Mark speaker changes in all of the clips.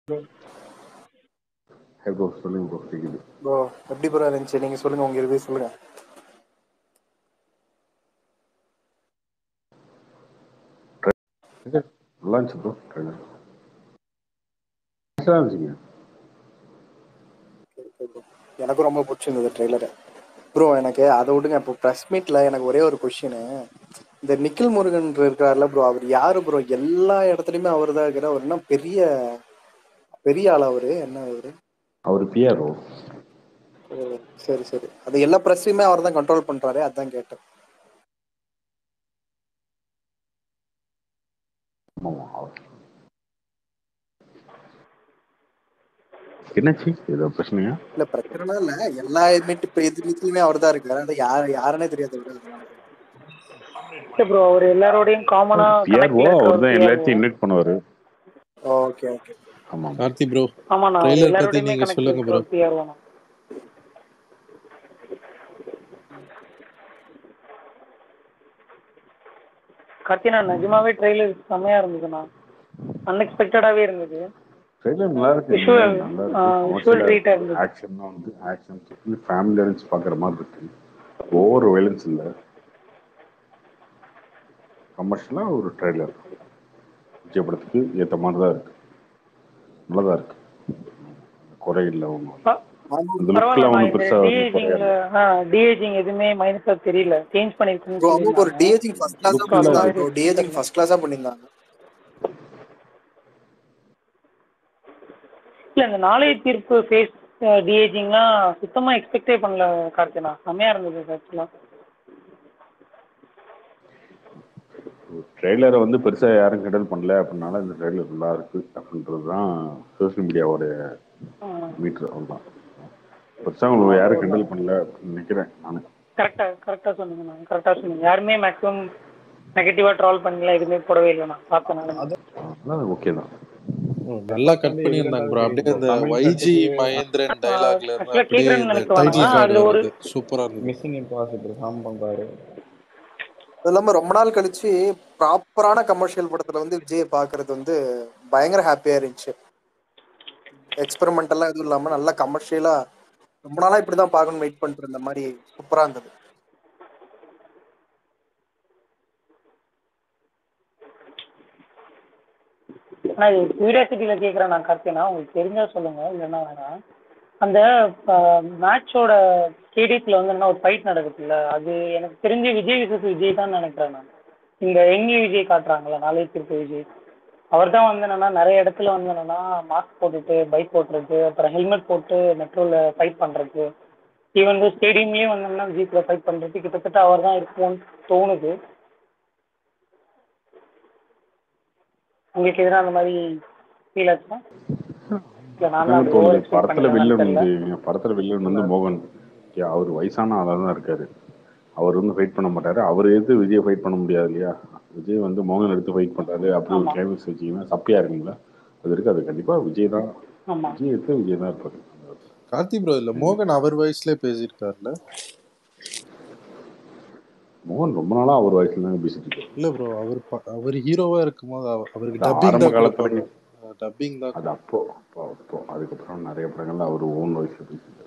Speaker 1: ஹே bro சொல்லுங்க bro கேக்குது
Speaker 2: bro எப்படி ப்ரோ இருந்துச்சு நீங்க சொல்லுங்க உங்க ரிவ்யூ சொல்லுங்க
Speaker 1: இது நல்லா இருந்துச்சு ப்ரோ ட்ரெய்லர் இருந்துச்சுங்க
Speaker 2: எனக்கும் ரொம்ப பிடிச்சிருந்தது ட்ரெய்லரு ப்ரோ எனக்கு அதை விடுங்க இப்போ ப்ரெஸ் மீட்ல எனக்கு ஒரே ஒரு கொஷினு இந்த நிக்கில் முருகன் இருக்காருல்ல ப்ரோ அவர் யாரு ப்ரோ எல்லா இடத்துலயுமே அவர் தான் இருக்கிறார் அவர் என்ன பெரிய பெரிய ஆள் அவரு என்ன அவரு
Speaker 1: அவர் பிஆர்ஓ
Speaker 2: ஓ சரி சரி அது எல்லா ப்ரெஸ்ஸையுமே அவர் தான் கண்ட்ரோல் பண்றாரு அதான் கேட்டேன்
Speaker 1: ஆமாம் அவர் என்னாச்சு ஏதோ பிரச்சனையா
Speaker 2: இல்ல பிரச்சனை இல்ல எல்லா மீட் இப்ப எது மீட்லயுமே அவர் தான் இருக்காரு அது யாரு யாருன்னே தெரியாது அவரு அதனால கேட்டேன்.
Speaker 3: இல்ல ப்ரோ அவர் எல்லாரோடையும் காமனா
Speaker 1: பிஆர்ஓ அவர் தான் எல்லாத்தையும் இன்வைட் பண்ணுவார்
Speaker 2: ஓகே ஓகே
Speaker 1: ஆமாம்
Speaker 4: கார்த்தி ப்ரோ
Speaker 3: ஆமாண்ணா
Speaker 4: Trailer
Speaker 3: அவர்
Speaker 4: பத்தி
Speaker 3: எல்லாரோடையுமே
Speaker 4: நீங்க
Speaker 3: கனெக்ட்
Speaker 4: சொல்லுங்க bro.
Speaker 3: பிஆர்ஓண்ணா கார்த்தினா நிஜமாவே ட்ரெய்லர் செம்மையா இருந்ததுண்ணா அன்எக்ஸ்பெக்டடாவே இருந்தது
Speaker 1: ட்ரெய்லர் நல்லா இருக்கு
Speaker 3: Visual,
Speaker 1: நல்லா
Speaker 3: ஆ, visual treat ஆ
Speaker 1: இருக்கு
Speaker 3: இருந்தது.
Speaker 1: ஆக்ஷன் தான் வந்து ஆக்ஷன் ஃபேமிலி அரேஞ்ச் பார்க்குற மாதிரி இருக்கு ஓவர் வைலன்ஸ் இல்லை கமர்ஷியலாக ஒரு ட்ரெய்லர் விஜய் படத்துக்கு ஏற்ற மாதிரி தான் இருக்கு நல்லதா இருக்கு குறை இல்லை ஒன்றும்
Speaker 3: ப-
Speaker 2: ஆமா
Speaker 1: அந்த
Speaker 3: பரவாயில்ல
Speaker 1: லுக்கில்
Speaker 3: நான்
Speaker 1: ஒன்றும்
Speaker 3: இந்த
Speaker 1: பெருசாக ஒன்றும்
Speaker 3: டிஏஜிங்ல
Speaker 1: குறையாது
Speaker 3: டிஏஜிங் எதுவுமே மைனஸா தெரியல சேஞ்ச் பண்ணிருக்குன்னு
Speaker 2: ப்ரோ ஆமா ஒரு
Speaker 3: சொல்லியிருந்தாங்க
Speaker 2: டிஏஜிங் ஃபர்ஸ்ட் கிளாஸா
Speaker 1: Look
Speaker 2: பண்ணிருந்தாங்க
Speaker 1: இல்ல.
Speaker 2: ப்ரோ டிஏஜிங் ஃபர்ஸ்ட் கிளாஸா பண்ணிருந்தாங்க
Speaker 3: இல்ல இந்த நாளைய தீர்ப்பு ஃபேஸ் டிஏஜிங்லாம் சுத்தமா எக்ஸ்பெக்டே பண்ணல கார்த்தினா செம்மையா இருந்தது ஆக்சுவலா
Speaker 1: ட்ரெய்லரை வந்து பெருசாக யாரும் கிண்டல் பண்ணல அப்படின்னால இந்த ட்ரெய்லர் நல்லா இருக்கு அப்படின்றது தான் சோஷியல் மீடியாவோட மீட்ரு அவ்வளோதான் பெருசாக உங்களுக்கு யாரும் கிண்டல் பண்ணல அப்படின்னு நினைக்கிறேன் நான்
Speaker 3: கரெக்டா கரெக்டா சொன்னீங்க நான் கரெக்டா சொன்னீங்க யாருமே மேக்ஸிமம் நெகட்டிவா ட்ரால் பண்ணல எதுவுமே போடவே இல்லை நான் பார்த்தேன் நான்
Speaker 1: அதெல்லாம் ஓகே தான்
Speaker 4: ம், நல்லா கட் பண்ணியிருந்தாங்க ப்ரோ அப்படியே இந்த
Speaker 5: தமிழ்
Speaker 4: வைஜி
Speaker 5: படத்துக்கு
Speaker 4: மகேந்திரன் டைலாக்ல இருந்து
Speaker 3: actually
Speaker 4: அப்படியே
Speaker 3: கேக்குறேன்னு
Speaker 4: இந்த
Speaker 3: நினைக்க
Speaker 4: டைட்டில்
Speaker 3: வேணாம்.
Speaker 4: கார்டு
Speaker 3: அதுல ஒரு-
Speaker 4: வருது சூப்பரா இருந்தது
Speaker 5: மிஷின் இம்பாசிபிள் ஹாம் பண்றாரு
Speaker 2: அது இல்லாம ரொம்ப நாள் கழிச்சு ப்ராப்பரான கமர்ஷியல் படத்துல வந்து விஜயை பாக்குறது வந்து பயங்கர ஹாப்பியா இருந்துச்சு எக்ஸ்பெரிமெண்டெல்லாம் எதுவும் இல்லாம நல்லா கமர்ஷியலா ரொம்ப நாளா இப்படிதான் பார்க்கணும் வெயிட் பண்ணிட்டு இருந்த மாதிரி சூப்பரா இருந்தது
Speaker 3: நான் கியூரியாசிட்டியில கேக்குறேன் நான் கார்த்தினா உங்களுக்கு தெரிஞ்சா சொல்லுங்க இல்லைன்னா வேணாம் அந்த மேட்சோட ஸ்டேடியத்துல வந்து என்ன ஒரு ஃபைட் நடக்குதுல்ல அது எனக்கு தெரிஞ்சு விஜய் விசஸ் விஜய் தான் நினைக்கிறேன் நான் இந்த எங்கி விஜய் காட்டுறாங்கல்ல நாளை திருப்பி விஜய் அவர் தான் வந்து என்னன்னா நிறைய இடத்துல வந்து என்னன்னா மாஸ்க் போட்டுட்டு பைக் ஓட்டுறது அப்புறம் ஹெல்மெட் போட்டு மெட்ரோல ஃபைட் பண்றது ஈவன் ஸ்டேடியம்லயும் வந்து என்னன்னா ஜீப்ல ஃபைட் பண்றது கிட்டத்தட்ட அவர் தான் இருக்கும்னு தோணுது உங்களுக்கு எதிராக அந்த மாதிரி ஃபீல் ஆச்சா இல்ல நான் தான்
Speaker 1: எனக்கு
Speaker 3: over
Speaker 1: தோணுது
Speaker 3: explain
Speaker 1: படத்துல
Speaker 3: பண்ணிட்டேனான்னு
Speaker 1: வில்லன்
Speaker 3: தெரியல.
Speaker 1: வந்து படத்துல வில்லன் வந்து மோகன் ஓகே அவர் வயசான ஆளாக தான் இருக்காரு அவர் வந்து ஃபைட் பண்ண மாட்டாரு அவர் எடுத்து விஜய் ஃபைட் பண்ண முடியாது இல்லையா விஜய் வந்து மோகன் எடுத்து ஃபைட் பண்றாரு அப்படி ஒரு
Speaker 3: ஆமா.
Speaker 1: கிளைமேக்ஸ் வச்சீங்கன்னா சப்பையா இருக்குங்களா அது இருக்கு அது கண்டிப்பா விஜய் தான்
Speaker 3: ஆமா
Speaker 1: விஜய் எடுத்து விஜய் தான் இருப்பாரு
Speaker 4: கார்த்தி ப்ரோ இல்ல மோகன் அவர் வயசுல பேசியிருக்காருல்ல
Speaker 1: மோகன் ரொம்ப நாளா அவர் வயசுல தான் பேசிட்டு இருக்காரு
Speaker 4: இல்ல ப்ரோ அவர் ப- அவர் ஹீரோவா இருக்கும்போது அவ- அவருக்கு
Speaker 1: அது
Speaker 4: டப்பிங்
Speaker 1: ஆரம்ப
Speaker 4: தான்
Speaker 1: காலத்துல
Speaker 4: கொடுப்பாங்க டப்பிங் தான்
Speaker 1: அது அப்போ அப்போ அப்போ அதுக்கப்புறம் நிறைய படங்கள்ல அவர் ஓன் வயசுல பேசிட்டாரு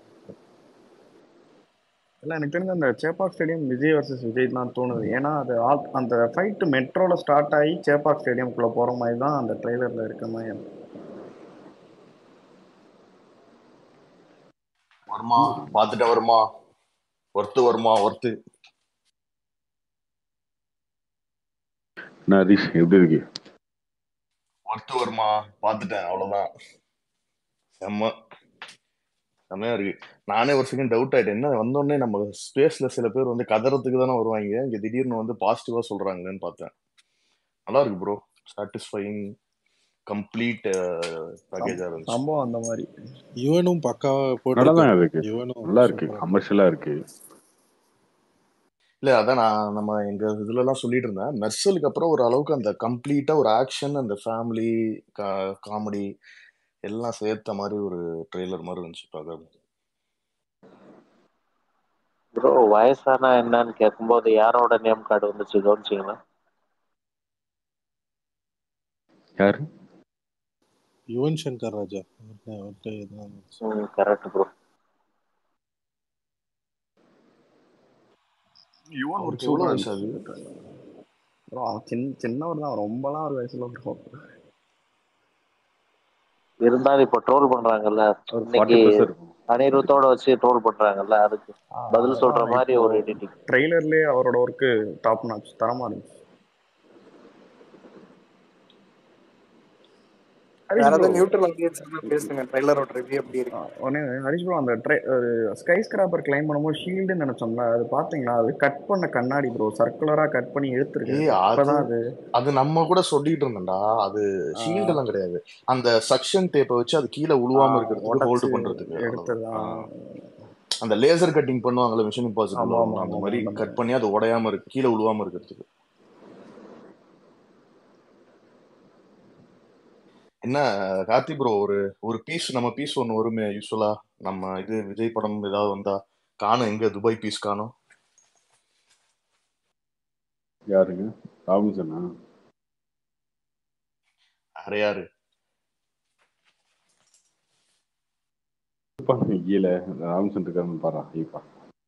Speaker 5: இல்லை எனக்கு தெரிஞ்ச அந்த சேப்பாக் ஸ்டேடியம் விஜய் வர்சஸ் விஜய் தான் தோணுது ஏன்னா அது ஆல்- அந்த ஃபைட்டு மெட்ரோவில் ஸ்டார்ட் ஆகி சேப்பாக் ஸ்டேடியம்குள்ளே போகிற மாதிரி தான் அந்த ட்ரெய்லரில் இருக்க மாதிரி எனக்கு
Speaker 6: வருமா பார்த்துட்டு வருமா ஒர்த்து வருமா ஒர்த்து
Speaker 1: என்ன ஹரிஷ் எப்படி இருக்கு
Speaker 6: ஒர்த்து வருமா பார்த்துட்டேன் அவ்வளவுதான் செம்ம செம்மையா இருக்கு நானே ஒரு செகண்ட் டவுட் ஆயிட்டேன் என்ன வந்தோடனே நம்ம ஸ்பேஸ்ல சில பேர் வந்து கதறதுக்கு தானே வருவாங்க இங்க திடீர்னு வந்து பாசிட்டிவா சொல்றாங்களேன்னு பார்த்தேன் நல்லா இருக்கு ப்ரோ சாட்டிஸ்ஃபைங் கம்ப்ளீட் பேக்கேஜா இருந்துச்சு
Speaker 5: சம்பவம் அந்த மாதிரி
Speaker 4: இவனும் பக்காவா
Speaker 1: நல்லா தான்
Speaker 4: போட்டிருக்காரு
Speaker 1: இருக்கு
Speaker 4: இவனும்
Speaker 1: நல்லா இருக்கு
Speaker 4: சூப்பரா
Speaker 1: கமர்ஷியலா இருக்கு
Speaker 6: இல்ல அதான் நான் நம்ம எங்க இதுல எல்லாம் சொல்லிட்டு இருந்தேன் மெர்சலுக்கு அப்புறம் ஒரு அளவுக்கு அந்த கம்ப்ளீட்டா ஒரு ஆக்ஷன் அந்த ஃபேமிலி காமெடி எல்லாம் சேர்த்த மாதிரி ஒரு ட்ரெய்லர் மாதிரி இருந்துச்சு பார்க்கறது
Speaker 7: ப்ரோ வயசானா என்னன்னு கேட்கும்போது யாரோட நேம் கார்டு வந்துச்சு கவனிச்சிங்களா
Speaker 1: யாரு
Speaker 4: யுவன் சங்கர் ராஜா அவர்கிட்ட அவர்கிட்ட எதுவும்
Speaker 7: ம் கரெக்ட் ப்ரோ
Speaker 5: யுவன்
Speaker 6: அவருக்கு
Speaker 5: ஒரு
Speaker 6: எவ்வளவு
Speaker 5: வயசு
Speaker 6: வயசு
Speaker 5: ஆகுது
Speaker 6: ஆகுது
Speaker 5: ப்ரோ அவன் சின்ன சின்னவர் தான் ரொம்பலாம் ஒரு வயசுல ப்ரோ
Speaker 7: இருந்தாலும் இப்ப ட்ரோல் பண்றாங்கல்ல
Speaker 1: ஒரு
Speaker 7: இன்னைக்கு
Speaker 1: ஃபார்ட்டி ப்ளஸ் இருக்கும்
Speaker 7: அனிருத்தோட வச்சு ட்ரோல் பண்றாங்கல்ல அதுக்கு பதில் சொல்ற
Speaker 5: அதான்
Speaker 7: மாதிரி
Speaker 5: இப்போ
Speaker 7: ஒரு எடிட்டிங்
Speaker 5: ட்ரெய்லர்லயே அவரோட ஒர்க்கு டாப் நாச் தரமா இருந்துச்சு ஹரிஷ்
Speaker 2: வேற
Speaker 5: ப்ரோ
Speaker 2: ஏதாவது நியூட்ரல் ஆடியன்ஸ் இருந்தா பேசுங்க ட்ரைலரோட ரிவ்யூ எப்படி இருக்கு
Speaker 5: உடனே ஹரிஷ் ப்ரோ அந்த ட்ரை ஸ்கை ஸ்கிராப்பர் கிளைம் பண்ணும்போது ஷீல்டுன்னு நினைச்சோம்ல அது பாத்தீங்களா அது கட் பண்ண கண்ணாடி ப்ரோ சர்க்குலரா கட் பண்ணி எடுத்துருக்கு
Speaker 6: ஏய் அது
Speaker 5: இப்பதான் அது
Speaker 6: அது நம்ம கூட சொல்லிட்டு இருந்தோம்டா அது ஷீல்டு
Speaker 5: ஆஹ்
Speaker 6: எல்லாம் கிடையாது அந்த சக்ஷன் டேப்பை வச்சு அது கீழே உழுவாம
Speaker 5: ஆஹ்
Speaker 6: இருக்கிறதுக்கு ஹோல்டு
Speaker 5: உடைச்சு
Speaker 6: பண்றதுக்கு அவ்வளவுதான்
Speaker 5: எடுத்ததுதான்
Speaker 6: ஆஹ் அந்த லேசர் கட்டிங் பண்ணுவாங்கல்ல மிஷன் இம்பாசிபிள்
Speaker 5: ஆமா ஆமா
Speaker 6: அந்த
Speaker 5: ஆமா
Speaker 6: மாதிரி
Speaker 5: அந்த
Speaker 6: கட்
Speaker 5: மாதிரி
Speaker 6: பண்ணி அது உடையாம இருக்கு கீழே உழுவாம இருக்கிறதுக்கு என்ன கார்த்தி ப்ரோ ஒரு ஒரு பீஸ் நம்ம பீஸ் ஒன்று வருமே யூஸ்வலா நம்ம இது விஜய் படம் ஏதாவது வந்தா காணும் எங்க துபாய் பீஸ் காணும்
Speaker 1: யாருங்க ராபின்சனா
Speaker 6: வேற யாரு
Speaker 1: இருப்பாங்க கீழே ராபின்சன் இருக்காருன்னு பாரு ஐப்பா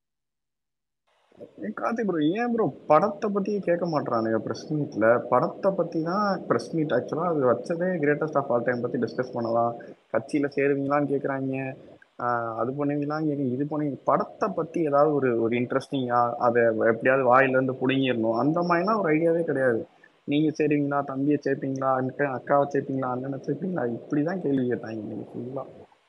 Speaker 5: ஏன் கார்த்தி ப்ரோ ஏன் ப்ரோ படத்தை பத்தி கேட்க மாட்டானுங்க ப்ரெஸ் மீட்ல படத்தை பத்தி தான் ப்ரெஸ் மீட் ஆக்சுவலா அது வச்சதே கிரேட்டஸ்ட் ஆஃப் ஆல் டைம் பத்தி டிஸ்கஸ் பண்ணலாம் கட்சியில சேருவீங்களான்னு கேக்குறாங்க ஆஹ் அது பண்ணுவீங்களான்னு கேட்க இது பண்ணுவீங்க படத்தை பத்தி ஏதாவது ஒரு ஒரு இன்ட்ரெஸ்டிங்கா அதை எப்படியாவது வாயில இருந்து புடுங்கிடணும் அந்த மாதிரிலாம் ஒரு ஐடியாவே கிடையாது நீங்க சேருவீங்களா தம்பியை சேர்ப்பீங்களா அண்ணன் அக்காவை சேர்ப்பீங்களா அண்ணனை சேர்ப்பீங்களா இப்படிதான் கேள்வி கேட்டாங்க இன்னைக்கு ஃபுல்லா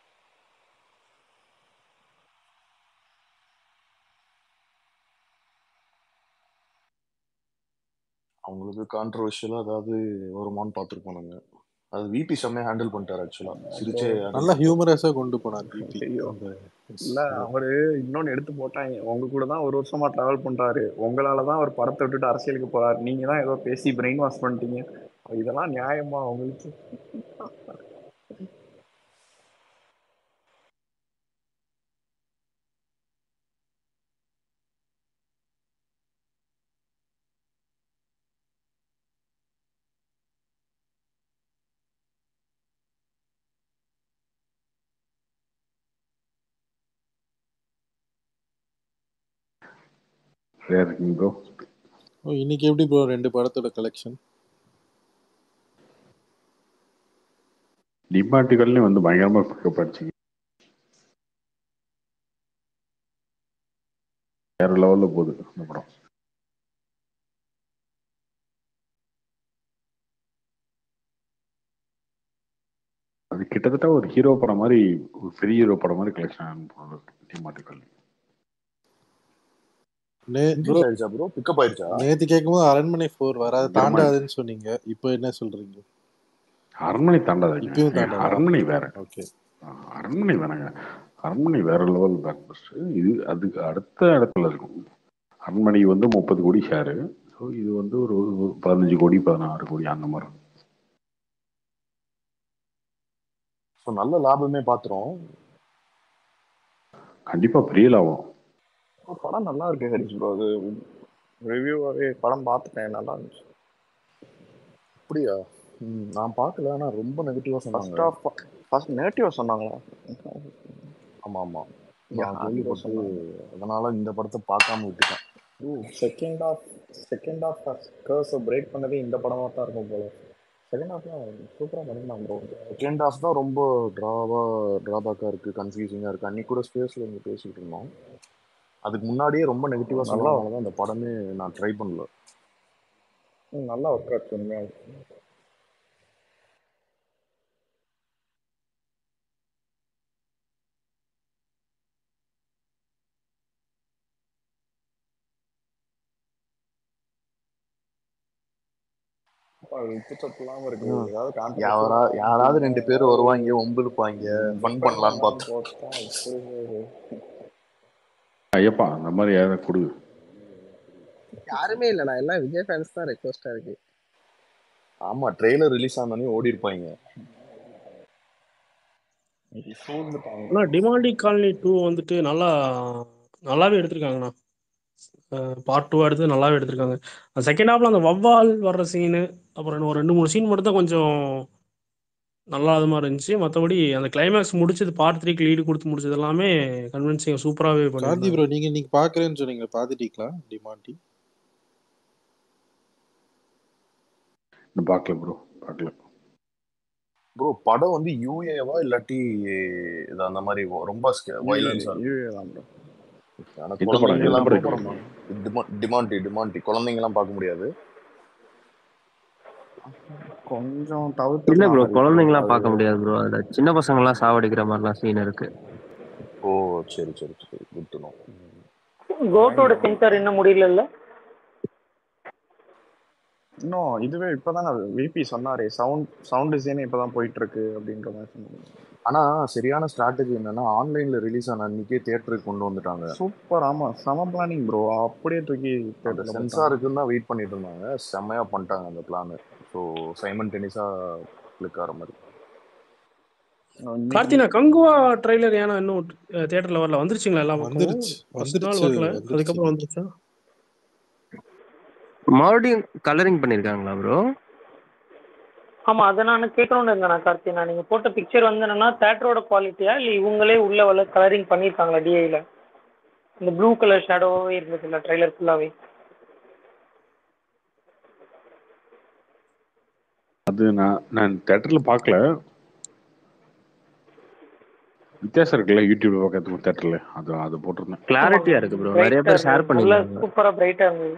Speaker 6: அவங்களுக்கு கான்ட்ரவர்ஷியலா ஏதாவது வருமான்னு பார்த்துருப்பானுங்க அது விபி செம்மையா ஹேண்டில் பண்ணிட்டாரு ஆக்சுவலா
Speaker 5: ப்ரோ
Speaker 6: சிரிச்சே ஹேண்டில்
Speaker 4: நல்லா
Speaker 6: பண்ணிட்டாரு
Speaker 4: ஹியூமரஸா கொண்டு போனார் பிபி
Speaker 5: ஐயோ
Speaker 4: அந்த
Speaker 5: இல்ல அவரு இன்னொன்னு எடுத்து போட்டாங்க உங்க கூட தான் ஒரு வருஷமா டிராவல் பண்றாரு உங்களால தான் அவர் படத்தை விட்டுட்டு அரசியலுக்கு போறாரு நீங்க தான் ஏதோ பேசி பிரெயின் வாஷ் பண்ணிட்டீங்க இதெல்லாம் நியாயமா உங்களுக்கு
Speaker 1: வேற இருக்கீங்க ப்ரோ
Speaker 4: ஓ, இன்னைக்கு எப்படி ப்ரோ ரெண்டு படத்தோட கலெக்ஷன்
Speaker 1: டிமாட்டிகள்லையும் வந்து பயங்கரமா பிக்கப் அடிச்சிங்க வேற லெவல்ல போகுது அந்த படம் அது கிட்டத்தட்ட ஒரு ஹீரோ படம் மாதிரி ஒரு பெரிய ஹீரோ படம் மாதிரி கலெக்ஷன் டிமாட்டிக்கல்
Speaker 4: நே ப்ரோ
Speaker 6: இன்க்ரீஸ் ஆயிடுச்சா ப்ரோ பிக்கப் ஆயிடுச்சா
Speaker 4: நேத்து கேட்கும்போது அரண்மனை ஃபோர் வராது
Speaker 1: பிரம்மாண்டம்
Speaker 4: தாண்டாதுன்னு சொன்னீங்க இப்போ என்ன சொல்றீங்க
Speaker 1: அரண்மனை தாண்டாதுங்க
Speaker 4: இப்பயும் தாண்டாதா
Speaker 1: அரண்மனை வேற
Speaker 4: ஓகே
Speaker 1: ஆஹ் அரண்மனை வேணாங்க அரண்மனை வேற லெவல் பேக் பஸ்ட் இது அதுக்கு அடுத்த இடத்துல இருக்கும் அரண்மனை வந்து முப்பது கோடி ஷேரு ஸோ இது வந்து ஒரு ஒரு பதினஞ்சு கோடி பதினாறு கோடி அந்த மாதிரி இருக்கும்.
Speaker 6: ஸோ நல்ல லாபமே பாத்துரும்
Speaker 1: கண்டிப்பா பெரிய லாபம்
Speaker 5: படம் நல்லா இருக்கு ஹரிஷ் ப்ரோ அது ரிவ்யூவாவே படம் பார்த்துட்டேன் நல்லா இருந்துச்சு
Speaker 6: அப்படியா ம், நான் பார்க்கல ஆனா ரொம்ப நெகட்டிவா
Speaker 5: ஃபர்ஸ்ட்
Speaker 6: சொன்னாங்க
Speaker 5: ஆஃப் ஃபர்ஸ்ட் நேட்டிவ் சொன்னாங்களா
Speaker 6: ஆமா ஆமா
Speaker 5: யார்
Speaker 6: நான்
Speaker 5: ப்ரோ
Speaker 6: கேள்விப்பட்டு
Speaker 5: சொன்னாங்க
Speaker 6: அதனால இந்த படத்தை பார்க்காம விட்டுட்டேன்
Speaker 5: ஓ செகண்ட் ஆஃப் செகண்ட் ஆஃப் கர்ஸை பிரேக் பண்ணதே இந்த படமா தான் இருக்கும் போல செகண்ட் ஹாஃப்லாம் சூப்பராக பண்ணிருந்தாங்க ப்ரோ
Speaker 6: செகண்ட் ஹாஃப் தான் ரொம்ப ட்ராவா ட்ராபேக்கா இருக்கு கன்ஃபியூசிங்கா இருக்கு அன்னைக்கு கூட ஸ்பேஸ்ல இங்க பேசிட்டு இருந்தோம் அதுக்கு முன்னாடியே ரொம்ப நெகட்டிவா
Speaker 5: நல்லா
Speaker 6: சொன்னதுனால தான் அந்த படமே நான் ட்ரை பண்ணல
Speaker 5: ம், நல்லா ஒர்க் ஆச்சு உண்மையாக உப்பு சப்புலாம் இருக்கு
Speaker 6: ம்.
Speaker 5: ஏதாவது
Speaker 6: யாரா
Speaker 5: கான்ட்ரவர்ஷியலாக
Speaker 6: யாராவது ரெண்டு பேர்
Speaker 5: ஏதாவது
Speaker 6: வருவாங்க ஒம்பிழுப்பாங்க ஃபன்
Speaker 5: டிஃபெண்ட்
Speaker 6: பண்ணலான்னு
Speaker 5: பண்ணலான்னு
Speaker 6: பார்த்தோம்
Speaker 5: போட்டா இப்படி ஒரு
Speaker 1: ஐயப்பா அந்த மாதிரி யாராவது கொடு
Speaker 8: யாருமே இல்லைண்ணா எல்லாம் விஜய் ஃபேன்ஸ் தான் ரெக்வஸ்டா இருக்கு
Speaker 6: ஆமா ட்ரெய்லர் ரிலீஸ் ஆனோடனே ஓடி இருப்பாங்க
Speaker 5: சூழ்ந்துட்டாங்க
Speaker 9: ஆனா டிமாண்டி காலனி டூ வந்துட்டு நல்லா நல்லாவே எடுத்திருக்காங்கண்ணா பார்ட் டூ எடுத்து நல்லாவே எடுத்திருக்காங்க செகண்ட் ஹாஃப்ல அந்த வவ்வால் வர்ற சீனு அப்புறம் இன்னும் ஒரு ரெண்டு மூணு சீன் மட்டும் தான் கொஞ்சம் நல்லா அது மாதிரி இருந்துச்சு மற்றபடி அந்த கிளைமேக்ஸ் முடிச்சது பார்ட் த்ரீக்கு லீடு கொடுத்து முடிச்சது எல்லாமே கன்வின்சிங் சூப்பராகவே
Speaker 4: கார்த்தி
Speaker 9: பண்ணியிருந்தாங்க
Speaker 4: ப்ரோ நீங்க இன்னைக்கு பாக்குறேன்னு சொன்னீங்க பாத்துட்டீங்களா டிமாண்டி
Speaker 1: இன்னும் பார்க்கல ப்ரோ பார்க்கல
Speaker 6: ப்ரோ படம் வந்து யூஏவா இல்லாட்டி இது அந்த மாதிரி ரொம்ப வைலன்ஸா இருக்கும்
Speaker 5: யூஏ தான் ப்ரோ
Speaker 6: ஆனா
Speaker 1: எந்த படம்
Speaker 6: குழந்தைங்க
Speaker 1: எந்த
Speaker 6: எல்லாம்
Speaker 1: படம்
Speaker 5: படம் தான்
Speaker 6: டிமா- டிமாண்டி டிமாண்டி குழந்தைங்க எல்லாம் பார்க்க முடியாது
Speaker 5: கொஞ்சம்
Speaker 10: இல்ல
Speaker 5: தவிர்த்துக்கலாம்
Speaker 10: ப்ரோ
Speaker 5: ஹரி ப்ரோ
Speaker 10: குழந்தைங்களாம்
Speaker 5: அது
Speaker 10: பார்க்க முடியாது ப்ரோ அதுல சின்ன பசங்க எல்லாம் சாவடிக்கிற மாதிரிலாம் சீன் இருக்கு
Speaker 6: ஓ சரி சரி சரி குட் டு நோ
Speaker 3: கோட்டோட சென்சார் இன்னும் முடியல
Speaker 5: இன்னும் இதுவே இப்பதான் விபி சொன்னாரே சவுண்ட் சவுண்ட் டிசைனே இப்பதான் போயிட்டு இருக்கு அப்படின்ற மாதிரி சொன்னாங்க
Speaker 6: ஆனா சரியான ஸ்ட்ராட்டஜி என்னன்னா ஆன்லைன்ல ரிலீஸ் ஆன அன்னைக்கே தியேட்டருக்கு கொண்டு வந்துட்டாங்க
Speaker 5: சூப்பர் ஆமா செம பிளானிங் ப்ரோ அப்படியே தூக்கி
Speaker 6: அந்த
Speaker 5: தேட்டர்ல போட்டாங்க
Speaker 6: சென்சாருக்கு தான் வெயிட் பண்ணிட்டு இருந்தாங்க செம்மையா பண்ணிட்டாங்க அந்த பிளான் ஸோ சைமன் டெனிஸா கிளிக் ஆகிற மாதிரி
Speaker 5: இன்னைக்கு
Speaker 9: கார்த்தினா கங்குவா ட்ரைலர் ஏன்னா இன்னும் தியேட்டர்ல வரல வந்துருச்சுங்களா எல்லா பக்கமும்
Speaker 4: வந்துருச்சு
Speaker 9: ஃபர்ஸ்ட் நாள்
Speaker 4: வந்துருச்சு
Speaker 9: வரல
Speaker 4: வந்துருச்சு
Speaker 9: அதுக்கப்புறம் வந்துருச்சா
Speaker 10: மறுபடியும் கலரிங் பண்ணிருக்காங்களா ப்ரோ
Speaker 3: ஆமா அதை நான் கேட்கணும்னு இருந்தேன் நான் கார்த்தினா நீங்க போட்ட பிக்சர் வந்து என்னன்னா தேட்டரோட குவாலிட்டியா இல்ல இவங்களே உள்ள வர கலரிங் பண்ணிருக்காங்களா டிஐல இந்த ப்ளூ கலர் ஷேடோவே இருந்தது இல்ல ட்ரைலர் ஃபுல்லாவே
Speaker 1: அது நான் நான் தேட்டரில் பார்க்கல வித்தியாசம் இருக்குல்ல யூடியூப்ல பார்க்கறதுக்கு தேட்டரில் அது அது போட்டிருந்தேன்
Speaker 10: கிளாரிட்டியா இருக்கு ப்ரோ நிறைய
Speaker 3: பிரைட்டா
Speaker 10: பேர் ஷேர்
Speaker 3: இருந்தது நல்லா
Speaker 10: பண்ணிருந்தாங்க
Speaker 3: சூப்பரா பிரைட்டா இருந்தது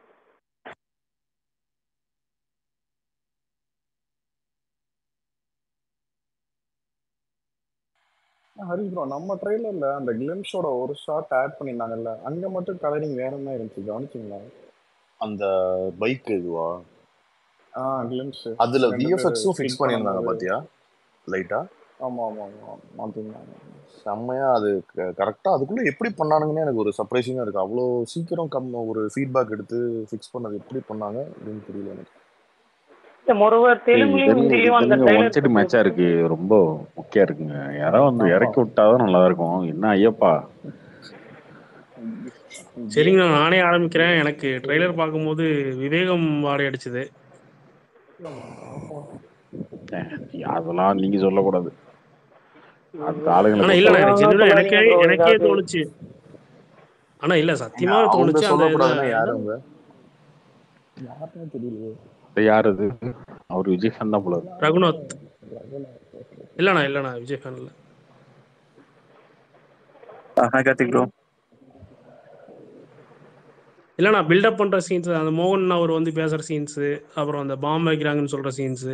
Speaker 5: ஹரி ப்ரோ நம்ம ட்ரெய்லர்ல அந்த கிளிம்ஸோட ஒரு ஷாட் ஆட் பண்ணியிருந்தாங்கல்ல அங்க மட்டும் கலரிங் வேற மாதிரி இருந்துச்சு கவனிச்சிங்களா
Speaker 6: அந்த பைக் இதுவா
Speaker 5: ஆ கிளிம்ஸ்
Speaker 6: அதுல
Speaker 5: ரெண்டு பேர்
Speaker 6: விஎஃப்எக்ஸும் ஃபிக்ஸ்
Speaker 5: ஸ்பீட்
Speaker 6: பண்ணியிருந்தாங்க
Speaker 5: பண்ணும்போது
Speaker 6: பாத்தியா லைட்டா
Speaker 5: ஆமா ஆமா ஆமா மாத்திருந்தாங்க
Speaker 6: செம்மையா அது கரெக்டா அதுக்குள்ள எப்படி பண்ணானுங்கன்னு எனக்கு ஒரு சர்ப்ரைசிங்கா இருக்கு அவ்வளோ சீக்கிரம் கம் ஒரு ஃபீட்பேக் எடுத்து ஃபிக்ஸ் பண்ணது எப்படி பண்ணாங்க அப்படின்னு தெரியல எனக்கு
Speaker 3: மொரோவர் தெலுங்குலயும்
Speaker 1: இதெல்லாம்
Speaker 3: ஹிந்திலயும் அந்த
Speaker 1: இதெல்லாம் ஒன்
Speaker 3: ட்ரைலர்
Speaker 1: சைடு மேட்சா இருக்கு ரொம்ப மொக்கையா இருக்குங்க யாரோ வந்து
Speaker 5: ஆமா
Speaker 1: இறக்கி விட்டாதான் நல்லா இருக்கும் என்ன ஐயப்பா
Speaker 9: சரிங்க நான் நானே ஆரம்பிக்கிறேன் எனக்கு ட்ரைலர் பார்க்கும்போது விவேகம் வாடை அடிச்சது
Speaker 1: ஏன், அதெல்லாம் நீங்க சொல்லக்கூடாது அது ஆளுங்களை
Speaker 9: ஆனா இல்ல
Speaker 1: பொறுத்தவரை
Speaker 9: எனக்கு ஜென்ரலா எனக்கே
Speaker 3: சொல்லாதீங்க ப்ரோ
Speaker 9: எனக்கே
Speaker 3: ஏதாவது
Speaker 9: தோணுச்சு ஆனா இல்ல
Speaker 6: ஏங்க
Speaker 9: சத்தியமா
Speaker 6: அவங்க
Speaker 9: தோணுச்சு அந்த இத
Speaker 6: சொல்லக்கூடாதுன்னா யாரு
Speaker 9: என்ன
Speaker 6: அவங்க
Speaker 5: யாருமே தெரியலையே
Speaker 1: இது யார் அது அவர் விஜய் ஃபேன் தான் போல இருக்கு.
Speaker 9: ரகுநாத் இல்லண்ணா இல்லண்ணா விஜய் ஃபேன் இல்ல
Speaker 11: ஹாய் கார்த்திக் ப்ரோ
Speaker 9: இல்லண்ணா பில்டப் பண்ற சீன்ஸ் அந்த மோகன் அவர் வந்து பேசுற சீன்ஸ் அப்புறம் அந்த பாம்பு வைக்கிறாங்கன்னு சொல்ற சீன்ஸ்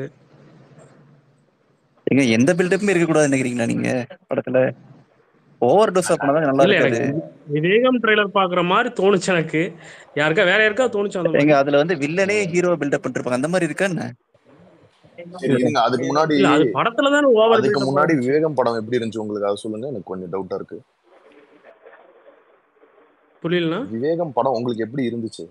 Speaker 11: எங்க எந்த பில்டப்புமே இருக்க கூடாதுன்னு நினைக்கிறீங்களா நீங்க படத்துல ஓவர் டோஸ் பண்ணாதான் நல்லா
Speaker 9: இல்ல
Speaker 11: இருக்காது
Speaker 9: எனக்கு வி- விவேகம் ட்ரைலர் பாக்குற மாதிரி தோணுச்சு எனக்கு யாருக்கா வேற யாருக்கா தோணுச்சு அந்த
Speaker 11: எங்க
Speaker 9: மாதிரி
Speaker 11: அதுல வந்து வில்லனே ஹீரோ பில்டப் பண்ணிருப்பாங்க அந்த மாதிரி இருக்கா என்ன
Speaker 6: சரி இருங்க அதுக்கு முன்னாடி
Speaker 9: இல்ல அது படத்துல தானே ஓவர்
Speaker 6: அதுக்கு
Speaker 9: பில்டப்
Speaker 6: முன்னாடி
Speaker 9: ஆச்சு
Speaker 6: விவேகம் படம் எப்படி இருந்துச்சு உங்களுக்கு அதை சொல்லுங்க எனக்கு கொஞ்சம் டவுட்டா இருக்கு
Speaker 9: புரியலண்ணா
Speaker 6: விவேகம் படம் உங்களுக்கு எப்படி இருந்துச்சு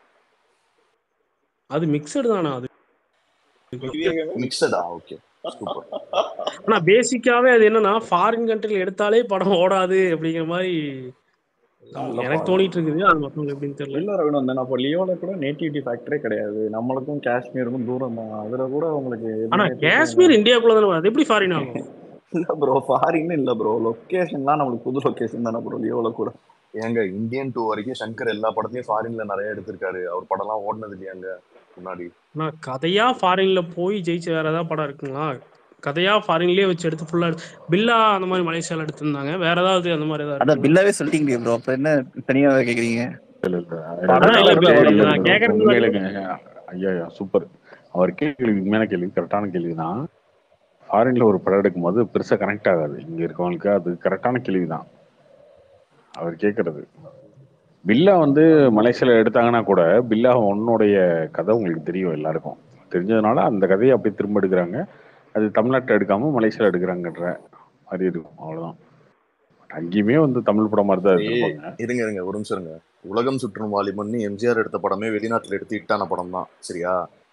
Speaker 9: அது மிக்சடு தானே அது
Speaker 6: மிக்சடா ஓகே சூப்பர்
Speaker 9: ஆனா பேசிக்காவே அது என்னன்னா ஃபாரின் கண்ட்ரில எடுத்தாலே படம் ஓடாது அப்படிங்கிற மாதிரி
Speaker 5: இல்ல
Speaker 9: எனக்கு தோணிட்டு இருக்குது அது மத்தவங்களுக்கு எப்படின்னு தெரியல
Speaker 5: இல்ல ரகுநந்தன் அப்போ லியோல கூட நேட்டிவிட்டி ஃபேக்டரே கிடையாது நம்மளுக்கும் காஷ்மீருக்கும் தூரம் தான் அதுல கூட உங்களுக்கு
Speaker 9: ஆனா
Speaker 5: எதுவுமே பிரச்சனை
Speaker 9: காஷ்மீர்
Speaker 5: இல்லை
Speaker 9: இந்தியாக்குள்ள தானே வருது அது எப்படி ஃபாரின் ஆகும்
Speaker 5: இல்ல ப்ரோ ஃபாரின் இல்ல ப்ரோ லொகேஷன் தான் நம்மளுக்கு புது லொகேஷன் தானே ப்ரோ லியோல கூட
Speaker 6: ஏங்க இந்தியன் டூ வரைக்கும் சங்கர் எல்லா படத்தையும் ஃபாரின்ல நிறைய எடுத்திருக்காரு அவர் படம்லாம் ஓடுனது இல்லையாங்க முன்னாடி
Speaker 9: ஆனா கதையா ஃபாரின்ல போய் ஜெயிச்ச வேற ஏதாவது படம் இருக்குங்களா கதையா ஃபாரின்லயே வச்சு எடுத்து ஃபுல்லா பில்லா அந்த மாதிரி மலேசியால எடுத்திருந்தாங்க வேற ஏதாவது அந்த மாதிரி ஏதாவது
Speaker 11: அதான்
Speaker 9: இருக்குங்களா
Speaker 11: பில்லாவே சொல்லிட்டீங்களே ப்ரோ அப்புறம் என்ன தனியா கேக்குறீங்க
Speaker 1: இல்ல, இல்ல,
Speaker 11: படம்
Speaker 9: அதான் இல்ல
Speaker 11: நல்லா
Speaker 9: இப்ப
Speaker 11: இருக்கா
Speaker 1: இல்ல,
Speaker 11: ஓடாம
Speaker 1: இல்ல,
Speaker 9: நான்
Speaker 1: bro.
Speaker 9: கேக்குறது
Speaker 1: உண்மையிலேங்க ஐயா ஐயா சூப்பர் அவர் கேள்வி உண்மையான கேள்வி கரெக்டான கேள்வி தான் ஃபாரின்ல ஒரு படம் எடுக்கும்போது பெருசா கனெக்ட் ஆகாது இங்க இருக்கவங்களுக்கு அது கரெக்டான கேள்வி தான் அவர் கேட்கறது பில்லா வந்து மலேசியால எடுத்தாங்கன்னா கூட பில்லா ஒன்னுடைய கதை உங்களுக்கு தெரியும் எல்லாருக்கும் தெரிஞ்சதுனால அந்த கதையை அப்படியே திரும்ப எடுக்கிறாங்க அது தமிழ்நாட்டில் எடுக்காம மலேசியால எடுக்கிறாங்கன்ற மாதிரி இருக்கும் அவ்வளவுதான் அங்கேயுமே வந்து தமிழ் படம் மாதிரி தான்
Speaker 6: ஏய்
Speaker 1: எடுத்திருப்பாங்க
Speaker 6: இருங்க இருங்க ஒரு நிமிஷம் இருங்க உலகம் சுற்றும் வாலிபன் எம்ஜிஆர் எடுத்த படமே வெளிநாட்டுல எடுத்து ஹிட்டான படம் தான் சரியா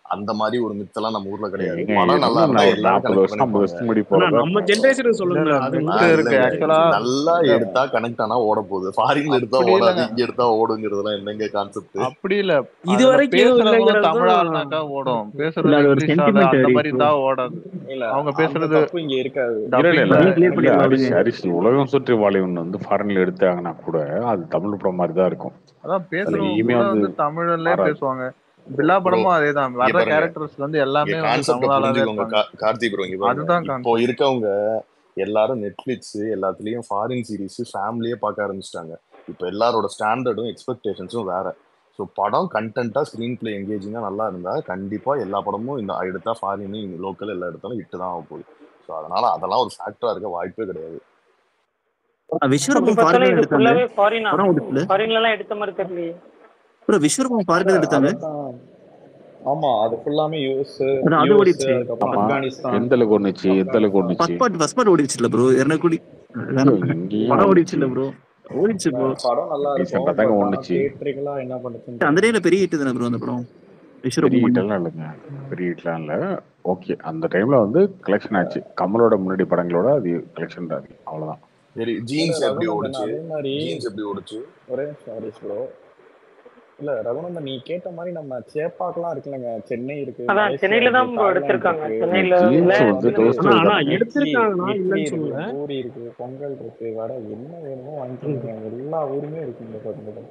Speaker 6: அந்த மாதிரி ஒரு மித்தெல்லாம் நம்ம ஊர்ல கிடையாது
Speaker 1: ஏங்க
Speaker 6: படம் நல்லா
Speaker 1: என்ன
Speaker 6: இருந்தா
Speaker 1: நான் ஒரு
Speaker 6: எல்லாரும்
Speaker 1: நாற்பது
Speaker 6: கனெக்ட்
Speaker 1: வருஷம் ஐம்பது
Speaker 6: பண்ணிப்பாங்க
Speaker 1: வருஷத்துக்கு முன்னாடி
Speaker 9: ஆனா
Speaker 1: போறதா
Speaker 9: நம்ம ஜென்ரேஷனுக்கு
Speaker 5: இல்ல
Speaker 9: சொல்லுங்க
Speaker 5: இல்ல
Speaker 9: அது
Speaker 5: மித்து
Speaker 6: ஆஹ்
Speaker 5: இருக்கு
Speaker 6: இல்லைங்க
Speaker 5: ஆக்சுவலா
Speaker 6: நல்லா
Speaker 5: இல்ல
Speaker 6: எடுத்தா கனெக்ட் ஆனா ஓட போகுது ஃபாரின்ல எடுத்தா
Speaker 5: அப்படி
Speaker 6: ஓடாது
Speaker 5: இல்லைங்க
Speaker 6: இங்க எடுத்தா ஓடுங்கிறதுலாம் என்னங்க கான்செப்ட்
Speaker 5: அப்படி இல்ல
Speaker 9: இது
Speaker 5: அதுல
Speaker 9: வரைக்கும் எதுவும்
Speaker 5: பேசுறவங்களும்
Speaker 9: இல்லைங்கிறது
Speaker 5: தமிழ்
Speaker 9: தான்
Speaker 5: ஆளுனாக்கா ஓடும்
Speaker 10: இல்ல
Speaker 5: பேசுறது
Speaker 10: அது ஒரு
Speaker 5: இங்கிலீஷ் ஆளு
Speaker 10: சென்டிமெண்ட்
Speaker 5: அந்த
Speaker 10: ஹரி
Speaker 5: மாதிரி
Speaker 10: ப்ரோ
Speaker 5: இருந்தா ஓடாது
Speaker 8: இல்ல
Speaker 5: அவங்க
Speaker 8: அந்த
Speaker 5: பேசுறது
Speaker 8: தப்பு இங்க இருக்காது
Speaker 1: இல்ல இல்ல
Speaker 5: டப்பிங்ல
Speaker 1: இல்ல
Speaker 10: அதையும் கிளியர்
Speaker 1: இல்ல
Speaker 10: பண்ணிடலாம்
Speaker 1: ஹரிஷ்
Speaker 10: விடுங்க
Speaker 1: ஹரிஷ் உலகம் சுற்றி வாலிபன் வந்து ஃபாரின்ல எடுத்தாங்கன்னா கூட அது தமிழ் படம் மாதிரி தான் இருக்கும்
Speaker 5: அதான்
Speaker 1: அதுல
Speaker 5: பேசுறவங்க
Speaker 1: எங்கேயுமே
Speaker 5: கூட
Speaker 1: வந்து
Speaker 5: வந்து தமிழ்லயே
Speaker 1: மாறாது
Speaker 5: பேசுவாங்க பில்லா
Speaker 6: ப்ரோ
Speaker 5: படமும் அதேதான்
Speaker 6: இங்க
Speaker 5: வர்ற
Speaker 6: பாருங்க
Speaker 5: கேரக்டர்ஸ் வந்து
Speaker 6: இங்க
Speaker 5: எல்லாமே வந்து
Speaker 6: கான்செப்ட
Speaker 5: தமிழால தான்
Speaker 6: புரிஞ்சுக்கோங்க
Speaker 5: இருப்பாங்க
Speaker 6: கா- கார்த்தி ப்ரோ இங்க பாருங்க
Speaker 5: அதுதான்
Speaker 6: இப்போ
Speaker 5: கான்செப்ட்
Speaker 6: இருக்கவங்க எல்லாரும் நெட்ஃபிளிக்ஸ் எல்லாத்துலயும் ஃபாரின் சீரிஸ் ஃபேமிலியே பார்க்க ஆரம்பிச்சிட்டாங்க இப்போ எல்லாரோட ஸ்டாண்டர்டும் எக்ஸ்பெக்டேஷன்ஸும் வேற ஸோ படம் கண்டென்ட்டா ஸ்க்ரீன் பிளே எங்கேஜிங்கா நல்லா இருந்தா கண்டிப்பா எல்லா படமும் இந்த எடுத்தா ஃபாரின் லோக்கல் எல்லா எடுத்தாலும் ஹிட் தான் ஆக போகுது ஸோ அதனால அதெல்லாம் ஒரு ஃபேக்டரா இருக்க வாய்ப்பே கிடையாது
Speaker 3: அப்படி
Speaker 10: விஸ்வரூபம்
Speaker 3: பார்த்தாலும்
Speaker 10: ஃபாரின்ல
Speaker 3: இது
Speaker 10: எடுத்தாங்க
Speaker 3: ஃபுல்லாவே ஃபாரினா
Speaker 10: படம் ஓடிச்சுல
Speaker 3: ஃபாரின்ல எல்லாம் எடுத்த மாதிரி தெரியலையே
Speaker 10: ப்ரோ விஸ்வரூபம்
Speaker 5: இல்ல
Speaker 10: ஃபாரின்ல எடுத்தாங்க
Speaker 5: அதத்தான் ஆமா அது ஃபுல்லாமே யூஎஸ்
Speaker 10: அதான் அது
Speaker 5: யூஎஸ்
Speaker 10: ஓடிடுச்சு
Speaker 5: அதுக்கப்புறம்
Speaker 1: ஆமா
Speaker 5: ஆப்கானிஸ்தான்
Speaker 1: எந்த அளவுக்கு ஒண்ணுச்சு எந்த அளவுக்கு ஒண்ணுச்சு
Speaker 10: ஃபர்ஸ்ட் பார்ட் ஃபர்ஸ்ட் பார்ட் ஓடிடுச்சுல ப்ரோ இரநூறு கோடி
Speaker 1: ஐயோ, இங்கேயும்
Speaker 10: படம்
Speaker 1: ஒண்ணுச்சு
Speaker 10: ஓடிடுச்சுல ப்ரோ ஓடிடுச்சு
Speaker 5: இல்ல
Speaker 10: ப்ரோ
Speaker 5: படம் நல்லா இருக்கும்
Speaker 1: ரீசெண்டா தாங்க
Speaker 5: பட் ஆனா
Speaker 1: ஒண்ணுச்சு
Speaker 5: தியேட்டரிக்கலா என்ன பண்ணுச்சுன்னு
Speaker 10: அந்த
Speaker 5: தெரியல
Speaker 10: டைம்ல பெரிய ஹிட் தானே ப்ரோ அந்த படம்
Speaker 1: பெரிய
Speaker 10: விஸ்வரூபம் பண்ணி
Speaker 1: ஹிட்லாம் இல்லைங்க பெரிய ஹிட்லாம் இல்ல ஓகே அந்த டைம்ல வந்து கலெக்ஷன் ஆச்சு கமலோட முன்னாடி படங்களோட அது கலெக்ஷன் தான் அதிகம் அவ்வளவுதான்
Speaker 6: சரி
Speaker 5: இல்ல
Speaker 6: ஜீன்ஸ் எப்படி
Speaker 5: ரகுநந்தன்
Speaker 6: ஓடுச்சு
Speaker 5: அதே மாதிரி
Speaker 6: ஜீன்ஸ் எப்படி ஓடுச்சு
Speaker 5: ஒரே சாரி ப்ரோ இல்ல ரகுநந்தன் நீ கேட்ட மாதிரி நம்ம சேப்பாக்கெல்லாம் இருக்குல்லங்க சென்னை இருக்கு
Speaker 3: அதான்
Speaker 5: மலேசியா
Speaker 3: சென்னையில
Speaker 5: இருக்கு
Speaker 3: தான் bro
Speaker 5: தாய்லாந்து
Speaker 3: எடுத்திருக்காங்க
Speaker 5: இருக்கு
Speaker 3: சென்னையில
Speaker 1: ஜீன்ஸ்
Speaker 3: இல்ல
Speaker 1: வந்து
Speaker 5: வந்து
Speaker 1: டோஸ்ட்
Speaker 9: ஆனா ஆனா
Speaker 1: தானே
Speaker 5: இட்லி
Speaker 9: எடுத்திருக்காங்க நான்
Speaker 5: இட்லி
Speaker 9: இல்லைன்னு
Speaker 5: இருக்கு
Speaker 9: சொல்லல
Speaker 5: பூரி இருக்கு பொங்கல் இருக்கு வடை என்ன வேணுமோ வாங்கிக்கோங்க எல்லா ஊருமே இருக்கு இந்த பக்கம்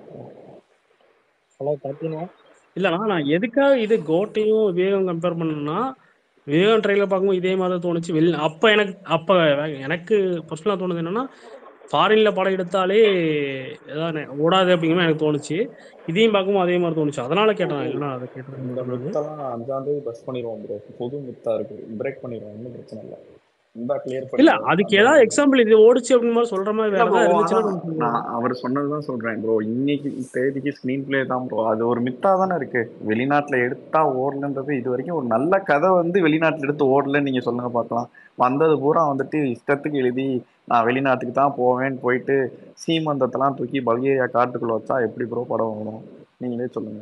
Speaker 12: ஹலோ பார்த்தீங்கன்னா
Speaker 9: இல்லைண்ணா நான் எதுக்காக இது கோட்டையும் விவேகம் கம்பேர் பண்ணேன்னா விவேகம் ட்ரெயிலர் பார்க்கும்போது இதே மாதிரி தான் தோணுச்சு வெளி அப்போ எனக்கு அப்போ எனக்கு பர்சனலாக தோணுது என்னன்னா ஃபாரின்ல படம் எடுத்தாலே ஏதாவது ஓடாது அப்படிங்கிற மாதிரி எனக்கு தோணுச்சு இதையும் பார்க்கும்போது அதே மாதிரி தோணுச்சு அதனால கேட்டேன் நான் இல்லைன்னா அதை கேட்டேன்
Speaker 5: இந்த மித்தெல்லாம் அஞ்சாம் தேதி பஸ் பண்ணிடுவோம் ப்ரோ புது மித்தா இருக்கு பிரேக் பண்ணிடுவோம் ஒன்றும் பிரச்சனை இல்லை இந்த கிளியர்
Speaker 9: இல்ல
Speaker 5: பண்ணிடுவோம்
Speaker 9: அதுக்கு
Speaker 5: அந்த
Speaker 9: ஏதாவது எக்ஸாம்பிள் இது ஓடிச்சு அப்படின்னு மாதிரி சொல்ற மாதிரி
Speaker 5: இல்ல
Speaker 9: வேற
Speaker 5: ப்ரோ
Speaker 9: ஏதாவது இருந்துச்சுன்னா
Speaker 5: அதான்
Speaker 9: கொஞ்சம் சொல்லுங்க
Speaker 5: நான் அவர் சொன்னதுதான் சொல்றேன் ப்ரோ இன்னைக்கு தேதிக்கு ஸ்க்ரீன் பிளே தான் ப்ரோ அது ஒரு மித்தா தானே இருக்கு வெளிநாட்டுல எடுத்தா ஓடலன்றது இது வரைக்கும் ஒரு நல்ல கதை வந்து வெளிநாட்டுல எடுத்து ஓடலன்னு நீங்க சொல்லுங்க பார்க்கலாம் வந்தது பூரா வந்துட்டு இஷ்டத்துக்கு எழுதி நான் வெளிநாட்டுக்கு தான் போவேன்னு போயிட்டு சீமந்தத்தெல்லாம் தூக்கி பல்கேரியா காட்டுக்குள்ள வச்சா எப்படி ப்ரோ படம் வரும் நீங்களே சொல்லுங்க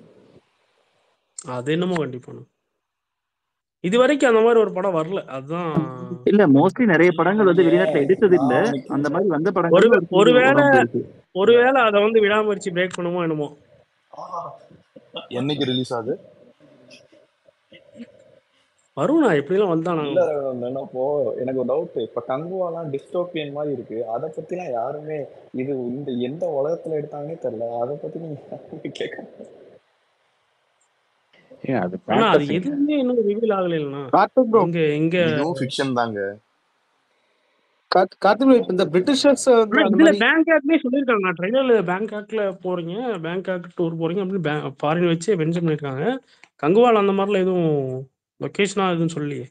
Speaker 9: அது என்னமோ கண்டிப்பாண்ணா இது வரைக்கும் அந்த மாதிரி ஒரு படம் வரல அதுதான்
Speaker 10: இல்ல மோஸ்ட்லி நிறைய படங்கள் வந்து
Speaker 5: நீங்க
Speaker 10: வெளிநாட்டுல எடுத்தது இல்ல
Speaker 5: நான் உனக்கு
Speaker 10: அந்த மாதிரி வந்த
Speaker 9: ஒரு
Speaker 10: படங்கள் ஒரு சிலது
Speaker 9: ஒருவேளை
Speaker 10: வராம போயிருக்கு
Speaker 9: ஒருவேளை அதை வந்து விடாமுயற்சி பிரேக் பண்ணுமோ என்னமோ
Speaker 6: என்னைக்கு ரிலீஸ் ஆகுது
Speaker 9: வரும்ண்ணா எப்படிலாம் வந்தானா
Speaker 5: இல்ல என்னப்போ எனக்கு ஒரு டவுட் இப்ப கங்குவாலாம் டிஸ்டோபியன் மாதிரி இருக்கு அதை பத்திலாம் யாருமே இது இந்த எந்த உலகத்துல எடுத்தாங்கன்னே தெரியல அதை பத்தி நீங்க கேட்க
Speaker 1: ஏன் அது
Speaker 9: ஆனா அது
Speaker 1: ஃபேண்டசிங்க
Speaker 9: எதுவுமே இன்னும் ரிவீல் ஆகல இல்லைண்ணா
Speaker 2: கார்த்திக் ப்ரோ
Speaker 9: எங்க எங்க
Speaker 6: இதுவும் ஃபிக்ஷன் தாங்க
Speaker 2: கார்த்திக் ப்ரோ இப்ப இந்த பிரிட்டிஷர்ஸ் வந்து
Speaker 9: ஆனா
Speaker 2: அந்த
Speaker 9: இதுல
Speaker 2: மாதிரி
Speaker 9: பேங்காக்லயே சொல்லியிருக்காங்க ட்ரெயிலர்ல பேங்காக்ல போறீங்க பேங்காக் டூர் போறீங்க அப்படின்னு ஃபாரின் வச்சு மென்ஷன் பண்ணியிருக்காங்க கங்குவால் அந்த மாதிரிலாம் எதுவும் லொக்கேஷனா எதுவும் சொல்லலையே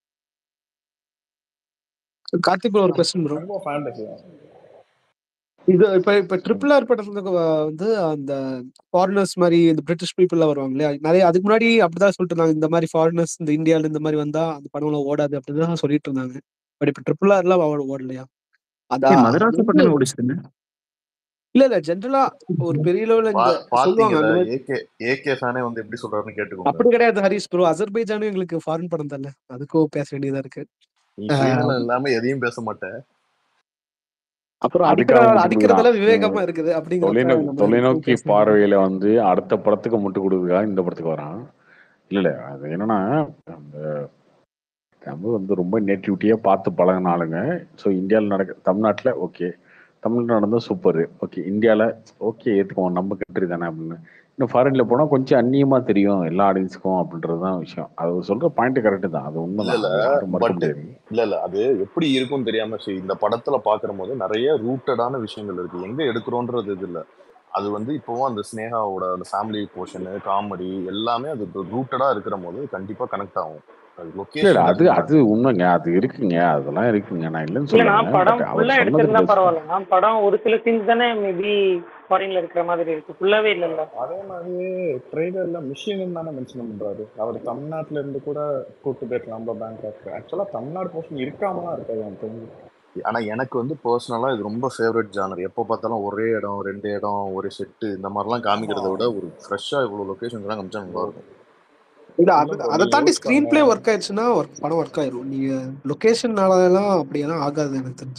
Speaker 2: கார்த்திக் ப்ரோ ஒரு கொஸ்டின் ப்ரோ
Speaker 5: ரொம்ப ஃபேண்டசி
Speaker 2: இது இப்ப இப்ப ட்ரிபிள் ஆர் படத்துக்கு வந்து அந்த ஃபாரினர்ஸ் மாதிரி இந்த பிரிட்டிஷ் பீப்புள் வருவாங்க இல்லையா நிறைய அதுக்கு முன்னாடி அப்படிதான் சொல்லிட்டு இருந்தாங்க இந்த மாதிரி ஃபாரினர்ஸ் இந்த இந்தியால இந்த மாதிரி வந்தா அந்த படம்லாம் ஓடாது அப்படின்னு தான் சொல்லிட்டு இருந்தாங்க பட் இப்ப ட்ரிபிள் ஆர்லாம் ஓடலையா அதா
Speaker 10: ஏய்
Speaker 2: அது
Speaker 10: மதராச
Speaker 2: வந்து
Speaker 10: பட்டமே ஓடிச்சுங்க
Speaker 2: இல்ல இல்ல ஜென்ரலா ஒரு பெரிய லெவல்ல
Speaker 6: பா
Speaker 2: இந்த சொல்லுவாங்க
Speaker 6: பாத்தீங்கல்ல
Speaker 2: அந்த மாதிரி
Speaker 6: ஏகே ஏகே ஃபேனே வந்து எப்படி சொல்றாருன்னு கேட்டுக்கோங்க
Speaker 2: அப்படி கிடையாது ஹரிஷ் ப்ரோ அசர்பைஜானும் எங்களுக்கு ஃபாரின் படம் தானே அதுக்கும் பேச வேண்டியதா இருக்கு
Speaker 6: நீ
Speaker 2: ஆஹ்
Speaker 6: சுயநலம் இல்லாம எதையும் பேச மாட்டேன்
Speaker 2: அப்புறம் அடிக்கிற
Speaker 1: அதுக்காக முட்டு
Speaker 2: அடிக்கிறதுல
Speaker 1: கொடுக்குறான்
Speaker 2: விவேகமா இருக்குது அப்படிங்கிறப்ப
Speaker 1: தொலைநோ
Speaker 2: நம்ம எதுக்கும்
Speaker 1: தொலைநோக்கி
Speaker 2: பேச வேண்டியது
Speaker 1: பார்வையில வந்து அடுத்த படத்துக்கு முட்டு கொடுக்குறதுக்காக இந்த படத்துக்கு வரான் இல்ல இல்ல அது என்னன்னா அந்த நம்ம வந்து ரொம்ப நேட்டிவிட்டியா பார்த்து பழகின ஆளுங்க ஸோ இந்தியாவில் நடக்க தமிழ்நாட்டில் ஓகே தமிழ்நாடு நடந்தா சூப்பர் ஓகே இந்தியாவில் ஓகே ஏற்றுக்குவோம் நம்ம கண்ட்ரி தானே அப்படின்னு இன்னும் ஃபாரின்ல போனால் கொஞ்சம் அந்நியமா தெரியும் எல்லா ஆடியன்ஸுக்கும் அப்படின்றது தான் விஷயம் அது அவர் சொல்ற பாயிண்ட் கரெக்டு தான் அது
Speaker 6: இல்ல
Speaker 1: உண்மைதான்
Speaker 6: இல்ல
Speaker 1: அது யாரும் மறுக்க
Speaker 6: பட்
Speaker 1: முடியாது
Speaker 6: இல்ல இல்ல அது எப்படி இருக்கும்னு தெரியாம சரி இந்த படத்துல பாக்குற போது நிறைய ரூட்டடான விஷயங்கள் இருக்கு எங்க எடுக்கிறோன்றது இது இல்ல அது வந்து இப்போவும் அந்த ஸ்னேகாவோட அந்த ஃபேமிலி போர்ஷனு காமெடி எல்லாமே அது ரூட்டடா இருக்கிற போது கண்டிப்பா கனெக்ட் ஆகும் அது
Speaker 1: இல்ல இல்ல
Speaker 6: லொகேஷன்
Speaker 1: அது
Speaker 6: டசன்ட்
Speaker 1: அது உண்மைங்க அது இருக்குங்க அதெல்லாம் இருக்குங்க நான் இல்லைன்னு
Speaker 3: இல்ல நான்
Speaker 1: சொல்லலைங்க
Speaker 3: படம்
Speaker 1: பட் அவர்
Speaker 3: ஃபுல்லா
Speaker 1: சொன்னது
Speaker 3: எடுத்திருந்தா
Speaker 1: பெஸ்ட்
Speaker 3: பரவாயில்ல நான் படம் ஒரு சில சீன்ஸ் தானே மேபி ஃபாரின்ல இருக்கிற மாதிரி இருக்கு ஃபுல்லாவே இல்லல்ல
Speaker 5: அதே மாதிரி ட்ரெய்லர்ல மிஷின் தானே மென்ஷன் பண்றாரு அவர் தமிழ்நாட்டுல இருந்து கூட கூட்டு போயிருக்கலாம்ல பேங்காக் ஆக்சுவலா தமிழ்நாடு போர்ஷன் இருக்காமலாம் இருக்காது எனக்கு தெரிஞ்சு
Speaker 6: ஆனா எனக்கு வந்து பர்சனலா இது ரொம்ப ஃபேவரட் ஜானர் எப்போ பார்த்தாலும் ஒரே இடம் ரெண்டு இடம் ஒரு செட்டு இந்த மாதிரிலாம்
Speaker 5: ஆமா
Speaker 6: காமிக்கிறத விட ஒரு ஃப்ரெஷ்ஷா இவ்வளவு லொகேஷன்ஸ் எல்லாம் காமிச்சா நல்லா இருக்கும்
Speaker 13: இல்ல
Speaker 5: இல்ல
Speaker 13: அது
Speaker 5: ப்ரோ
Speaker 13: அதை
Speaker 5: நீங்க
Speaker 13: தாண்டி
Speaker 5: யோசிச்சு
Speaker 13: ஸ்கிரீன்
Speaker 5: பாருங்க
Speaker 13: பிளே ஒர்க் ஆயிடுச்சுன்னா ஒர்க் படம் ஒர்க் ஆயிரும் நீங்க லொகேஷன்னாலலாம் அப்படியெல்லாம் ஆகாது எனக்கு தெரிஞ்சு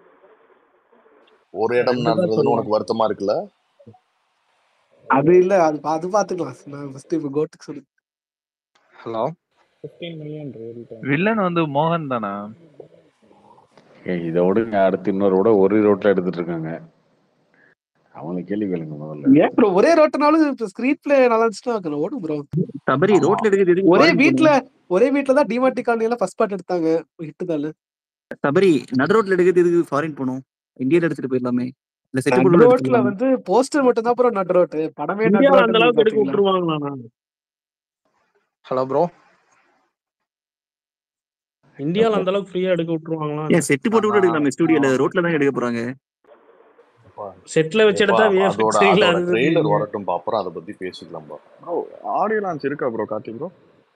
Speaker 6: ஒரு இடம்
Speaker 12: ரெண்டு தான்
Speaker 6: நடுறதுன்னு
Speaker 12: சொல்லுவேன்
Speaker 6: உனக்கு வருத்தமா இருக்குல்ல
Speaker 13: அது இல்ல அது அது பாத்துக்கலாம் நான் ஃபர்ஸ்ட் இப்ப கோட்டுக்கு சொல்லு
Speaker 14: hello
Speaker 5: fifteen million real time
Speaker 14: villain வந்து மோகன் தானா
Speaker 1: ஏய், இதை விடுங்க அடுத்து இன்னொரு விட ஒரு ரோட்ல எடுத்துட்டு இருக்காங்க அவங்களை கேள்வி கேளுங்க முதல்ல
Speaker 13: ஏன் ப்ரோ ஒரே ரோட்டனாலும் இப்ப ஸ்கிரீன் பிளே நல்லா இருந்துச்சுன்னா ஓடும் ப்ரோ
Speaker 10: சபரி
Speaker 1: ஆமா
Speaker 10: ரோட்ல எடுக்கிறது எதுக்கு
Speaker 13: ஒரே
Speaker 10: ஃபாரின்
Speaker 13: வீட்ல
Speaker 10: போகணும்
Speaker 13: ஒரே வீட்ல தான் டிமார்டி காலனில ஃபர்ஸ்ட் பார்ட் எடுத்தாங்க ஹிட் தானே
Speaker 10: சபரி நடு ரோட்ல எடுக்கிறது எதுக்கு ஃபாரின் போகணும் இந்தியால எடுத்துட்டு போயிடலாமே இல்ல செட்டு
Speaker 13: நட்
Speaker 10: போட்டு
Speaker 13: ரோட்ல
Speaker 10: எடுத்துக்கலாம்
Speaker 13: வந்து போஸ்டர் மட்டும் தான் ப்ரோ நட் ரோட்டு படமே நட்
Speaker 9: இந்தியாவில் அந்த
Speaker 13: ரோட்டுன்னு
Speaker 9: அளவுக்கு எடுக்க
Speaker 13: பாத்தீங்களா
Speaker 9: விட்டுருவாங்களாண்ணா
Speaker 14: ஹலோ ப்ரோ
Speaker 9: இந்தியாவில் அந்த அளவுக்கு ஃப்ரீயா எடுக்க விட்டுருவாங்களா
Speaker 10: ஏன் செட்டு போட்டு கூட எடுக்கலாமே ஸ்டுடியோல ரோட்ல தான் எடுக்க போறாங்க
Speaker 9: செட்ல வச்சு
Speaker 6: ஏப்பா
Speaker 9: எடுத்தா
Speaker 6: அதோட
Speaker 9: விஎஃப்எக்ஸ்ல
Speaker 6: அதோட
Speaker 9: அது
Speaker 6: ட்ரெய்லர் வரட்டும் அப்புறம் அதை பத்தி பேசிக்கலாம்பா
Speaker 5: ப்ரோ ஆடியோ லான்ச் இருக்கா ப்ரோ கார்த்திக் ப்ரோ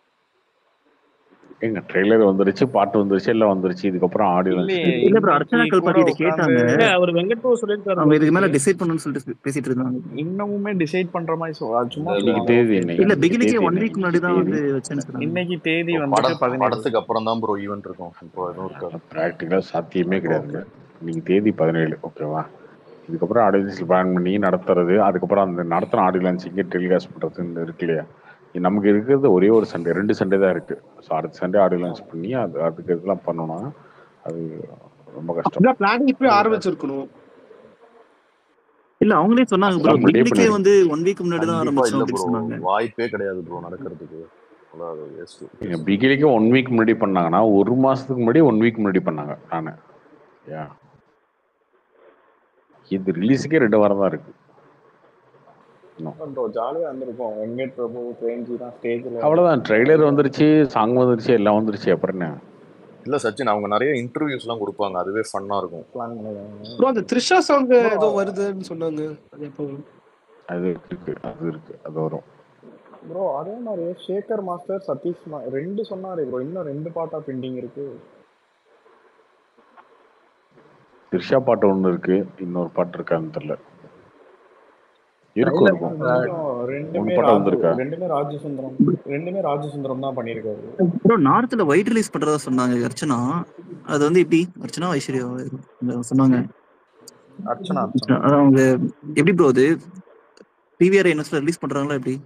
Speaker 1: எங்க ட்ரெய்லர் வந்துருச்சு பாட்டு வந்துருச்சு எல்லாம் வந்துருச்சு இதுக்கப்புறம் ஆடியோ லான்ச்
Speaker 5: இல்லையே
Speaker 10: இல்ல ப்ரோ அர்ச்சனா
Speaker 5: இன்னைக்கு கூட
Speaker 10: கல்பாட்டி இதை
Speaker 5: உட்காந்து
Speaker 10: கேட்டாங்க
Speaker 9: இல்ல அவர் வெங்கட் சொல்லியிருக்காரு
Speaker 10: அவங்க
Speaker 9: போல
Speaker 10: இதுக்கு மேல
Speaker 9: இருக்கு
Speaker 10: டிசைட் பண்ணணும்னு சொல்லிட்டு பேசிட்டு இருந்தாங்க
Speaker 5: இன்னமுமே டிசைட் பண்ற மாதிரி சொ- அது சும்மா
Speaker 6: இல்ல இல்ல
Speaker 1: இன்னைக்கு
Speaker 5: சொல்லுவாங்க
Speaker 1: தேதி
Speaker 5: ஓகே
Speaker 10: இல்ல
Speaker 1: இன்னைக்கு இன்னைக்கு
Speaker 10: பிகிலுக்கே
Speaker 1: தேதி
Speaker 10: ஒன்
Speaker 1: என்ன
Speaker 10: வீக் முன்னாடி
Speaker 1: இன்னைக்கு
Speaker 10: தான்
Speaker 1: தேதி
Speaker 10: வந்து வச்சேன்னு சொன்னாங்க
Speaker 5: இன்னைக்கு தேதி
Speaker 6: இப்போ
Speaker 5: வந்துட்டு
Speaker 6: படம்
Speaker 5: பதினேழு
Speaker 6: படத்துக்கு அப்புறம் தான் ப்ரோ ஈவென்ட் இருக்கும் இப்போ எதுவும் இருக்காது
Speaker 1: ப்ராக்டிக்கலா சாத்தியமே
Speaker 5: ஓகே
Speaker 1: கிடையாதுங்க இன்னைக்கு தேதி பதினேழு ஓகேவா இதுக்கப்புறம் ஆடியன்ஸ் பிளான் பண்ணி நடத்துறது அதுக்கப்புறம் அந்த நடத்துன ஆடியோ லான்ச் இங்கே டெலிகாஸ்ட் பண்ணுறதுன்னு இருக்கு இல்லையா நமக்கு இருக்கிறது ஒரே ஒரு சண்டே ரெண்டு சண்டே தான் இருக்கு ஸோ அடுத்த சண்டே ஆடியோ லான்ச் பண்ணி அது அதுக்கு இதெல்லாம் பண்ணோம்னா அது ரொம்ப கஷ்டம்
Speaker 13: அப்படிதான் பிளானிங் இப்பவே ஆரம்பிச்சிருக்கணும்
Speaker 10: இல்ல அவங்களே சொன்னாங்க ப்ரோ
Speaker 1: அதெல்லாம் முன்னாடியே
Speaker 10: பிகிலுக்கே
Speaker 1: பண்ணிருக்கணும்
Speaker 10: வந்து ஒன் வீக் முன்னாடி தான்
Speaker 6: கண்டிப்பா
Speaker 10: ஆரம்பிச்சோம்
Speaker 6: இல்ல
Speaker 10: அப்படின்னு
Speaker 6: ப்ரோ
Speaker 10: சொன்னாங்க
Speaker 6: வாய்ப்பே கிடையாது ப்ரோ நடக்கிறதுக்கு அதான் அது வேஸ்ட்
Speaker 1: நீங்க பிகிலிக்கு ஒன் வீக் முன்னாடி பண்ணாங்கன்னா ஒரு மாசத்துக்கு முன்னாடி ஒன் வீக் முன்னாடி பண்ணாங்க நானு யா இது ரிலீஸுக்கே ரெண்டு வாரம் தான் இருக்கு இன்னும்
Speaker 5: ப்ரோ ஜாலியா இருந்திருக்கும் வெங்கட் பிரபு பிரேம்ஜி தான் ஸ்டேஜ்ல
Speaker 1: அவ்வளவுதான் ட்ரெய்லர் வந்துருச்சு சாங் வந்துருச்சு எல்லாம் வந்துருச்சு அப்புறம் என்ன
Speaker 6: இல்ல சச்சின் அவங்க நிறைய இன்டர்வியூஸ் எல்லாம் கொடுப்பாங்க அதுவே ஃபன்னா இருக்கும்
Speaker 5: பிளான் பண்ணிருக்காங்க
Speaker 13: ப்ரோ அந்த த்ரிஷா சாங்
Speaker 5: ப்ரோ
Speaker 13: ஏதோ வருதுன்னு சொன்னாங்க அது எப்போ வரும்?
Speaker 1: அது இருக்கு அது இருக்கு அது வரும்
Speaker 5: ப்ரோ அதே மாதிரி சேகர் மாஸ்டர் சதீஷ் மா ரெண்டு சொன்னாரு ப்ரோ இன்னும் ரெண்டு பாட்டா பெண்டிங் இருக்கு
Speaker 1: த்ரிஷா பாட்டு ஒன்று இருக்கு இன்னொரு பாட்டு இருக்கான்னு தெரியல இருக்கும் இருக்கும்
Speaker 5: கொஞ்சம் ரெண்டுமே
Speaker 1: மூணு பாட்டு
Speaker 5: ராஜு
Speaker 1: வந்திருக்கா
Speaker 5: ரெண்டுமே ராஜு சுந்தரம் ரெண்டுமே ராஜு சுந்தரம் தான் பண்ணியிருக்காரு
Speaker 10: ப்ரோ நார்த்ல ஒயிட் ரிலீஸ் பண்றதா சொன்னாங்க அர்ச்சனா அது வந்து எப்படி அர்ச்சனா ஐஸ்வர்யா சொன்னாங்க
Speaker 5: அர்ச்சனா அர்ச்சனா
Speaker 10: அதான் அவங்க எப்படி ப்ரோ அது பிவிஆர் என்எஸ்ல ரிலீஸ் பண்றாங்களா எப்படி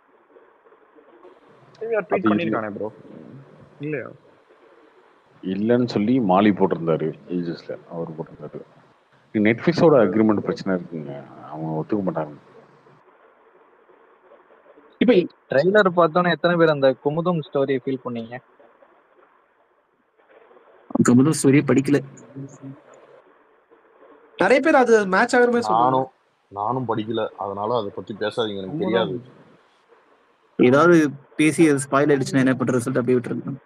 Speaker 5: டிவிஆர்
Speaker 1: அது
Speaker 5: ட்வீட்
Speaker 1: இல்ல
Speaker 5: பண்ணியிருக்கானே ப்ரோ இல்லையா
Speaker 1: இல்லைன்னு சொல்லி மாலி போட்டிருந்தாரு ஏஜஸ்ல அவர் போட்டிருந்தாரு நெட்ஃபிளிக்ஸோட அக்ரிமெண்ட் பிரச்சனை இருக்குங்க அவங்க ஒத்துக்க மாட்டாங்க
Speaker 13: இப்ப
Speaker 14: ட்ரெய்லர் பார்த்தோன்னே எத்தனை பேர் அந்த குமுதம் ஸ்டோரி ஃபீல் பண்ணீங்க
Speaker 10: கமலும் ஸ்டோரியே படிக்கல
Speaker 13: நிறைய பேர் அது மேட்ச் ஆகிற மாதிரி சொன்னாங்க
Speaker 6: நானும் நானும் படிக்கல அதனால அதை பத்தி பேசாதீங்க எனக்கு
Speaker 5: குமுதம்
Speaker 6: தெரியாது
Speaker 10: ஏதாவது பேசி அது ஸ்பாயில் ஆயிடுச்சுன்னா என்ன பண்ற ரிசல்ட் அப்படியே விட்டுருக்கேன்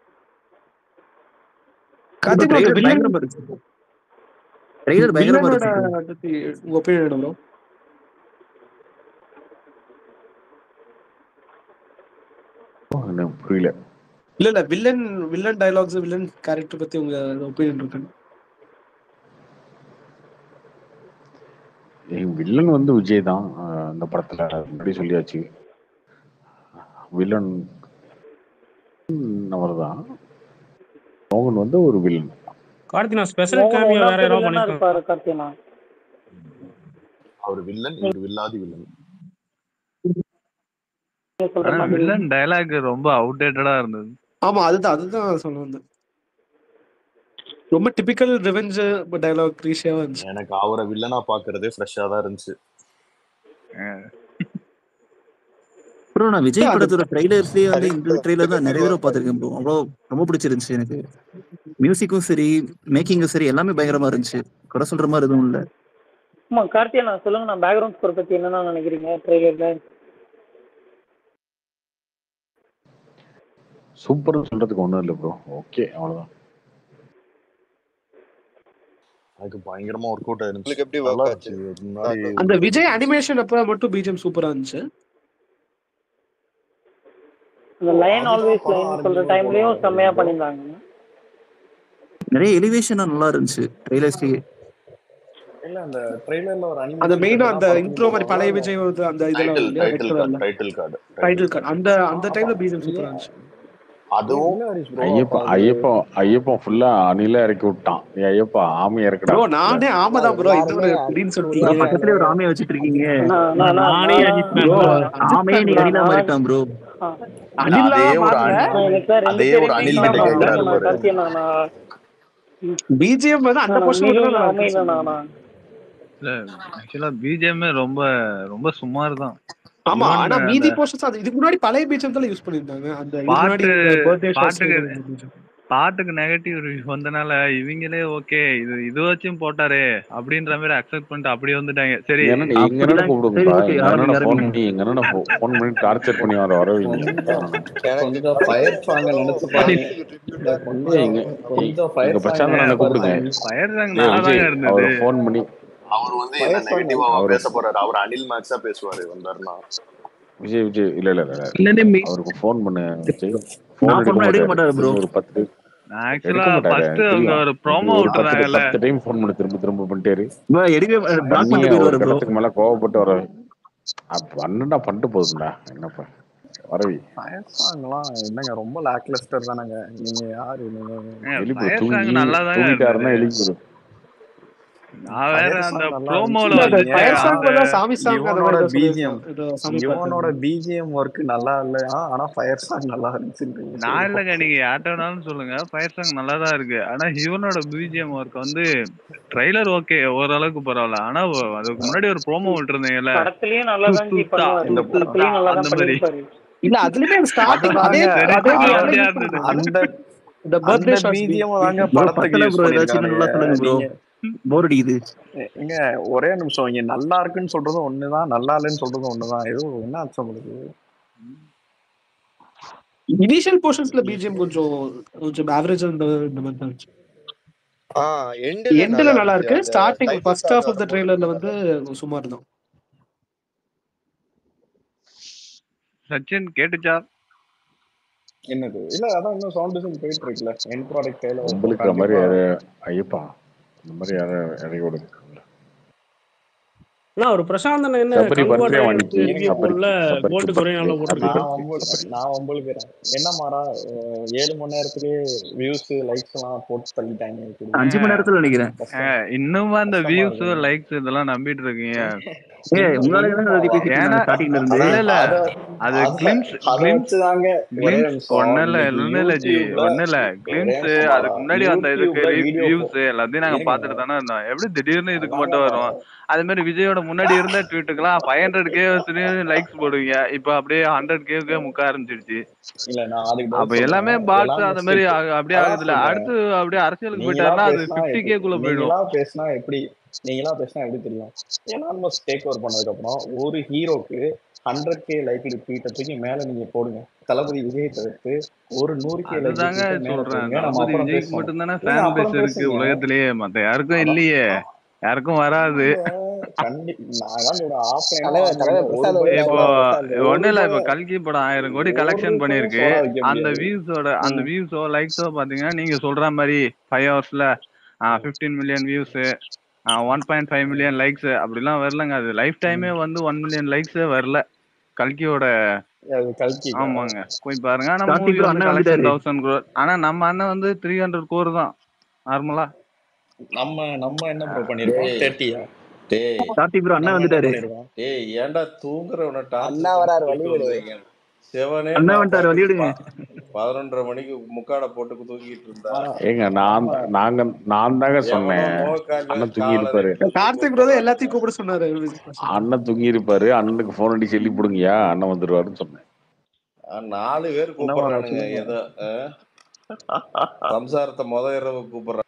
Speaker 13: கார்த்திக் bro, அந்த
Speaker 10: ட்ரெய்லர்
Speaker 13: வில்லன்
Speaker 10: பயங்கரமா இருந்துச்சு ட்ரெய்லர் பயங்கரமா
Speaker 13: வில்லனோட
Speaker 10: இருந்துச்சு
Speaker 13: பத்தி உங்க ஒப்பீனியன் ப்ரோ
Speaker 1: எனக்கு புரியல
Speaker 13: இல்ல இல்ல villain villain dialogues villain character பத்தி உங்க ஒப்பீனியன் இருக்கு
Speaker 1: வில்லன் வந்து விஜய் தான் அஹ் அந்த படத்துல முன்னாடி சொல்லியாச்சு வில்லன் அவர் தான் மோகன் வந்து ஒரு வில்லன்
Speaker 9: கார்த்தினா ஸ்பெஷல்
Speaker 3: மோகன்
Speaker 9: கேமியோ
Speaker 3: ஒன்
Speaker 9: வேற
Speaker 3: ஆஃப் த
Speaker 9: யாராவது
Speaker 3: வில்லனா
Speaker 9: பண்ணிருக்காங்க
Speaker 3: இருப்பாரு கார்த்தினா
Speaker 6: அவர் வில்லன் இவர் வில்லாதி வில்லன்
Speaker 3: நீங்க சொல்ற
Speaker 14: ஆனா
Speaker 3: மாதிரி
Speaker 14: வில்லன் டயலாக் ரொம்ப அவுடேட்டடா இருந்தது
Speaker 13: ஆமா அதுதான் அதுதான் சொல்ல வந்தேன் ரொம்ப டிபிக்கல் ரிவெஞ்ச் டயலாக் க்ரீஷியாவா இருந்துச்சு
Speaker 6: எனக்கு அவரை வில்லனா பாக்குறதே ஃப்ரெஷ்ஷா தான் இருந்துச்சு
Speaker 10: ப்ரோ நான் விஜய்
Speaker 13: அது
Speaker 10: படத்தோட ட்ரைலர்ஸ்லயே வந்து
Speaker 8: அது
Speaker 10: இந்த ட்ரைலர் தான் நிறைய தடவை பார்த்திருக்கேன் ப்ரோ அவ்வளோ ரொம்ப பிடிச்சிருந்துச்சு எனக்கு மியூசிக்கும் சரி மேக்கிங்கும் சரி எல்லாமே பயங்கரமா இருந்துச்சு குறை சொல்ற மாதிரி எதுவும் இல்லை
Speaker 3: ஆமா கார்த்தியா நான் சொல்லுங்க நான் பேக்ரவுண்ட் ஸ்கோர் பத்தி என்னென்ன நினைக்கிறீங்க ட்ரெய்லர்ல
Speaker 1: சூப்பர்னு சொல்றதுக்கு ஒன்றும் இல்லை ப்ரோ ஓகே அவ்வளோதான்
Speaker 6: அதுக்கு பயங்கரமா ஒர்க் அவுட் ஆயிருந்துச்சு
Speaker 8: உங்களுக்கு எப்படி
Speaker 6: நல்லா
Speaker 8: ஒர்க் ஆச்சு
Speaker 6: இருந்துச்சு இதுக்கு முன்னாடி
Speaker 13: அந்த விஜய் அனிமேஷன் அப்ப மட்டும் பிஜிஎம் சூப்பரா இருந்துச்சு
Speaker 3: அந்த லைன்
Speaker 5: அதுதான்
Speaker 3: ஆல்வேஸ்
Speaker 5: படம்
Speaker 3: லைன் சொல்ற
Speaker 5: ஆரம்பிக்கும் போது
Speaker 3: டைம்லயும்
Speaker 5: போடுவாங்க
Speaker 3: செம்மையா
Speaker 5: ப்ரோ
Speaker 3: பண்ணியிருந்தாங்க
Speaker 10: நிறைய எலிவேஷனா நல்லா இருந்துச்சு ட்ரைலர்ஸ்லயே
Speaker 5: இல்ல அந்த ட்ரெய்லர்ல ஒரு
Speaker 13: அந்த
Speaker 5: அனிமேஷன்
Speaker 13: மெயினா
Speaker 5: கட்
Speaker 13: அந்த
Speaker 5: எல்லாம்
Speaker 13: இன்ட்ரோ மாதிரி
Speaker 5: பார்த்துட்டு
Speaker 13: பழைய
Speaker 5: போவாங்க
Speaker 13: விஜய் வந்து அந்த இதெல்லாம்
Speaker 6: டைட்டில்
Speaker 13: வரும் இல்லையா ரெட்
Speaker 6: டைட்டில் கார்டு
Speaker 13: கலர்ல
Speaker 6: title card title
Speaker 13: title card அந்த அந்த
Speaker 5: ஆமா
Speaker 13: டைம்ல பிஜிஎம்
Speaker 5: ஏன்
Speaker 13: சூப்பரா இருந்துச்சு
Speaker 6: அதுவும்
Speaker 5: இல்ல ஹரிஷ் ப்ரோ
Speaker 1: ஐயப்பா
Speaker 5: அது
Speaker 1: ஐயப்பன் ஐயப்பன் ஃபுல்லா அணில இறக்கி விட்டான் நீ ஐயப்பா ஆமை இறக்குடா
Speaker 13: ப்ரோ நானே ஆமா தான் ப்ரோ இது ஒரு அப்படின்னு
Speaker 10: ப்ரோ
Speaker 13: சொல்லிட்டீங்க
Speaker 10: பக்கத்துலயே ஒரு ஆமையை வச்சிட்டு இருக்கீங்க
Speaker 3: நான் நான் நான்
Speaker 9: நானே
Speaker 3: நான்
Speaker 9: அஜித்
Speaker 10: ப்ரோ
Speaker 9: மேன்
Speaker 13: ப்ரோ
Speaker 10: ஆமையே
Speaker 13: அஜித்
Speaker 10: நீ
Speaker 13: தான்
Speaker 10: அணிலா
Speaker 3: நான்
Speaker 10: மாறிட்டான் ப்ரோ
Speaker 3: ஆ.
Speaker 6: இல்ல
Speaker 13: அனிலா
Speaker 6: அதே ஒரு
Speaker 13: மாறல
Speaker 6: அணி
Speaker 3: நான் எனக்கு ரெண்டு
Speaker 6: அதே ஒரு
Speaker 3: பேரையுமே
Speaker 6: அணில்
Speaker 3: நான்
Speaker 6: கிட்ட
Speaker 3: நான்
Speaker 6: கேக்குறாரு
Speaker 3: நான்
Speaker 6: பாரு
Speaker 3: கார்த்தியா நான் நான்
Speaker 13: பிஜிஎம் வந்து அந்த
Speaker 3: நான்
Speaker 13: போர்ஷன் மட்டும்
Speaker 3: நீங்களும்
Speaker 13: தான் நல்லா
Speaker 3: ஆமை
Speaker 13: இருக்குன்னு
Speaker 3: இல்ல
Speaker 13: சொல்லுவாங்க
Speaker 3: நான்
Speaker 14: இல்ல ஆக்சுவலா பிஜிஎம் ரொம்ப ரொம்ப சுமார் தான்
Speaker 13: ஆமா
Speaker 14: ஈவன்
Speaker 13: ஆனா
Speaker 14: அந்த
Speaker 13: மீதி போர்ஷன்ஸ் அது இதுக்கு முன்னாடி பழைய பிஜிஎம் தான் யூஸ் பண்ணிருந்தாங்க அந்த இதுக்கு முன்னாடி
Speaker 14: பாட்டு
Speaker 13: இந்த பர்த்டே ஷோஸ்
Speaker 14: பாட்டுக்கு பாட்டுக்கு நெகட்டிவ் ரிவ்யூ வந்தனால இவங்களே ஓகே இது இது வச்சும் போட்டாரே அப்படின்ற மாதிரி அக்செப்ட் பண்ணிட்டு அப்படி வந்துட்டாங்க சரி
Speaker 1: எங்க அண்ணன் எங்க அண்ணனை
Speaker 10: அப்படிலாம் சரி
Speaker 1: கூப்பிடுங்கப்பா
Speaker 10: ஓகே
Speaker 1: எங்க அண்ணனை
Speaker 10: ஆரம்பிங்க
Speaker 1: ஃபோன்
Speaker 10: ஆரம்பிங்க
Speaker 1: பண்ணி எங்க அண்ணனை ஃபோன் பண்ணி டார்ச்சர் பண்ணி வர வர வைங்க
Speaker 5: கொஞ்சம்
Speaker 8: எனக்கு
Speaker 5: கொஞ்சம் ஃபயர் சாங்க நினைச்சு பாருங்க இல்ல
Speaker 1: ஏய்,
Speaker 5: கொஞ்சம்
Speaker 1: எங்க
Speaker 5: கொஞ்சம்
Speaker 1: எங்க
Speaker 5: ஃபயர் சாங்க
Speaker 1: பிரசாந்தன்
Speaker 5: நினைச்சு
Speaker 1: அண்ணனை கூப்பிடுங்க
Speaker 5: பாருங்க
Speaker 14: ஃபயர் சாங்
Speaker 1: ஏய்
Speaker 14: நல்லா
Speaker 1: விஜய்
Speaker 14: தாங்க இருந்தது
Speaker 1: அவரை ஃபோன் பண்ணி
Speaker 6: அவர் வந்து என்ன
Speaker 5: ஃபயர் சாங்
Speaker 6: நெகட்டிவா
Speaker 1: அவரு
Speaker 6: பேச போறாரு அவர் அனில் மேக்ஸா பேசுவாரு வந்தாருன்னா
Speaker 1: விஜய் விஜய் இல்ல இல்ல இல்ல
Speaker 9: இல்லனே மீ
Speaker 1: அவருக்கு ஃபோன் பண்ணு விஜய் ஃபோன்
Speaker 10: நான்
Speaker 1: எடுக்க
Speaker 10: பண்ணா எடுக்க
Speaker 1: மாட்டாரு
Speaker 10: மாட்டாரு ப்ரோ
Speaker 1: திரும்ப ஒரு பத்து டைம்
Speaker 14: ஆக்சுவலா
Speaker 1: எடுக்க மாட்டாரு
Speaker 14: ஃபர்ஸ்ட்
Speaker 1: எனக்கு
Speaker 14: அவங்க
Speaker 1: தெரியும்
Speaker 14: ஒரு
Speaker 1: இப்படி
Speaker 14: ப்ரோமோ
Speaker 1: ஒரு பத்து
Speaker 14: விட்டுறாங்கல்ல
Speaker 1: பத்து டைம் ஃபோன் பண்ணி திரும்ப திரும்ப பண்ணிட்டாரு
Speaker 10: ப்ரோ எடுக்க பிளாக்
Speaker 1: பண்ணி
Speaker 10: பண்ணிட்டு
Speaker 1: ஒரு
Speaker 10: போயிடுவாரு ப்ரோ
Speaker 1: கட்டத்துக்கு மேல கோவப்பட்டு வர பண்ணுடா பண்ணிட்டு போகுதுடா என்னப்பா வரவி
Speaker 5: ஃபயர் சாங்லாம் என்னங்க ரொம்ப லாக்லஸ்டர் தானங்க நீங்க யாரு நீங்க
Speaker 1: எழுப்பி
Speaker 14: ஃபயர்
Speaker 1: தூங்கி
Speaker 14: சாங் நல்லா தாங்க
Speaker 1: தூங்கிட்டாருன்னா
Speaker 14: இருந்தது
Speaker 1: எழுப்பி விடு
Speaker 14: நான் வேற
Speaker 5: ஃபயர்
Speaker 14: அந்த
Speaker 5: சாங் நல்லா
Speaker 14: ப்ரோமோல
Speaker 13: இல்ல அந்த
Speaker 5: இருந்துச்சு
Speaker 14: வந்துச்சு
Speaker 13: ஃபயர்
Speaker 5: ஏன்
Speaker 13: சாங்
Speaker 14: அந்த
Speaker 13: பதிலா சாமி சாங் அந்த
Speaker 5: யுவனோட
Speaker 13: மாதிரி ஏதோ
Speaker 5: பிஜிஎம்
Speaker 13: சொல்லியிருக்காங்க ஏதோ சாமி பாட்டு
Speaker 5: யுவனோட பிஜிஎம் ஒர்க் நல்லா இல்லையா ஆனா ஃபயர் சாங் நல்லா இருந்துச்சுன்றீங்க
Speaker 14: நான்
Speaker 5: சரி
Speaker 14: இல்லைங்க
Speaker 5: ஓகே
Speaker 14: நீங்க யார்கிட்ட வேணாலும் சொல்லுங்க ஃபயர் சாங் நல்லா தான் இருக்கு ஆனா ஹியூனோட பிஜிஎம் ஒர்க் வந்து ட்ரைலர் ஓகே ஓரளவுக்கு பரவாயில்ல ஆனா ஒ- அதுக்கு முன்னாடி ஒரு ப்ரோமோ விட்டுருந்தீங்கல்ல
Speaker 3: படத்துலயும் நல்லா தான் ஜி
Speaker 14: சுத்தா
Speaker 3: பண்ணுவாரு
Speaker 5: இந்த
Speaker 14: சுத்தா
Speaker 3: படத்துலயும் நல்லா
Speaker 14: அந்த
Speaker 3: தான்
Speaker 14: மாதிரி
Speaker 3: பண்ணிருப்பாரு
Speaker 13: இல்ல அதுலயுமே ஸ்டார்டிங் அதே
Speaker 5: அதுதாங்க
Speaker 14: சரி
Speaker 13: அதே
Speaker 5: அத
Speaker 13: பிஜிஎம் தான் யூஸ்
Speaker 14: காமெடியா இருந்தது
Speaker 5: அந்த
Speaker 13: பண்ணிருப்பாங்க இந்த
Speaker 5: அந்த
Speaker 13: பர்த்டே ஷாட்ஸ்
Speaker 5: பிஜிஎம் தாங்க
Speaker 10: ப்ரோ
Speaker 5: படத்துக்கு
Speaker 10: பத்தல
Speaker 5: யூஸ்
Speaker 10: ப்ரோ ஏதாச்சும்
Speaker 5: பண்ணிருக்கானுங்க
Speaker 10: நல்லா சொல்லுங்க ப்ரோ
Speaker 5: நீங்க
Speaker 10: போர் அடிக்குது
Speaker 5: எ- இங்க ஒரே நிமிஷம் இங்க நல்லா இருக்குன்னு சொல்றதும் ஒண்ணுதான் நல்லா இல்லைன்னு சொல்றதும் ஒண்ணுதான் ஏதோ என்ன ஆச்சு உங்களுக்கு
Speaker 13: இனிஷியல் போர்ஷன்ஸ்ல பிஜிஎம் கொஞ்சம் கொஞ்சம் ஆவரேஜ் இந்த இந்த மாதிரி தான் இருந்துச்சு
Speaker 8: ஆ எண்ட்ல
Speaker 13: எண்ட்ல
Speaker 8: நல்லா
Speaker 13: நல்லா
Speaker 8: இருந்துச்சு
Speaker 13: இருக்கு
Speaker 8: அந்த
Speaker 13: starting
Speaker 8: title
Speaker 13: first
Speaker 8: card
Speaker 13: half of the
Speaker 8: வரும்போது
Speaker 13: ட்ரெய்லர்ல
Speaker 8: நல்லா
Speaker 13: வந்து சுமார் தான்
Speaker 14: சச்சின் கேட்டுச்சா
Speaker 5: என்னது இல்ல அதான் இன்னும் சவுண்ட் டிசைன் போயிட்டு இருக்குல்ல என் ப்ராடக்ட் கையில
Speaker 1: உங்களுக்கு மாதிரி
Speaker 5: கண்டிப்பா
Speaker 1: யாரு ஐயப்பா இந்த மாதிரி யாரை இறக்கி விடுங்க
Speaker 9: நான் ஒரு பிரசாந்த் அண்ணன் என்ன
Speaker 1: சபரி
Speaker 9: கங்குவா
Speaker 1: பர்த்டே
Speaker 9: ட்ரைலர்
Speaker 1: வாங்கிச்சு
Speaker 9: ரிவ்யூ
Speaker 1: சபரி
Speaker 9: போடல
Speaker 1: சபரிக்கு
Speaker 9: கோல்டு ஒரே
Speaker 1: பர்த்டே
Speaker 9: நாள்ல
Speaker 1: ஹாப்பி
Speaker 9: போட்டுருக்காரு
Speaker 5: நான்
Speaker 1: பர்த்டே
Speaker 5: உங்களுக்கு
Speaker 1: சபரி
Speaker 5: நான் உங்களுக்கு என்ன மாறா அஹ் ஏழு மணி நேரத்திலேயே வியூஸ் லைக்ஸ் எல்லாம் போட்டு தள்ளிட்டாங்க இப்படி
Speaker 10: அஞ்சு மணி நேரத்துல நினைக்கிறேன்
Speaker 5: கஷ்டம்
Speaker 14: இன்னும் அந்த
Speaker 5: கஷ்டமா
Speaker 14: வியூஸ்
Speaker 5: இருக்குங்க
Speaker 14: லைக்ஸ் இதெல்லாம் நம்பிட்டு இருக்கீங்க
Speaker 10: ஏ
Speaker 5: என்ன
Speaker 10: உங்களால தான் அதை
Speaker 5: உண்மையாவா
Speaker 10: பேசிட்டு
Speaker 14: ஏன்னா
Speaker 10: இருந்தாங்க ஸ்டார்டிங்ல இருந்து
Speaker 14: இல்ல இல்ல
Speaker 5: அத
Speaker 14: அது
Speaker 5: அத
Speaker 14: கிளிம்ஸ்
Speaker 5: அத
Speaker 14: கிளிம்ஸ்
Speaker 5: வச்சுதாங்க ஒரே
Speaker 14: கிளிம்ஸ்
Speaker 5: நிமிஷம்
Speaker 14: ஒன்னும் இல்ல
Speaker 5: இன்னைக்கு
Speaker 14: ஒன்னும் இல்ல ஜி
Speaker 5: யூடியூப்ல
Speaker 14: ஒன்னும் இல்ல
Speaker 5: ஒரே
Speaker 14: கிளிம்ஸ்
Speaker 5: நிமிஷம் மாறா
Speaker 14: அதுக்கு முன்னாடி வந்த இதுக்கு
Speaker 5: யூடியூப்ல வீடியோ
Speaker 14: வியூஸ் எல்லாத்தையும் நாங்க
Speaker 5: இருங்க
Speaker 14: பாத்துட்டு தானே இருந்தோம் எப்படி திடீர்னு இதுக்கு
Speaker 5: அதாங்க
Speaker 14: மட்டும்
Speaker 5: மாறா
Speaker 14: வரும் அதே மாதிரி விஜயோட முன்னாடி இருந்த ட்வீட்டுக்கெல்லாம் ஃபைவ் ஹண்ட்ரட் கே லைக்ஸ் போடுவீங்க இப்போ அப்படியே ஹண்ட்ரட் கேவுக்கே முக்க ஆரம்பிச்சிருச்சு
Speaker 5: இல்ல நான் அதுக்கு
Speaker 14: அப்ப
Speaker 5: பதில்
Speaker 14: எல்லாமே
Speaker 5: சொல்றேன்
Speaker 14: பாட்ஸ்
Speaker 5: எல்லாம்
Speaker 14: அந்த மாதிரி
Speaker 5: மிஸ்டேக்
Speaker 14: ஆகு- அப்படியே
Speaker 5: அதான்
Speaker 14: ஆகுதுல
Speaker 5: சொல்றேன்
Speaker 14: அடுத்து அப்படியே அரசியலுக்கு
Speaker 5: நீங்களா
Speaker 14: போயிட்டாருன்னா அது
Speaker 5: பேசினா
Speaker 14: பிப்டி
Speaker 5: எப்படி
Speaker 14: கேக்குள்ள போயிடும்
Speaker 5: நீங்களா பேசினா எப்படி நீங்களா பேசினா எப்படி தெரியும் எலான்மஸ் டேக் ஓவர் பண்ணதுக்கு அப்புறம் ஒரு ஹீரோக்கு ஹண்ட்ரட் கே லைக் ட்வீட்டை தூக்கி மேல நீங்க போடுங்க தளபதி விஜய் தவிர்த்து ஒரு நூறு கே லைக்
Speaker 14: அதுதாங்க
Speaker 5: ட்வீட்டை மேல
Speaker 14: சொல்றேன்
Speaker 5: போடுங்க நம்ம
Speaker 14: தளபதி
Speaker 5: அப்புறம்
Speaker 14: விஜய்க்கு
Speaker 5: பேசணும்
Speaker 14: மட்டும்தானே
Speaker 5: இல்லைங்க
Speaker 14: ஃபேன்
Speaker 5: அப்புறம்
Speaker 14: பேஸ் இருக்கு
Speaker 5: பேசுங்க
Speaker 14: உலகத்திலேயே மத்த யாருக்கும்
Speaker 5: அதான்
Speaker 14: இல்லையே யாருக்கும் வராது
Speaker 5: இல்ல கண்டி நான் தான் சொல்றேன் ஆஃப்லைனா
Speaker 8: தலைவர்
Speaker 5: வாங்குவீங்க
Speaker 8: தலைவர்
Speaker 5: ஒரு
Speaker 8: பிரசாந்த்
Speaker 5: பயம்
Speaker 14: இப்போ
Speaker 8: விட்டாருல
Speaker 5: சோடா
Speaker 8: பிரசாந்த்
Speaker 5: ஒரு
Speaker 14: ஒண்ணும் இல்ல இப்ப
Speaker 5: பயம்
Speaker 14: கல்கி படம் ஆயிரம் கோடி
Speaker 5: ஒரு
Speaker 14: கலெக்ஷன்
Speaker 5: பயம்
Speaker 14: பண்ணிருக்கு
Speaker 5: சோடா விற்க
Speaker 14: அந்த
Speaker 5: முடியாது
Speaker 14: வியூஸோட அந்த
Speaker 5: ம்
Speaker 14: வியூஸோ லைக்ஸோ பாத்தீங்கன்னா நீங்க சொல்ற மாதிரி ஃபைவ் ஹவர்ஸ்ல fifteen million views one point five million likes அப்படிலாம் வரலங்க அது லைஃப் டைமே
Speaker 5: ம்
Speaker 14: வந்து ஒன் மில்லியன் லைக்ஸே வரல கல்கியோட
Speaker 5: அது கல்கிக்கா
Speaker 14: ஆமாங்க போய் பாருங்க ஆனா
Speaker 10: கார்த்திக்
Speaker 14: மூவி
Speaker 10: ப்ரோ
Speaker 14: வந்து
Speaker 10: அண்ணன்
Speaker 14: கலெக்ஷன்
Speaker 10: வந்துட்டாரு
Speaker 14: தௌசண்ட் க்ரோர் ஆனா நம்ம அண்ணன் வந்து த்ரீ ஹண்ட்ரட் கோர் தான் நார்மலா
Speaker 5: நம்ம நம்ம என்ன ப்ரோ பண்ணிருக்கோம்
Speaker 15: டேய்
Speaker 5: தேர்ட்டியா
Speaker 15: டேய்
Speaker 10: கார்த்திக் ப்ரோ அண்ணன்
Speaker 5: நம்ம என்ன
Speaker 10: வந்துட்டாரு
Speaker 5: பண்ணிருக்கோம்
Speaker 15: டேய் ஏன்டா தூங்குறவனை
Speaker 8: அண்ணா
Speaker 15: டார்ச்சர் பண்ணி
Speaker 8: வராரு
Speaker 15: தூக்கிட்டு
Speaker 8: வழிவிடு
Speaker 15: வந்தீங்க செவனே
Speaker 10: அண்ணன்
Speaker 15: நான்
Speaker 10: வந்துட்டாரு வழி
Speaker 15: பாட்டுக்கு
Speaker 10: விடுங்க
Speaker 15: ப- பதினொன்றரை மணிக்கு முக்காடை போட்டு தூங்கிட்டு இருந்தா
Speaker 5: ஆனா
Speaker 1: ஏங்க நான்
Speaker 5: நம்ம
Speaker 1: நாங்க நான் தாங்க
Speaker 15: எவனோ
Speaker 1: சொன்னேன்
Speaker 15: நோக்காம
Speaker 1: அண்ணன் தூங்கி
Speaker 15: காலை
Speaker 1: இருப்பாரு
Speaker 15: ரெண்டு மணிக்கு
Speaker 13: கார்த்திக் ப்ரோ தான்
Speaker 15: கூப்பிடுறாங்க
Speaker 13: எல்லாத்தையும் கூப்பிட சொன்னாரு பிரசாந்த்
Speaker 1: அண்ணன் தூங்கி இருப்பாரு அண்ணனுக்கு போன் அடிச்சு சொல்லி போடுங்கயா அண்ணன் வந்துருவாருன்னு சொன்னேன்
Speaker 15: ஆ, நாலு பேர்
Speaker 5: என்ன மாறா
Speaker 15: கூப்பிடுறானுங்க
Speaker 5: சொல்லுங்க
Speaker 15: ஏதோ ஆ, சம்சாரத்தை முத இரவு கூப்பிடுறான்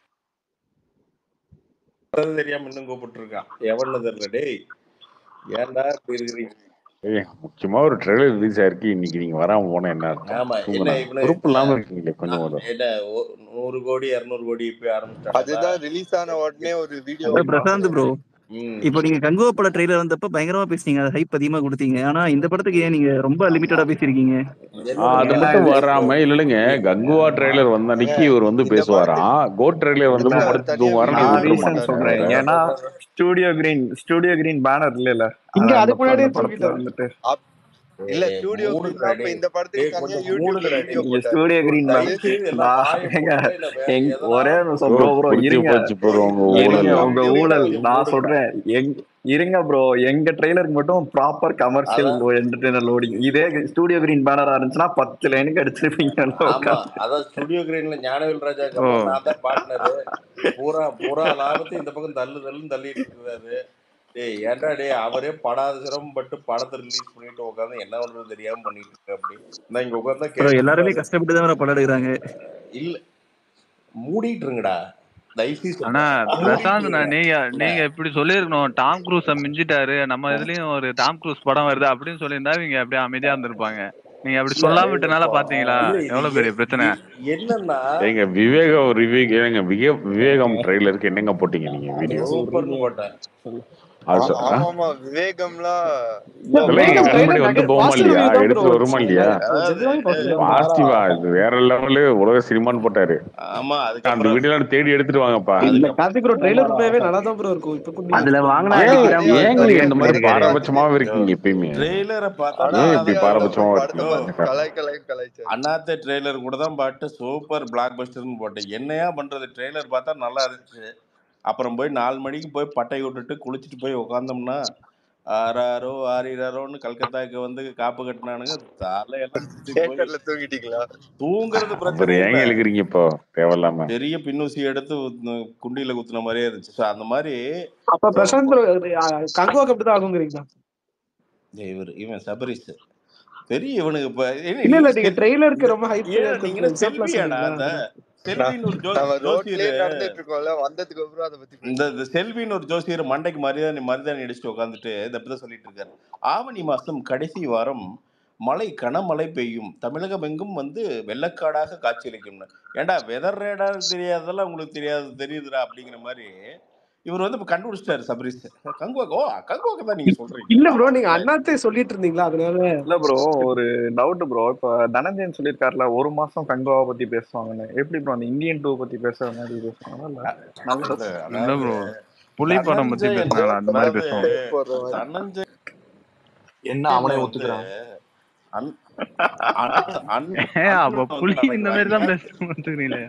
Speaker 15: தெரியாம இன்னும் கூப்பிட்டு இருக்கான் எவன்னு தெரியல டேய் ஏன்டா இப்படி இருக்கிறீங்க
Speaker 1: ஏய் முக்கியமா ஒரு ட்ரெய்லர் ரிலீஸ் ஆயிருக்கு இன்னைக்கு நீங்க வராம போனா என்ன அர்த்தம்
Speaker 15: ஆமா என்ன
Speaker 1: தூங்குனா
Speaker 15: இவனு
Speaker 1: பொறுப்பு இல்லாம இருக்கீங்களே கொஞ்சம்
Speaker 15: நான்
Speaker 1: கூட
Speaker 15: என்ன ஒ- நூறு கோடி இருநூறு கோடி இப்ப ஆரம்பிச்சிட்டானுங்களா
Speaker 8: அதுதான் ரிலீஸ் ஆன உடனே ஒரு வீடியோ
Speaker 10: ஏ, பிரசாந்த் ப்ரோ
Speaker 15: ம்
Speaker 11: இப்போ நீங்க கங்குவா பட ட்ரெய்லர் வந்தப்ப பயங்கரமா பேசுனீங்க அது ஹைப் அதிகமா கொடுத்தீங்க ஆனா இந்த படத்துக்கு ஏன் நீங்க ரொம்ப லிமிட்டடா பேசியிருக்கீங்க
Speaker 1: ஆ, அது மட்டும் வராம இல்லைங்க கங்குவா ட்ரெய்லர் வந்த அன்னைக்கு இவர் வந்து பேசுவாராம் கோட் ட்ரெய்லர்
Speaker 5: இல்ல
Speaker 1: வந்தப்ப படுத்து தூங்குவாருன்னு
Speaker 5: நான்
Speaker 1: விட்டுற
Speaker 5: ரீசன்
Speaker 1: மாட்டாங்க
Speaker 5: சொல்றேன்
Speaker 1: அவரை
Speaker 5: ஏன்னா studio green studio green banner இல்ல
Speaker 13: இங்க
Speaker 5: அந்த
Speaker 13: அதுக்கு
Speaker 5: ப-
Speaker 13: முன்னாடியே
Speaker 5: அந்த படத்துல
Speaker 13: சொல்லிட்டாரு
Speaker 5: வந்துட்டு
Speaker 16: அப்- இல்ல
Speaker 15: டேய்
Speaker 16: ஸ்டூடியோ
Speaker 15: மூடுங்கடா
Speaker 16: கிரீன் இப்ப
Speaker 15: டேய்
Speaker 16: இந்த படத்துக்கு
Speaker 15: டேய்
Speaker 16: தனியா
Speaker 15: கொஞ்சம்
Speaker 16: யூடியூப்ல
Speaker 15: மூடுங்கடா
Speaker 16: வீடியோ
Speaker 15: டேய்
Speaker 5: இங்க
Speaker 16: போட்டாரு
Speaker 5: ஸ்டூடியோ கிரீன்
Speaker 15: தயவு செய்து எல்லாம்
Speaker 5: நான்
Speaker 15: வாயை
Speaker 5: ஏங்க
Speaker 15: மூடுங்க இல்ல வேற
Speaker 5: எங்
Speaker 15: எதனா
Speaker 5: ஒரே நிமிஷம்
Speaker 1: ப்ரோ
Speaker 5: ப்ரோ ப்ரோ
Speaker 1: புடிச்சு
Speaker 5: இருங்க
Speaker 1: போச்சு ப்ரோ உங்க
Speaker 5: இருங்க
Speaker 1: ஊழல்
Speaker 5: உங்க
Speaker 15: கம்ப்யூட்டர்
Speaker 5: ஊழல்
Speaker 15: கொஞ்சம்
Speaker 5: நான்
Speaker 15: மூடுங்கடா
Speaker 5: சொல்றேன் எங் இருங்க ப்ரோ எங்க ட்ரெய்லருக்கு மட்டும் ப்ராப்பர் கமர்ஷியல்
Speaker 15: அதான்
Speaker 5: என்டர்டைனர் லோடிங் இதே ஸ்டூடியோ கிரீன் பேனரா இருந்துச்சுன்னா பத்து லைனுக்கு அடிச்சிருப்பீங்க
Speaker 15: ஆமா
Speaker 5: உட்காந்து
Speaker 15: அதான் ஸ்டுடியோ கிரீன்ல ஞானவேல் ராஜாக்கு
Speaker 14: ஓ
Speaker 15: அப்புறம் நான் தான் பார்ட்னரு பூரா பூரா லாபத்தை இந்த பக்கம் தள்ளு தள்ளுன்னு தள்ளிட்டு இருக்கிறாரு டேய் ஏன்டா டேய் அவரே படாத சிரமப்பட்டு படத்தை ரிலீஸ் பண்ணிட்டு உட்காந்து என்ன பண்றது தெரியாம பண்ணிட்டு இருக்க அப்படி நான் இங்க உட்காந்து
Speaker 11: ப்ரோ எல்லாருமே
Speaker 15: கேட்டுட்டு
Speaker 11: கஷ்டப்பட்டு தான் படம் எடுக்கிறாங்க
Speaker 15: இல்ல மூடிட்டு இருங்கடா தயவுசெய்து
Speaker 14: ஆனா
Speaker 15: சொல்றேன்
Speaker 14: பிரசாந்த்
Speaker 15: மூடிட்டு
Speaker 14: நான்
Speaker 15: இருங்க
Speaker 14: நீங்க
Speaker 15: என்ன
Speaker 14: நீங்க இப்படி சொல்லியிருக்கணும் டாம் க்ரூஸ மிஞ்சிட்டாரு நம்ம இதுலயும் ஒரு டாம் க்ரூஸ் படம் வருது அப்படின்னு சொல்லியிருந்தா இவங்க அப்படியே அமைதியா இருந்திருப்பாங்க நீங்க அப்படி
Speaker 15: இல்ல
Speaker 14: சொல்லாம விட்டனால
Speaker 15: இப்போ
Speaker 14: பாத்தீங்களா
Speaker 15: இல்ல இது
Speaker 14: எவ்வளவு பெரிய
Speaker 15: எ-
Speaker 14: பிரச்சனை
Speaker 15: எ- என்னன்னா
Speaker 1: ஏங்க விவேகம் ரிவ்யூ ஏங்க விவே விவேகம் ட்ரெய்லருக்கு என்னங்க போட்டீங்க நீங்க வீடியோ
Speaker 15: சூப்பர்னு போட்டேன்
Speaker 1: அது
Speaker 16: ஆ-
Speaker 1: சொ- ஆ?
Speaker 16: ஆமா ஆமா விவேகம்லாம்
Speaker 13: இல்ல
Speaker 1: அதெல்லாம் எங்க
Speaker 13: விவேகம்
Speaker 1: கண்முன்னாடி
Speaker 13: ட்ரெய்லர்
Speaker 1: வந்து போகுமா
Speaker 13: பாசிட்டிவ்
Speaker 1: இல்லையா
Speaker 13: ரிவ்யூ தான் ப்ரோ
Speaker 1: எடுத்துட்டு வருமா
Speaker 13: வந்துச்சு
Speaker 1: இல்லையா
Speaker 15: அதாவது
Speaker 13: ஜென்ரலாவே பாசிட்டிவ்
Speaker 15: மாறா
Speaker 1: பாசிட்டிவா இது வேற லெவலு உலக சினிமான்னு போட்டாரு
Speaker 15: ஆமா
Speaker 1: அந்த
Speaker 15: அதுக்கப்புறம்
Speaker 1: வீடியோலாம் தேடி எடுத்துட்டு வாங்கப்பா
Speaker 13: இல்ல
Speaker 15: அதுக்கப்புறம்
Speaker 13: கார்த்திக் ப்ரோ ட்ரெய்லர் உண்மையாவே நல்லா தான் ப்ரோ இருக்கும் இப்ப கூட நீங்க
Speaker 11: அதுல வாங்கின
Speaker 1: ஏன்
Speaker 11: அடிக்கு தான் ப்ரோ
Speaker 1: ஏங்க
Speaker 11: இப்போ
Speaker 1: நீங்க இந்த
Speaker 11: ரியாக்ட்
Speaker 1: மாதிரி
Speaker 11: பண்ணிருக்காரு
Speaker 1: பாரபட்சமாவே இருக்கீங்க எப்பயுமே
Speaker 15: ட்ரெய்லரை பார்த்தா
Speaker 16: ஆனா
Speaker 1: ஏன்
Speaker 15: நல்லா
Speaker 1: இப்படி
Speaker 15: தான்
Speaker 16: அதையாவது
Speaker 15: இருக்கும்
Speaker 1: பாரபட்சமா
Speaker 16: படத்தை
Speaker 15: யோ
Speaker 1: இருக்கீங்க
Speaker 16: பார்த்து கலாய் கலாய் கலாய்ச்சாரு
Speaker 15: அண்ணாத்த ட்ரெய்லர் கூட தான் பாட்டு சூப்பர் பிளாக் பஸ்டர்னு போட்டேன் என்னையா பண்றது ட்ரெய்லர் பார்த்தா நல்லா இருந்துச்சு அப்புறம் போய் நாலு மணிக்கு போய் பட்டை விட்டுட்டு குளிச்சுட்டு போய் உக்காந்தோம்னா ஆறாரோ ஆறிராரோன்னு கல்கத்தாக்கு வந்து காப்பு கட்டினானுங்க தலையெல்லாம் சுத்தி போய்
Speaker 16: தியேட்டர்ல தூங்கிட்டீங்களா
Speaker 15: தூங்குறது
Speaker 1: அப்புறம்
Speaker 15: பிரச்சனை
Speaker 1: ஏங்க
Speaker 15: இல்ல
Speaker 1: இழுக்கிறீங்க இப்போ தேவையில்லாம
Speaker 15: பெரிய பின்னூசி எடுத்து ஊத்துன- குண்டியில குத்துன மாதிரியே இருந்துச்சு ஸோ அந்த மாதிரி
Speaker 13: அப்ப பிரசாந்த் ப்ரோ கங்குவாக்கு அப்படிதான் ஆகுங்கிறீங்களா
Speaker 15: இவர் இவன் சபரிஸ் பெரிய இவனுக்கு இப்ப என்ன
Speaker 13: இல்ல இல்ல
Speaker 15: நீங்க
Speaker 13: நீங்க
Speaker 15: செல்
Speaker 13: ட்ரெய்லருக்கு ரொம்ப ஹைப்
Speaker 15: ஏன் நீங்க என்ன
Speaker 13: எக்ஸாம்பிளா
Speaker 15: செல்வியாடா
Speaker 13: சொன்னீங்களா
Speaker 15: அந்த
Speaker 13: அதான்
Speaker 15: செல்வின்னு ஒரு ஜோ
Speaker 16: நம்ம ரோட்லயே
Speaker 15: ஜோசியர்
Speaker 16: நடந்துட்டு இருக்கோம்ல வந்ததுக்கு அப்புறம் அதை பத்தி
Speaker 15: இந்த
Speaker 16: பேசுறோம்
Speaker 15: இந்த செல்வின்னு ஒரு ஜோசியர் மண்டைக்கு மரியாதை மரியாதை அடிச்சுட்டு உட்காந்துட்டு இதை பத்தி சொல்லிட்டு இருக்காரு ஆவணி மாசம் கடைசி வாரம் மழை கனமழை பெய்யும் தமிழகம் எங்கும் வந்து வெள்ளக்காடாக காட்சியளிக்கும்னு ஏன்டா வெதர் ரேடார் தெரியாததெல்லாம் உங்களுக்கு தெரியாது தெரியுதுடா அப்படிங்கிற மாதிரி இவர் வந்து இப்ப கண்டுபிடிச்சிட்டாரு சபரிஸ் கங்குவாக்கு ஓ கங்குவாக்கு தான் நீங்க சொல்றீங்க
Speaker 13: இல்ல ப்ரோ
Speaker 15: ஆமா
Speaker 13: நீங்க
Speaker 15: ரைட்
Speaker 13: அண்ணாத்தே சொல்லிட்டு இருந்தீங்களா அதனால
Speaker 5: இல்ல ப்ரோ ஒரு டவுட் ப்ரோ இப்ப தனஞ்சயன் சொல்லியிருக்காருல ஒரு மாசம் கங்குவாவை பத்தி பேசுவாங்கன்னு எப்படி ப்ரோ அந்த இந்தியன் டூ பத்தி பேசுற மாதிரி பேசுவாங்களா இல்ல நல்ல
Speaker 15: இல்ல
Speaker 14: இல்ல
Speaker 15: அதாவது
Speaker 14: ப்ரோ புலி படம் பத்தி
Speaker 15: தனஞ்சயன்
Speaker 14: பேசினால அந்த மாதிரி
Speaker 15: அதாவது
Speaker 14: பேசுவாங்க
Speaker 16: போடுற மாதிரி
Speaker 15: தனஞ்சயன்
Speaker 6: என்ன அவனே
Speaker 15: வந்து
Speaker 6: ஒத்துக்கிறான்
Speaker 15: அன்- அண்ணன் அண்ணன்
Speaker 14: ஏன் அப்ப
Speaker 15: அண்ணன் வந்து
Speaker 14: புலி இந்த மாதிரி தான்
Speaker 15: நினைக்கிறாங்க
Speaker 14: பேசணும்னு ஒத்துக்கிறீங்களே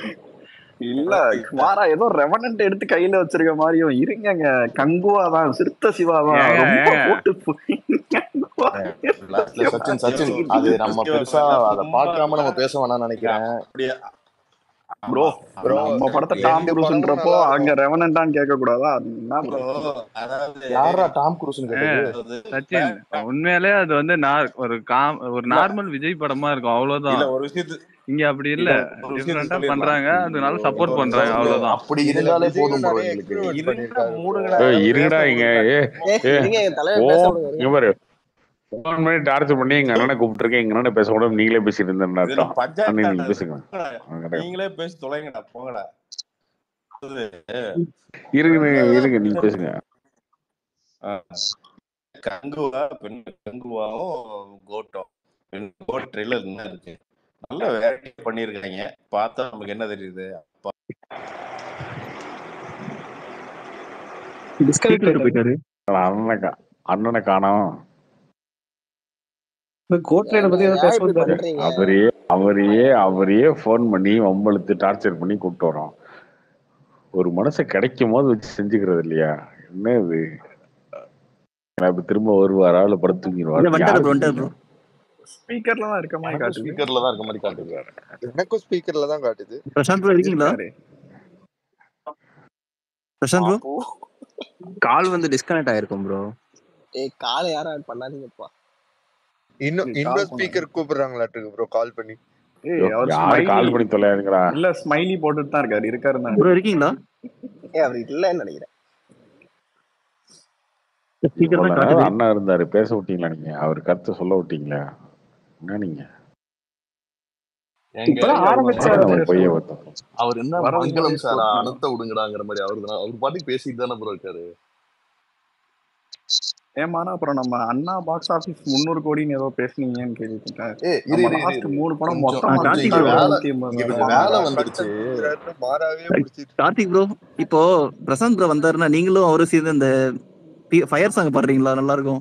Speaker 5: இல்ல குமாரா ஏதோ ரெவனன்ட் எடுத்து கையில வச்சிருக்க மாதிரியும் இருங்கங்க கங்குவா தான் சிறுத்த சிவா தான்
Speaker 14: ஏங்க
Speaker 5: ரொம்ப
Speaker 14: ஏங்க
Speaker 5: போட்டு பு- கங்குவா
Speaker 6: இல்ல சச்சின் சச்சின்
Speaker 15: யோ
Speaker 6: அது நம்ம
Speaker 15: யோ
Speaker 6: பெருசா
Speaker 15: இதெல்லாம்
Speaker 6: அதை
Speaker 15: சும்மா
Speaker 6: பார்க்காம நம்ம பேச வேணாம்னு நினைக்கிறேன்
Speaker 15: அப்படியே
Speaker 5: ப்ரோ
Speaker 15: ஆமா
Speaker 5: ப்ரோ
Speaker 15: ஆமா
Speaker 5: நம்ம படத்தை டாம்
Speaker 16: ரெண்டு படமும்
Speaker 5: குரூஸ்ன்றப்போ
Speaker 16: நல்லா
Speaker 5: அங்க
Speaker 16: இருக்கும்
Speaker 5: ரெவனன்டான்னு கேட்க கூடாதா என்ன
Speaker 15: ப்ரோ
Speaker 5: ப்ரோ
Speaker 15: அதாவது
Speaker 6: யாரா டாம் குரூஸ்னு
Speaker 14: ஏங்க
Speaker 6: கேட்டது
Speaker 15: அதாவது
Speaker 14: சச்சின்
Speaker 15: பே-
Speaker 14: உண்மையிலே அது வந்து நார் ஒரு காம் ஒரு
Speaker 15: இல்ல
Speaker 14: நார்மல் விஜய் படமா இருக்கும்
Speaker 15: இல்ல
Speaker 14: அவ்வளவுதான்
Speaker 15: ஒரு விஷயத்து
Speaker 14: இங்க அப்படி
Speaker 15: இல்ல
Speaker 14: இல்ல
Speaker 15: ஒரு விஷயத்த
Speaker 14: டிஃப்ரெண்டா
Speaker 15: சொல்லிடலாம்
Speaker 14: பண்றாங்க அதனால
Speaker 6: ஐயோ
Speaker 14: சப்போர்ட்
Speaker 15: ஒரு
Speaker 14: பண்றாங்க
Speaker 15: ப்ரோ
Speaker 14: அவ்வளவுதான்
Speaker 6: அப்படி
Speaker 16: இதுல
Speaker 6: இருந்தாலே
Speaker 16: விஜயும்
Speaker 6: போதும் ப்ரோ
Speaker 16: நிறைய
Speaker 6: எங்களுக்கு
Speaker 16: எக்ஸ்பெரிமெண்ட்
Speaker 15: இருங்கடா
Speaker 16: பண்ணிருக்காரு ப்ரோ
Speaker 15: மூடுங்கடா
Speaker 1: ஏய்,
Speaker 15: ஏதாவது
Speaker 1: இருங்கடா
Speaker 15: பேச
Speaker 1: இங்க
Speaker 15: விடுங்கடா
Speaker 1: ஏ
Speaker 8: ஏ
Speaker 1: ஏ
Speaker 8: இருங்க என் தலைவர்
Speaker 1: ஓ
Speaker 8: பேச விடுங்க
Speaker 1: இங்க பாரு ஃபோன் பண்ணி டார்ச்சர் பண்ணி எங்க அண்ணனை கூப்பிட்டுருக்கேன் எங்க அண்ணனை பேச கூட நீங்களே பேசிட்டு இருந்தேன்னு
Speaker 15: இதுல
Speaker 1: அர்த்தம் அண்ணன்
Speaker 15: பஞ்சாயத்து
Speaker 1: நீங்க
Speaker 15: ஆகாது
Speaker 1: பேசுங்க
Speaker 15: போங்கடா.
Speaker 1: அவன் கிட்ட
Speaker 15: நீங்களே பேசி தொலைங்கடா போங்கடா அதாவது,
Speaker 1: இருங்க இருங்க நீங்க பேசுங்க
Speaker 15: ஆ, கங்குவா பெண் கங்குவாவும் கோட்டம் பெண் கோட் ட்ரெய்லர் என்ன இருக்கு நல்ல வெரைட்டி பண்ணியிருக்காங்க பார்த்தா நமக்கு என்ன தெரியுது அப்பா
Speaker 13: டிஸ்கனெக்ட்
Speaker 11: ஸ்பீக்கருக்கு
Speaker 13: ஆயிட்டாரு
Speaker 11: போயிட்டாரு
Speaker 1: அண்ணனை கா- அண்ணனை காணோம்
Speaker 13: கோட் ரைடை பத்தி ஏதோ
Speaker 8: ஏன்
Speaker 13: பேச
Speaker 8: இப்படி
Speaker 13: வந்தாரு
Speaker 8: பண்றீங்க
Speaker 1: அவரையே அவரையே அவரையே ஃபோன் பண்ணி வம்பழுத்து டார்ச்சர் பண்ணி கூப்பிட்டு வரோம் ஒரு மனுஷன் கிடைக்கும் போது வச்சு செஞ்சுக்கிறது இல்லையா என்ன இது இப்ப திரும்ப வருவாரா இல்ல படுத்து
Speaker 11: இல்ல
Speaker 1: தூங்கிடுவாரு
Speaker 11: வந்துட்டாரு
Speaker 1: யாருக்கு
Speaker 11: bro, வந்துட்டாரு
Speaker 1: தெரியும்
Speaker 11: bro.
Speaker 5: ஸ்பீக்கர்ல தான் இருக்க மாதிரி
Speaker 6: எனக்கு
Speaker 5: காட்டுது
Speaker 6: ஸ்பீக்கர்ல தான் இருக்க மாதிரி காட்டுது
Speaker 16: எனக்கும் ஸ்பீக்கர்ல தான் காட்டுது
Speaker 11: பிரசாந்த் ப்ரோ இருக்கீங்களா
Speaker 5: இருக்காரு
Speaker 11: பிரசாந்த் ப்ரோ
Speaker 8: பாப்பு
Speaker 17: கால் வந்து டிஸ்கனெக்ட் ஆயிருக்கும் ப்ரோ
Speaker 8: ஏய் காலை யாரும் ஆட் பண்ணாதீங்கப்பா
Speaker 16: இன்னும்
Speaker 5: கால்
Speaker 16: இன்னொரு
Speaker 5: பண்ணாங்க
Speaker 16: ஸ்பீக்கர் கூப்பிடுறாங்களாட்டுருக்கு ப்ரோ கால் பண்ணி
Speaker 5: ஏய்
Speaker 1: ஐயோ,
Speaker 5: அவர்
Speaker 1: யாரு கால்
Speaker 5: ஸ்மைலி
Speaker 1: பண்ணி தொலையாதுங்களா
Speaker 5: இல்ல ஸ்மைலி போட்டுட்டு தான் இருக்காரு இருக்காரு தான்
Speaker 11: ப்ரோ இருக்கீங்களா
Speaker 8: ஏய் அப்படி இல்லைன்னு நினைக்கிறேன்
Speaker 11: ஸ்பீக்கர்
Speaker 1: இவ்வளவு
Speaker 11: தான்
Speaker 1: நேரம்
Speaker 11: காட்டுது
Speaker 1: அண்ணா இருந்தாரு பேச விட்டீங்களா நீங்க அவர் கருத்தை சொல்ல விட்டீங்களா என்ன நீங்க
Speaker 6: எங்க
Speaker 13: இப்பதான்
Speaker 5: அவர்
Speaker 13: ஆரம்பிச்சாரு
Speaker 1: என்ன
Speaker 5: வரதுக்கு
Speaker 1: நம்ம பொய்ய பார்த்தோம்
Speaker 6: அவர் என்ன
Speaker 5: வரதுக்கு
Speaker 6: மங்களம்
Speaker 5: முன்னாடி
Speaker 6: சாரா
Speaker 5: ஸ்போர்ட்ஸ்
Speaker 6: அனுத்த விடுங்கடாங்கிற மாதிரி அவரு தான் அவர் பாட்டுக்கு பேசிட்டு தானே ப்ரோ இருக்காரு
Speaker 5: ஏமானா அப்புறம் நம்ம அண்ணா பாக்ஸ் ஆபீஸ் முந்நூறு கோடின்னு ஏதோ பேசுனீங்கன்னு கேள்விப்பட்டேன்
Speaker 6: ஏய் இரு
Speaker 5: நம்ம
Speaker 6: இரு இரு
Speaker 5: லாஸ்ட்
Speaker 6: இரு
Speaker 5: மூணு படம்
Speaker 6: கொஞ்சம்
Speaker 5: மொத்தமா
Speaker 6: கொஞ்சம்
Speaker 11: கார்த்திக்
Speaker 6: இங்க
Speaker 11: ப்ரோ
Speaker 6: வேலை
Speaker 5: நூத்தி
Speaker 6: இங்க
Speaker 5: எண்பது
Speaker 6: கொஞ்சம் வேலை வந்துருச்சு
Speaker 16: மாறாவே முடிச்சிட்டு
Speaker 11: கார்த்திக் ப்ரோ இப்போ பிரசாந்த் ப்ரோ வந்தாருன்னா நீங்களும் அவரும் சேர்ந்து இந்த ஃபயர் சாங் பாடுறீங்களா நல்லா இருக்கும்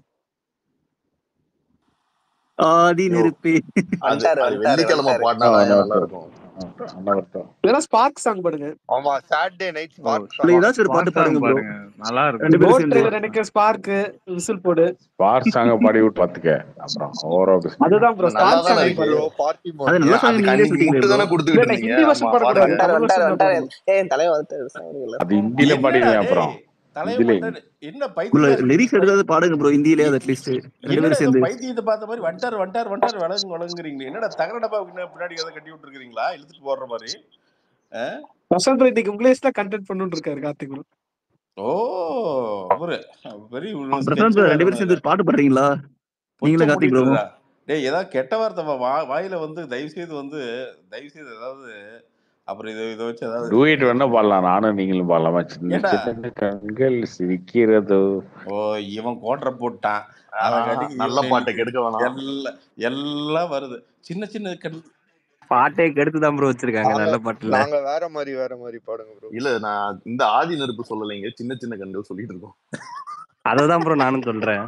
Speaker 11: ஆதி
Speaker 6: யோ
Speaker 11: நெருப்பே
Speaker 6: அது
Speaker 8: வந்துட்டாரு
Speaker 6: அது
Speaker 8: வந்துட்டாரு
Speaker 6: வெள்ளிக்கிழமை
Speaker 8: வந்துட்டாரு
Speaker 6: பாடினா
Speaker 1: அண்ணா
Speaker 6: தான்
Speaker 1: அண்ணா
Speaker 6: நல்லா
Speaker 1: வரட்டும்
Speaker 6: இருக்கும்
Speaker 1: அண்ணா வரட்டும்
Speaker 13: இல்லைன்னா ஸ்பார்க் சாங் பாடுங்க
Speaker 16: ஆமா சாட்டர்டே நைட்
Speaker 14: ஓ
Speaker 16: ஸ்பார்க்
Speaker 11: இல்ல
Speaker 16: சாங்
Speaker 11: ஏதாச்சும் ஒரு பாட்டு
Speaker 14: ஸ்பார்க் சாங்
Speaker 11: பாடுங்க ப்ரோ
Speaker 14: பாடுங்க நல்லா இருக்கும்
Speaker 11: ரெண்டு பேரும்
Speaker 13: கோட்
Speaker 11: சேர்ந்து
Speaker 13: ட்ரெயிலர் எனக்கு ஸ்பார்க் விசில் போடு
Speaker 1: ஸ்பார் சாங்க பாடி விட்டு பார்த்துக்க அப்புறம் ஓவரா பேசுனீங்க
Speaker 13: அதுதான் ப்ரோ
Speaker 6: அது நல்லா
Speaker 13: ஸ்பார்க்
Speaker 6: தானே
Speaker 13: சாங்
Speaker 6: இருக்கு
Speaker 16: ப்ரோ பார்ட்டி மோட்
Speaker 11: அது நல்ல
Speaker 6: ஏன்
Speaker 11: சாங்
Speaker 6: அதுக்கு
Speaker 11: நீங்களே
Speaker 6: அன்னைக்கு
Speaker 11: சொல்லிட்டீங்களே
Speaker 6: முட்டு
Speaker 11: ப்ரோ
Speaker 6: தானே
Speaker 13: இல்ல
Speaker 6: கொடுத்துக்கிட்டு
Speaker 13: இல்ல
Speaker 6: இருந்தீங்க
Speaker 13: ஹிந்தி வருஷன்
Speaker 6: ஆமா
Speaker 13: பாடக்கூடாது
Speaker 6: பாடுங்க
Speaker 8: வந்துட்டாரு
Speaker 13: தமிழ்
Speaker 8: வந்துட்டாரு
Speaker 13: வருஷன் தான்
Speaker 8: வந்துட்டாரு
Speaker 13: பாடணும்
Speaker 8: ஏய் தலைவன் வந்துட்டாரு சாவடிக்கல
Speaker 1: அது ஹிந்தியில
Speaker 15: என்னடா
Speaker 1: பாடிடுவேன்
Speaker 15: டேய்
Speaker 1: அப்புறம்
Speaker 15: தலைய
Speaker 1: ஹிந்தில
Speaker 15: வந்துட்டாரு என்ன
Speaker 11: உள்ள
Speaker 15: பைத்தியக்கார
Speaker 11: லிரிக்ஸ்
Speaker 15: பை
Speaker 11: எடுத்தாவது பாடுங்க ப்ரோ ஹிந்தியிலே
Speaker 15: இ-
Speaker 11: அட்லீஸ்ட் ரெண்டு
Speaker 15: என்னடா
Speaker 11: பேரும்
Speaker 15: ஏதோ
Speaker 11: சேர்ந்து
Speaker 15: பைத்தியத்தை பார்த்த மாதிரி வண்டார் வண்டார் வண்டார் விளங்கு விளங்குறீங்களே என்னடா தகர டப்பா பின்ன- பின்னாடி எதை கட்டி விட்டுருக்கீங்களா இழுத்துட்டு போடுற மாதிரி ஆ?
Speaker 13: வசந்த் ப்ரோ இன்னைக்கு இங்கிலீஷ்ல கண்டென்ட் பண்ணிட்டு இருக்காரு கார்த்திக் ப்ரோ
Speaker 15: ஓ அவரு பெரிய
Speaker 11: பிரசாந்த்
Speaker 15: ஸ்கெட்ச்
Speaker 11: ப்ரோ
Speaker 15: வேற
Speaker 11: ரெண்டு பேரும் சேர்ந்து ஒரு பாட்டு பாடுறீங்களா
Speaker 15: பொச்ச
Speaker 11: நீங்களும் கார்த்திக் ப்ரோவும்
Speaker 15: மூடிட்டுறா டேய் ஏதாவது கெட்ட வார்த்தை வா வா- வாயில வந்து தயவு செய்து வந்து தயவு செய்து ஏதாவது அப்புறம் இதை இதை வச்சு ஏதாவது
Speaker 1: டூயிட் வேணா பாடலாம் நானும் நீங்களும் பாடலாமா சின்ன
Speaker 15: ஏண்டா
Speaker 1: சின்ன கண்கள் சிரிக்கிறதோ
Speaker 15: ஓ இவன் கோட்டரை போட்டான் அதை
Speaker 6: ஆஹ்
Speaker 15: காட்டி
Speaker 6: நல்ல
Speaker 15: இவன்
Speaker 6: பாட்டை
Speaker 15: இன்னைக்கு
Speaker 6: கெடுக்க வேணாம்
Speaker 15: எல்லாம் எல்லாம் வருது சின்ன சின்ன கண்
Speaker 17: பாட்டே கெடுத்து தான் ப்ரோ வச்சிருக்காங்க
Speaker 16: நாங்க
Speaker 17: நல்ல பாட்டுல
Speaker 16: நாங்க வேற மாதிரி வேற மாதிரி பாடுங்க ப்ரோ
Speaker 6: இல்ல நான் இந்த ஆதி நெருப்பு சொல்லலைங்க சின்ன சின்ன கண்டு சொல்லிட்டு இருக்கோம்
Speaker 17: அததான் ப்ரோ நானும் சொல்றேன்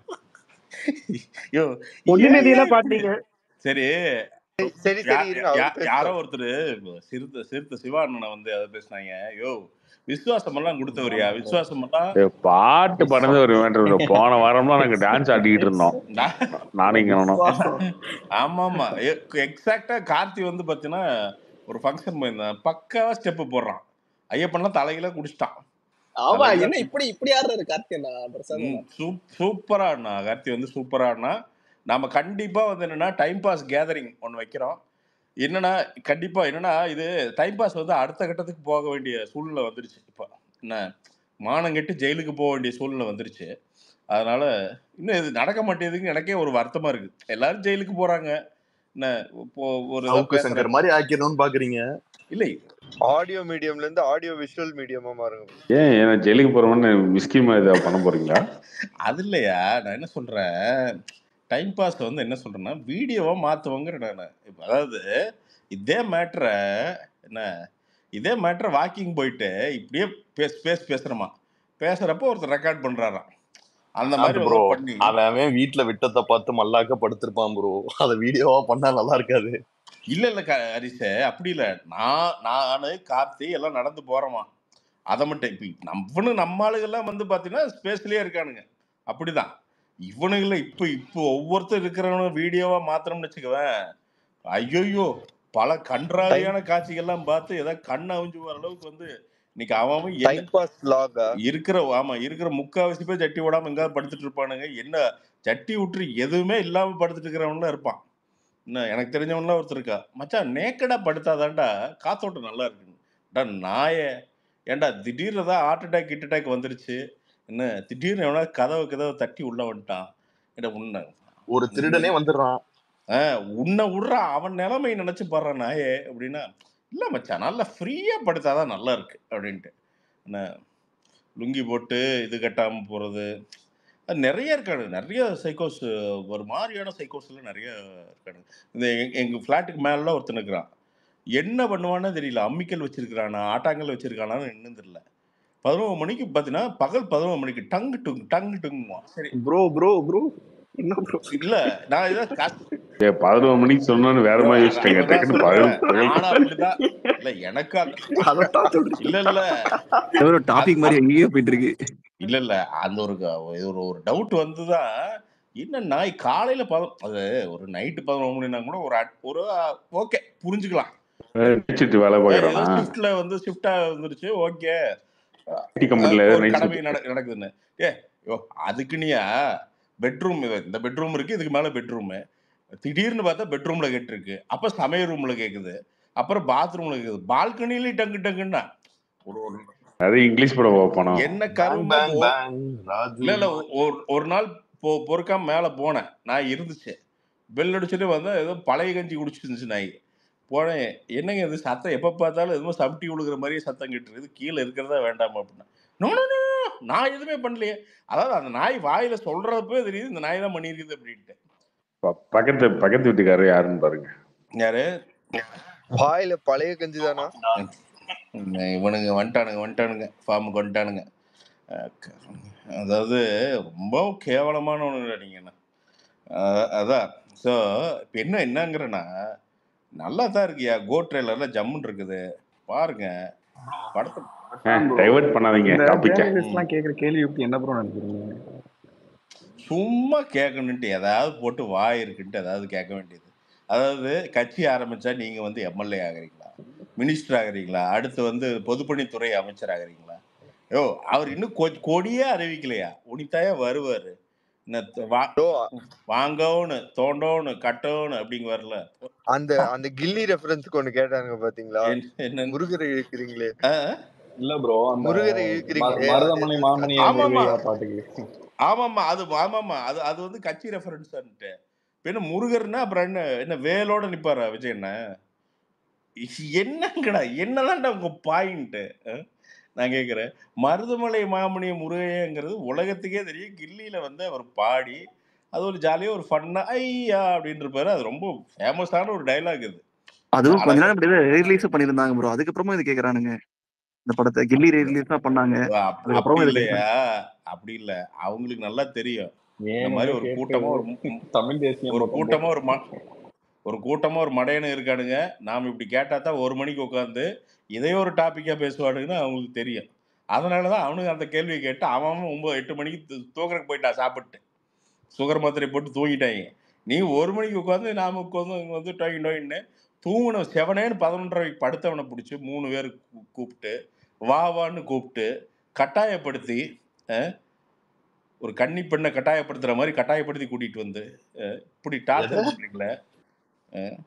Speaker 15: யோ
Speaker 13: பொன்னி
Speaker 15: ஏன்
Speaker 13: நதியில
Speaker 15: ஏன்
Speaker 13: பாட்டீங்க
Speaker 15: சரி
Speaker 16: சரி
Speaker 15: யா-
Speaker 16: சரி இருங்க
Speaker 15: யா-
Speaker 16: அவர்
Speaker 15: யாரோ
Speaker 16: பேசட்டும்
Speaker 15: ஒருத்தர் சிறுத்த சிறுத்த சிவா அண்ணனை வந்து அதை பேசினாங்க யோ விசுவாசம் எல்லாம் கொடுத்தவரியா விசுவாசம் எல்லாம்
Speaker 1: ஏய், பாட்டு பாடுறது ஒரு மேட்டர் போன வாரம்லாம் நாங்க டான்ஸ் ஆடிக்கிட்டு இருந்தோம்
Speaker 15: நான்
Speaker 1: நானும் இங்க
Speaker 8: விசுவாசம்
Speaker 15: ஆமா ஆமா எக்ஸாக்டா கார்த்தி வந்து பாத்தீங்கன்னா ஒரு ஃபங்க்ஷன் போயிருந்தேன் பக்காவா ஸ்டெப் போடுறான் ஐயப்பன்லாம் தலையில குடிச்சிட்டான்
Speaker 8: ஆமா
Speaker 15: தலையில
Speaker 8: என்ன இப்படி இப்படி ஆடுறாரு கார்த்தியனா பிரசாந்த்
Speaker 15: ம் சூப் சூப்பரா ஆடினா கார்த்தி வந்து சூப்பரா ஆடினா நாம கண்டிப்பா வந்து என்னன்னா டைம் பாஸ் கேதரிங் ஒன்று வைக்கிறோம் என்னன்னா கண்டிப்பா என்னன்னா இது டைம் பாஸ் வந்து அடுத்த கட்டத்துக்கு போக வேண்டிய சூழ்நிலை வந்துருச்சு இப்போ என்ன மானம் கெட்டு ஜெயிலுக்கு போக வேண்டிய சூழ்நிலை வந்துருச்சு அதனால இன்னும் இது நடக்க மாட்டேங்குதுன்னு எனக்கே ஒரு வருத்தமா இருக்கு எல்லாரும் ஜெயிலுக்கு போறாங்க என்ன இப்போ ஒரு இதாக
Speaker 6: சவுக்கு சங்கர்
Speaker 15: பேசுறாங்க
Speaker 6: மாதிரி ஆக்கிடணும்னு பாக்குறீங்க
Speaker 15: இல்லை
Speaker 16: ஆடியோ மீடியம்ல இருந்து ஆடியோ விஷுவல் மீடியமா மாறுங்க bro.
Speaker 1: ஏன் ஏன்னா ஜெயிலுக்கு போறவன்னு மிஸ்கிமா இதை பண்ண போறீங்களா
Speaker 15: அது இல்லையா நான் என்ன சொல்றேன் டைம் பாஸ் வந்து என்ன சொல்றேன்னா வீடியோவா மாத்துவாங்கிற நான் இப்ப அதாவது இதே மேட்ரை என்ன இதே மேட்ரை வாக்கிங் போயிட்டு இப்படியே பேஸ் பேஸ் பேசுறோமா பேசுறப்போ ஒருத்தர் ரெக்கார்ட் பண்றாராம் அந்த மாதிரி
Speaker 6: அது ப்ரோ
Speaker 15: ஏதோ பண்ணி
Speaker 6: அவன் அவன் வீட்டுல விட்டத்தை பார்த்து மல்லாக்க படுத்திருப்பான் ப்ரோ அதை வீடியோவா பண்ணா நல்லா இருக்காது
Speaker 15: இல்ல இல்ல க- ஹரிஷே அப்படி இல்ல நான் நானு கார்த்தி எல்லாம் நடந்து போறோமா அதை மட்டும் இப்ப நம்மனு நம்ம ஆளுகெல்லாம் வந்து பாத்தீங்கன்னா ஸ்பேஸ்லயே இருக்கானுங்க அப்படிதான் இவனுங்கள இப்ப இப்போ ஒவ்வொருத்தர் இருக்கிறவன வீடியோவா மாத்திரம்னு வச்சுக்கவேன் ஐயோயோ பல கன்றாவியான காட்சிகள்லாம் பார்த்து ஏதாவது கண் அவிஞ்சு வர அளவுக்கு வந்து இன்னைக்கு அவன் அவன் என்ன
Speaker 16: டைம் பாஸ் லாகா
Speaker 15: இருக்கிற ஆமா இருக்கிற முக்காவாசி பேர் ஜட்டி விடாம எங்காவது படுத்துட்டு இருப்பானுங்க என்ன ஜட்டி விட்டு எதுவுமே இல்லாம படுத்துட்டு இருக்கிறவன்லாம் இருப்பான் என்ன எனக்கு தெரிஞ்சவன்லாம் ஒருத்தர் இருக்கா மச்சான் நேக்கடா படுத்தாதான்டா காத்தோட்டம் நல்லா இருக்குடா நாயே ஏன்டா திடீர்னு தான் ஹார்ட் அட்டாக் கிட் அட்டாக் வந்துருச்சு என்ன திடீர்னு எவனா கதவு கதவை தட்டி உள்ள வந்துட்டான் என்ன உன்னை
Speaker 6: ஒரு திருடனே வந்துடுறான்
Speaker 15: ஆ, உன்னை விடுறா அவன் நிலைமை நினைச்சு பாடுறான் நாயே அப்படின்னா இல்ல மச்சான் நல்லா ஃப்ரீயா படுத்தாதான் நல்லா இருக்கு அப்படின்ட்டு என்ன லுங்கி போட்டு இது கட்டாம போறது அது நிறைய இருக்காடு நிறைய சைக்கோஸ் ஒரு மாதிரியான சைக்கோஸ்ல நிறைய இருக்காடு இந்த எங்க- எங்க ஃப்ளாட்டுக்கு மேல ஒருத்தன் இருக்கிறான் என்ன பண்ணுவானே தெரியல அம்மிக்கல் வச்சிருக்கிறானா ஆட்டாங்கல் வச்சிருக்கானான்னு என்னன்னு தெரியல பதினோரு மணிக்கு பார்த்தீங்கன்னா பகல் பதினோரு மணிக்கு டங்கு டுங் டங்கு டுங்குவான் சரி
Speaker 5: ப்ரோ ப்ரோ ப்ரோ என்ன ப்ரோ
Speaker 15: இல்ல நான் இதை காசு
Speaker 1: ஏ பதினோரு மணிக்கு சொன்னோன்னு வேற மாதிரி யோசிச்சிட்டேங்க
Speaker 15: அதுதான்
Speaker 1: டக்குன்னு பகல்
Speaker 15: சொல்றேன்
Speaker 1: பகல்
Speaker 15: நானும் அப்படிதான் இல்ல எனக்கு அந்த-
Speaker 5: அதைத்தான் சொல்றேன்
Speaker 15: இல்ல இல்ல
Speaker 11: ஒரு
Speaker 15: அது
Speaker 11: டாபிக் மாதிரி எங்கேயோ போயிட்டு இருக்கு
Speaker 15: இல்ல இல்ல அந்த ஒரு க- ஒரு ஒரு டவுட் வந்துதான் என்ன நாய் காலையில பத அது ஒரு நைட்டு பதினொரு மணினா கூட ஒரு அட்- ஒரு ஓகே புரிஞ்சுக்கலாம்
Speaker 1: வச்சுட்டு வேலை
Speaker 15: ஏதோ
Speaker 1: பார்க்கறானா
Speaker 15: ஷிஃப்ட்ல வந்து ஷிஃப்டா வந்துருச்சு ஓகே
Speaker 1: ஐடி கம்பெனில ஏதோ
Speaker 15: ஒரு
Speaker 1: நைட்
Speaker 15: கடமை
Speaker 1: ஷிஃப்ட்
Speaker 15: நட நடக்குதுன்னு ஏ யோ அதுக்குனியா பெட்ரூம் இந்த பெட்ரூம் இருக்கு இதுக்கு மேல பெட்ரூம் திடீர்னு பார்த்தா பெட்ரூம்ல கேட்டிருக்கு அப்ப சமையல் ரூம்ல கேக்குது அப்புறம் பாத்ரூம்ல கேக்குது பால்கனில டங்கு டங்குன்னா ஒரு ஒரு
Speaker 1: அது இங்கிலீஷ் படம் பார்ப்பானோ
Speaker 15: என்ன
Speaker 6: பேங்
Speaker 15: கரும
Speaker 6: பேங்
Speaker 15: போ
Speaker 6: பேங் ராஜு
Speaker 15: இல்ல இல்ல ஒரு ஒரு நாள் பொ பொறுக்காம மேல போனேன் நான் இருந்துச்சு பெல் அடிச்சுட்டு வந்தா ஏதோ பழைய கஞ்சி குடிச்சிட்டு இருந்துச்சு நாய் போனேன் என்னங்க இது சத்தம் எப்ப பார்த்தாலும் எதுவும் சம்டி விழுகிற மாதிரியே சத்தம் கேட்டுருக்குது கீழே இருக்கிறதா வேண்டாமா அப்படின்னா நோ நோ நோ ஆமா நான் எதுவுமே பண்ணலையே அதாவது அந்த நாய் வாயில சொல்றப்பவே தெரியுது இந்த நாய் தான் பண்ணியிருக்குது அப்படின்ட்டு
Speaker 1: ப- பக்கத்து பக்கத்து வீட்டுக்காரர் யாருன்னு பாருங்க
Speaker 15: யாரு
Speaker 16: வாயில பழைய கஞ்சி தானா
Speaker 15: இந்த இவனுங்க வந்துட்டானுங்க வந்துட்டானுங்க ஃபார்முக்கு வந்துட்டானுங்க அஹ் க- அதாவது ரொம்ப கேவலமானவனுங்க நீங்க அஹ் அதான் ஸோ இப்போ என்ன என்னங்கிறேன்னா நல்லா தான் இருக்கியா கோ ட்ரெயிலர்ல ஜம்முன்னு இருக்குது பாருங்க படத்தை
Speaker 1: டைவர்ட் பண்ணாதீங்க
Speaker 5: இந்த
Speaker 1: டாபிக்க
Speaker 5: ஜேர்னலிஸ்ட்லாம் கேட்குற கேள்வி எப்படி என்ன ப்ரோ நினைக்கிறீங்க
Speaker 15: சும்மா கேட்கணுன்ட்டு ஏதாவது போட்டு வாய் இருக்குன்ட்டு ஏதாவது கேட்க வேண்டியது அதாவது கட்சி ஆரம்பிச்சா நீங்க வந்து எம்எல்ஏ ஆகுறீங்களா மினிஸ்டர் ஆகுறீங்களா அடுத்து வந்து பொதுப்பணித்துறை அமைச்சர் ஆகுறீங்களா யோ அவர் இன்னும் கொ- கொடியே அறிவிக்கலையா உனித்தாயா வருவாரு என்ன த- வா- வாங்கோன்னு தோண்டோன்னு கட்டோன்னு அப்படிங்க வரல
Speaker 16: அந்த அந்த கில்லி ரெஃபரன்ஸ்க்கு ஒண்ணு கேட்டாங்க பாத்தீங்களா
Speaker 15: என்ன
Speaker 16: முருகரை இழுக்கிறீங்களே
Speaker 5: இல்ல ப்ரோ அந்த
Speaker 16: முருகரை
Speaker 5: ம-
Speaker 16: இழுக்கிறீங்களே அது
Speaker 5: மருதமலை மாமணியை
Speaker 15: ஆமாமா
Speaker 5: முருகையா பாட்டுக்கு
Speaker 15: ஆமாமா அது ஆமாமா அது அது வந்து கட்சி ரெஃபரன்ஸ்ன்ட்டு இப்ப என்ன முருகர்னா அப்புறம் என்ன என்ன வேலோட நிப்பாரா விஜய் என்ன என்னங்கடா என்னதான்டா உங்க பாயிண்ட் நான் கேட்குறேன் மருதமலை மாமணி முருகையங்கிறது உலகத்துக்கே தெரியும் கில்லியில வந்து அவர் பாடி அது ஒரு ஜாலியாக ஒரு ஃபன்னா ஐயா அப்படின்னு இருப்பாரு அது ரொம்ப ஃபேமஸான ஒரு டைலாக் இது
Speaker 11: அதுவும் கொஞ்ச
Speaker 15: அழகு
Speaker 11: நேரம் அப்படி ரிலீஸ் பண்ணியிருந்தாங்க ப்ரோ அதுக்கப்புறமா இது கேக்குறானுங்க இந்த படத்தை கில்லி ரிலீஸ் தான் பண்ணாங்க
Speaker 15: அப்- அப்படி
Speaker 11: அதுக்கப்புறமா இது
Speaker 15: இல்லையா
Speaker 11: கேக்குறாங்க
Speaker 15: அப்படி இல்ல அவங்களுக்கு நல்லா தெரியும் இந்த
Speaker 5: வேணும்னே
Speaker 15: மாதிரி ஒரு
Speaker 5: கேட்டு
Speaker 15: கூட்டமா ஒரு மு- மு-
Speaker 5: தமிழ் தேசியம்
Speaker 15: ஒரு
Speaker 5: பக்கம்
Speaker 15: கூட்டமா
Speaker 5: போ
Speaker 15: ஒரு ம ஒரு கூட்டமா ஒரு மடையனு இருக்கானுங்க நாம இப்படி கேட்டா தான் ஒரு மணிக்கு உட்காந்து இதே ஒரு டாபிக்கா பேசுவானுங்கன்னு அவங்களுக்கு தெரியும் அதனாலதான் அவனுங்க அந்த கேள்வியை கேட்டு அவன் அவன் ஒன்பது எட்டு மணிக்கு தூ- தூக்கறதுக்கு போயிட்டான் சாப்பிட்டு சுகர் மாத்திரை போட்டு தூங்கிட்டாங்க நீ ஒரு மணிக்கு உட்காந்து நாம உட்காந்து இங்க வந்து டொயின் டொயின்னு தூங்கின செவனேன்னு பதினொன்றரைக்கு படுத்தவனை பிடிச்சி மூணு பேர் கூ- கூப்பிட்டு வா வான்னு கூப்பிட்டு கட்டாயப்படுத்தி அஹ், ஒரு கன்னி பெண்ணை கட்டாயப்படுத்துற மாதிரி கட்டாயப்படுத்தி கூட்டிட்டு வந்து அஹ், இப்படி
Speaker 6: எது
Speaker 15: டார்ச்சர் பண்றீங்களே அஹ்,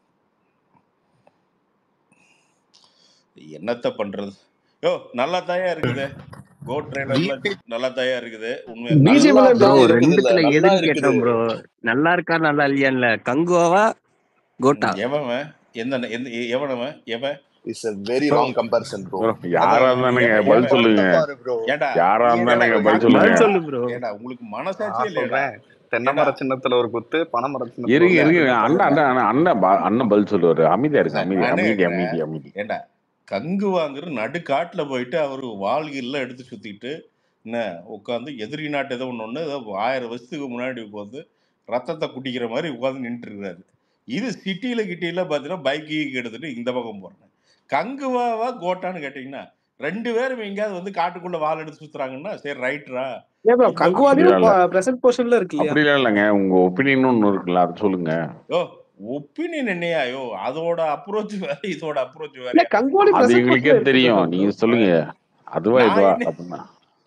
Speaker 15: என்னத்த பண்றது யோ நல்லா தாயா இருக்குது கோ ட்ரெயிலர்ல நல்லா தாயா இருக்குது உண்மையா நல்லா
Speaker 17: ப்ரோ
Speaker 13: பிஜிஎம்ல
Speaker 6: நல்லா இருக்குது இல்ல
Speaker 17: ரெண்டுத்துல
Speaker 6: நல்லா
Speaker 17: எதுன்னு
Speaker 6: இருக்குது
Speaker 17: கேட்டோம் ப்ரோ நல்லா இருக்கா நல்லா இல்லையான்ல கங்குவாவா கோட்டா
Speaker 15: ம், எவன் அவன்? எந்த எந்த எவனவன் எவன்
Speaker 6: it's a very
Speaker 1: bro
Speaker 6: wrong comparison bro
Speaker 1: bro
Speaker 15: அதான்
Speaker 1: யாரா
Speaker 15: எவன்
Speaker 1: இருந்தானுங்க
Speaker 15: எவன்
Speaker 1: பதில்
Speaker 15: எவன்
Speaker 1: சொல்லுங்க
Speaker 16: படத்தை பாரு ப்ரோ
Speaker 15: ஏண்டா
Speaker 1: யாரா
Speaker 15: நீ என்னடா
Speaker 1: இருந்தானுங்க
Speaker 15: ஒரு
Speaker 1: பதில் சொல்லுங்க
Speaker 17: பதில் சொல்லு ப்ரோ
Speaker 15: ஏண்டா உங்களுக்கு மனசாட்சியே
Speaker 5: நான்
Speaker 15: இல்லையாடா
Speaker 5: சொல்றேன் தென்னை
Speaker 15: ஏண்டா
Speaker 5: மர சின்னத்துல ஒரு குத்து பனை மர சின்னத்துல
Speaker 1: இருங்க
Speaker 5: ஒரு
Speaker 1: இருங்க
Speaker 5: குத்து
Speaker 1: அண்ணன்
Speaker 5: சொல்லுங்க
Speaker 1: அண்ணன் அண்ணன் அண்ணன் பா- அண்ணன் பதில் சொல்லுவாரு அமைதியா இருக்கு
Speaker 15: நான்
Speaker 1: அமைதி
Speaker 15: நான் என்ன
Speaker 1: அமைதி
Speaker 15: கேட்குறேன்
Speaker 1: அமைதி அமைதி
Speaker 15: ஏண்டா கங்கு வாங்குற நடுக்காட்டுல போயிட்டு அவரு வாழ்கில்லாம் எடுத்து சுத்திட்டு என்ன உட்காந்து எதிரி நாட்டு ஏதோ ஒன்று ஒன்று ஏதோ ஆயிரம் வருஷத்துக்கு முன்னாடி உட்காந்து ரத்தத்தை குடிக்கிற மாதிரி உட்காந்து நின்றுட்டு இருக்காரு இது சிட்டியில கிட்டியில பார்த்தீங்கன்னா பைக் எடுத்துட்டு இந்த பக்கம் போறேன் கங்குவாவா கோட்டான்னு கேட்டிங்கன்னா ரெண்டு பேரும் எங்கேயாவது வந்து காட்டுக்குள்ள வால் எடுத்து சுத்துறாங்கன்னா சரி ரைட்ரா
Speaker 13: ஏன் ப்ரோ
Speaker 15: இப்போ
Speaker 13: கங்குவாதியும்
Speaker 1: அப்படிலாம் இல்ல
Speaker 13: பிரசன்ட் போர்ஷன்ல இருக்கு இல்லையா
Speaker 1: அப்படிலாம் இல்லைங்க உங்க ஒப்பீனியன் ஒன்று இருக்குல்ல அதை சொல்லுங்க
Speaker 15: யோ ஒப்பீனியன் என்னையா யோ அதோட அப்ரோச் வேற இதோட அப்ரோச்
Speaker 13: இல்ல
Speaker 15: வேறயா
Speaker 13: கங்குவாடி
Speaker 1: அது
Speaker 13: பிரசன்ட்
Speaker 1: எங்களுக்கே
Speaker 13: போர்ஷன்ல இருக்கு
Speaker 1: தெரியும்
Speaker 13: பிரசாந்த்
Speaker 1: நீங்க சொல்லுங்க அதுவா
Speaker 15: நான்
Speaker 1: இதுவா
Speaker 15: என்ன
Speaker 1: அப்படின்னா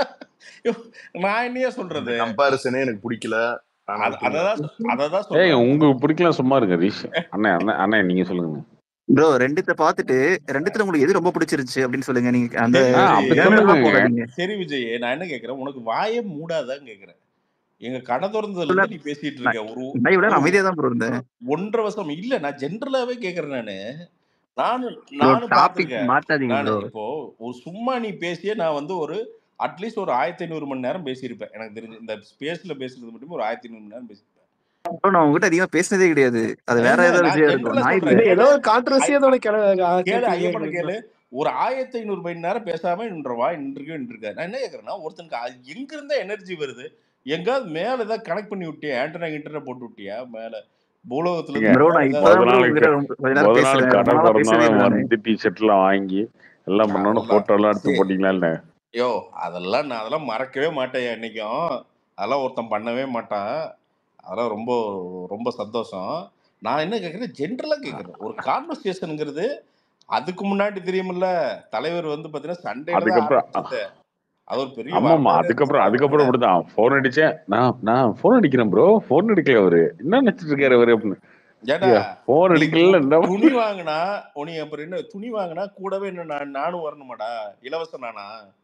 Speaker 15: யோ, நான் என்னையா
Speaker 6: இந்த
Speaker 15: சொல்றது
Speaker 6: கம்பேரிசனே எனக்கு பிடிக்கல நான்
Speaker 15: அத-
Speaker 6: நிறுத்துங்க
Speaker 15: அததான் அததான்
Speaker 1: ஏய்
Speaker 15: சொல்றேன்
Speaker 1: உங்களுக்கு பிடிக்கலாம் சும்மா இருங்க ரீஷ் அண்ணே அண்ணே அண்ணே நீங்க சொல்லுங்க
Speaker 11: ப்ரோ ரெண்டுத்த பார்த்துட்டு ரெண்டுத்துல உங்களுக்கு எது ரொம்ப பிடிச்சிருச்சு அப்படின்னு சொல்லுங்க நீங்க அந்த
Speaker 15: சரி
Speaker 1: ஆ
Speaker 15: விஜய்
Speaker 1: அப்படி
Speaker 11: ஜேர்னல்லாம்
Speaker 1: சொல்லுங்க
Speaker 11: போகாதீங்க
Speaker 15: சரி விஜய் நான் என்ன கேக்குறேன் உனக்கு வாயே மூடாதான்னு கேக்குறேன் எங்க கடை திறந்ததுல
Speaker 11: இல்ல,
Speaker 15: இருந்து நீ பேசிட்டு
Speaker 11: நான்
Speaker 15: இருக்க ஒரு
Speaker 11: நான் இவ்வளவு
Speaker 15: ஒரு
Speaker 11: அமைதியா தான் ப்ரோ இருந்தேன்
Speaker 15: ஒன்றரை வருஷம் இல்ல நான் ஜென்ரலாவே கேக்குறேன் நானு நானும்
Speaker 17: ப்ரோ
Speaker 15: நானும்
Speaker 17: டாபிக்
Speaker 15: பார்த்திருக்கேன்
Speaker 17: மாத்தாதீங்க
Speaker 15: நானு
Speaker 17: ப்ரோ
Speaker 15: இப்போ ஒரு சும்மா நீ பேசியே நான் வந்து ஒரு அட்லீஸ்ட் ஒரு ஆயிரத்தி ஐநூறு மணி நேரம் பேசியிருப்பேன் எனக்கு தெரிஞ்சு இந்த ஸ்பேஸ்ல பேசுறது மட்டும் ஒரு ஆயிரத்தி ஐநூறு மணி நேரம் பேசியிருப்பேன்
Speaker 11: ப்ரோ நான் உங்ககிட்ட அதிகமா பேசினதே கிடையாது அது வேற
Speaker 15: இல்ல
Speaker 11: ஏதோ
Speaker 15: நான்
Speaker 11: விஷயம் இருக்கும்
Speaker 15: ஜென்ரலா
Speaker 11: நான்
Speaker 15: சொல்றேன்
Speaker 11: இல்ல
Speaker 13: இல்ல ஏதோ
Speaker 15: கேளு
Speaker 13: ஒரு கான்ட்ரவர்சி
Speaker 15: ஐ-
Speaker 13: அதோட கிள
Speaker 15: கேளு
Speaker 13: கேட்பீங்க
Speaker 15: ஐயப்பனை
Speaker 13: எங்களுக்கு
Speaker 15: கேளு ஒரு ஆயிரத்தி ஐநூறு மணி நேரம் பேசாம நின்றவா நின்றுக்கவே நின்றுருக்காரு நான் என்ன கேக்குறேன்னா ஒருத்தனுக்கு அது எங்க இருந்தா எனர்ஜி வருது எங்காவது மேல ஏதாவது கனெக்ட் பண்ணி விட்டியா ஆண்டனா கிண்டனா போட்டு விட்டியா மேல பூலோகத்துல
Speaker 1: ஏங்க
Speaker 15: இருந்து
Speaker 11: ப்ரோ
Speaker 15: மேல
Speaker 11: நான்
Speaker 15: ஏதாவது
Speaker 11: இப்பதான்
Speaker 1: முத
Speaker 11: ப்ரோ
Speaker 1: நாள்
Speaker 11: உங்ககிட்ட ரொம்ப கொஞ்ச நேரம்
Speaker 1: முத நாள்
Speaker 11: பேசுறேன்
Speaker 1: கடை
Speaker 11: ரொம்ப நாளா பேசவே
Speaker 1: திறந்தோன்னே
Speaker 11: இல்லை நானு
Speaker 1: வந்து டி ஷர்ட்லாம் வாங்கி எல்லாம் பண்ணோன்னு
Speaker 15: அதெல்லாம்
Speaker 1: போட்டோ எல்லாம் எடுத்து
Speaker 15: சரி
Speaker 1: போட்டீங்களா இல்ல
Speaker 15: யோ அதெல்லாம் நான் அதெல்லாம் மறக்கவே மாட்டேன் என்னைக்கும் அதெல்லாம் ஒருத்தன் பண்ணவே மாட்டான் அதெல்லாம் ரொம்ப ரொம்ப சந்தோஷம் நான் என்ன கேட்குறேன் ஜென்ரலாக கேட்குறேன் ஒரு கான்வர்சேஷனுங்கிறது அதுக்கு முன்னாடி தெரியுமில்ல தலைவர் வந்து பார்த்தீங்கன்னா சண்டையில தான்
Speaker 1: அதுக்கப்புறம்
Speaker 15: ஆரம்பிச்சது அது ஒரு பெரிய
Speaker 1: ஆமாமா
Speaker 15: வரலாறு
Speaker 1: அதுக்கப்புறம்
Speaker 15: இருந்துச்சு
Speaker 1: அதுக்கப்புறம் அப்படிதான் போன் அடிச்சேன் நான் நான் போன் அடிக்கிறேன் ப்ரோ போன் அடிக்கல அவரு என்ன நினைச்சிட்டு இருக்காரு அவரு அப்படின்னு
Speaker 15: ஏடா
Speaker 1: போன்
Speaker 15: நீ
Speaker 1: அடிக்கல
Speaker 15: து-
Speaker 1: என்ன
Speaker 15: துணி வாங்கினா உனி அப்புறம் என்ன துணி வாங்கினா கூடவே என்ன நான் நானும் வரணுமாடா இலவசம் நானா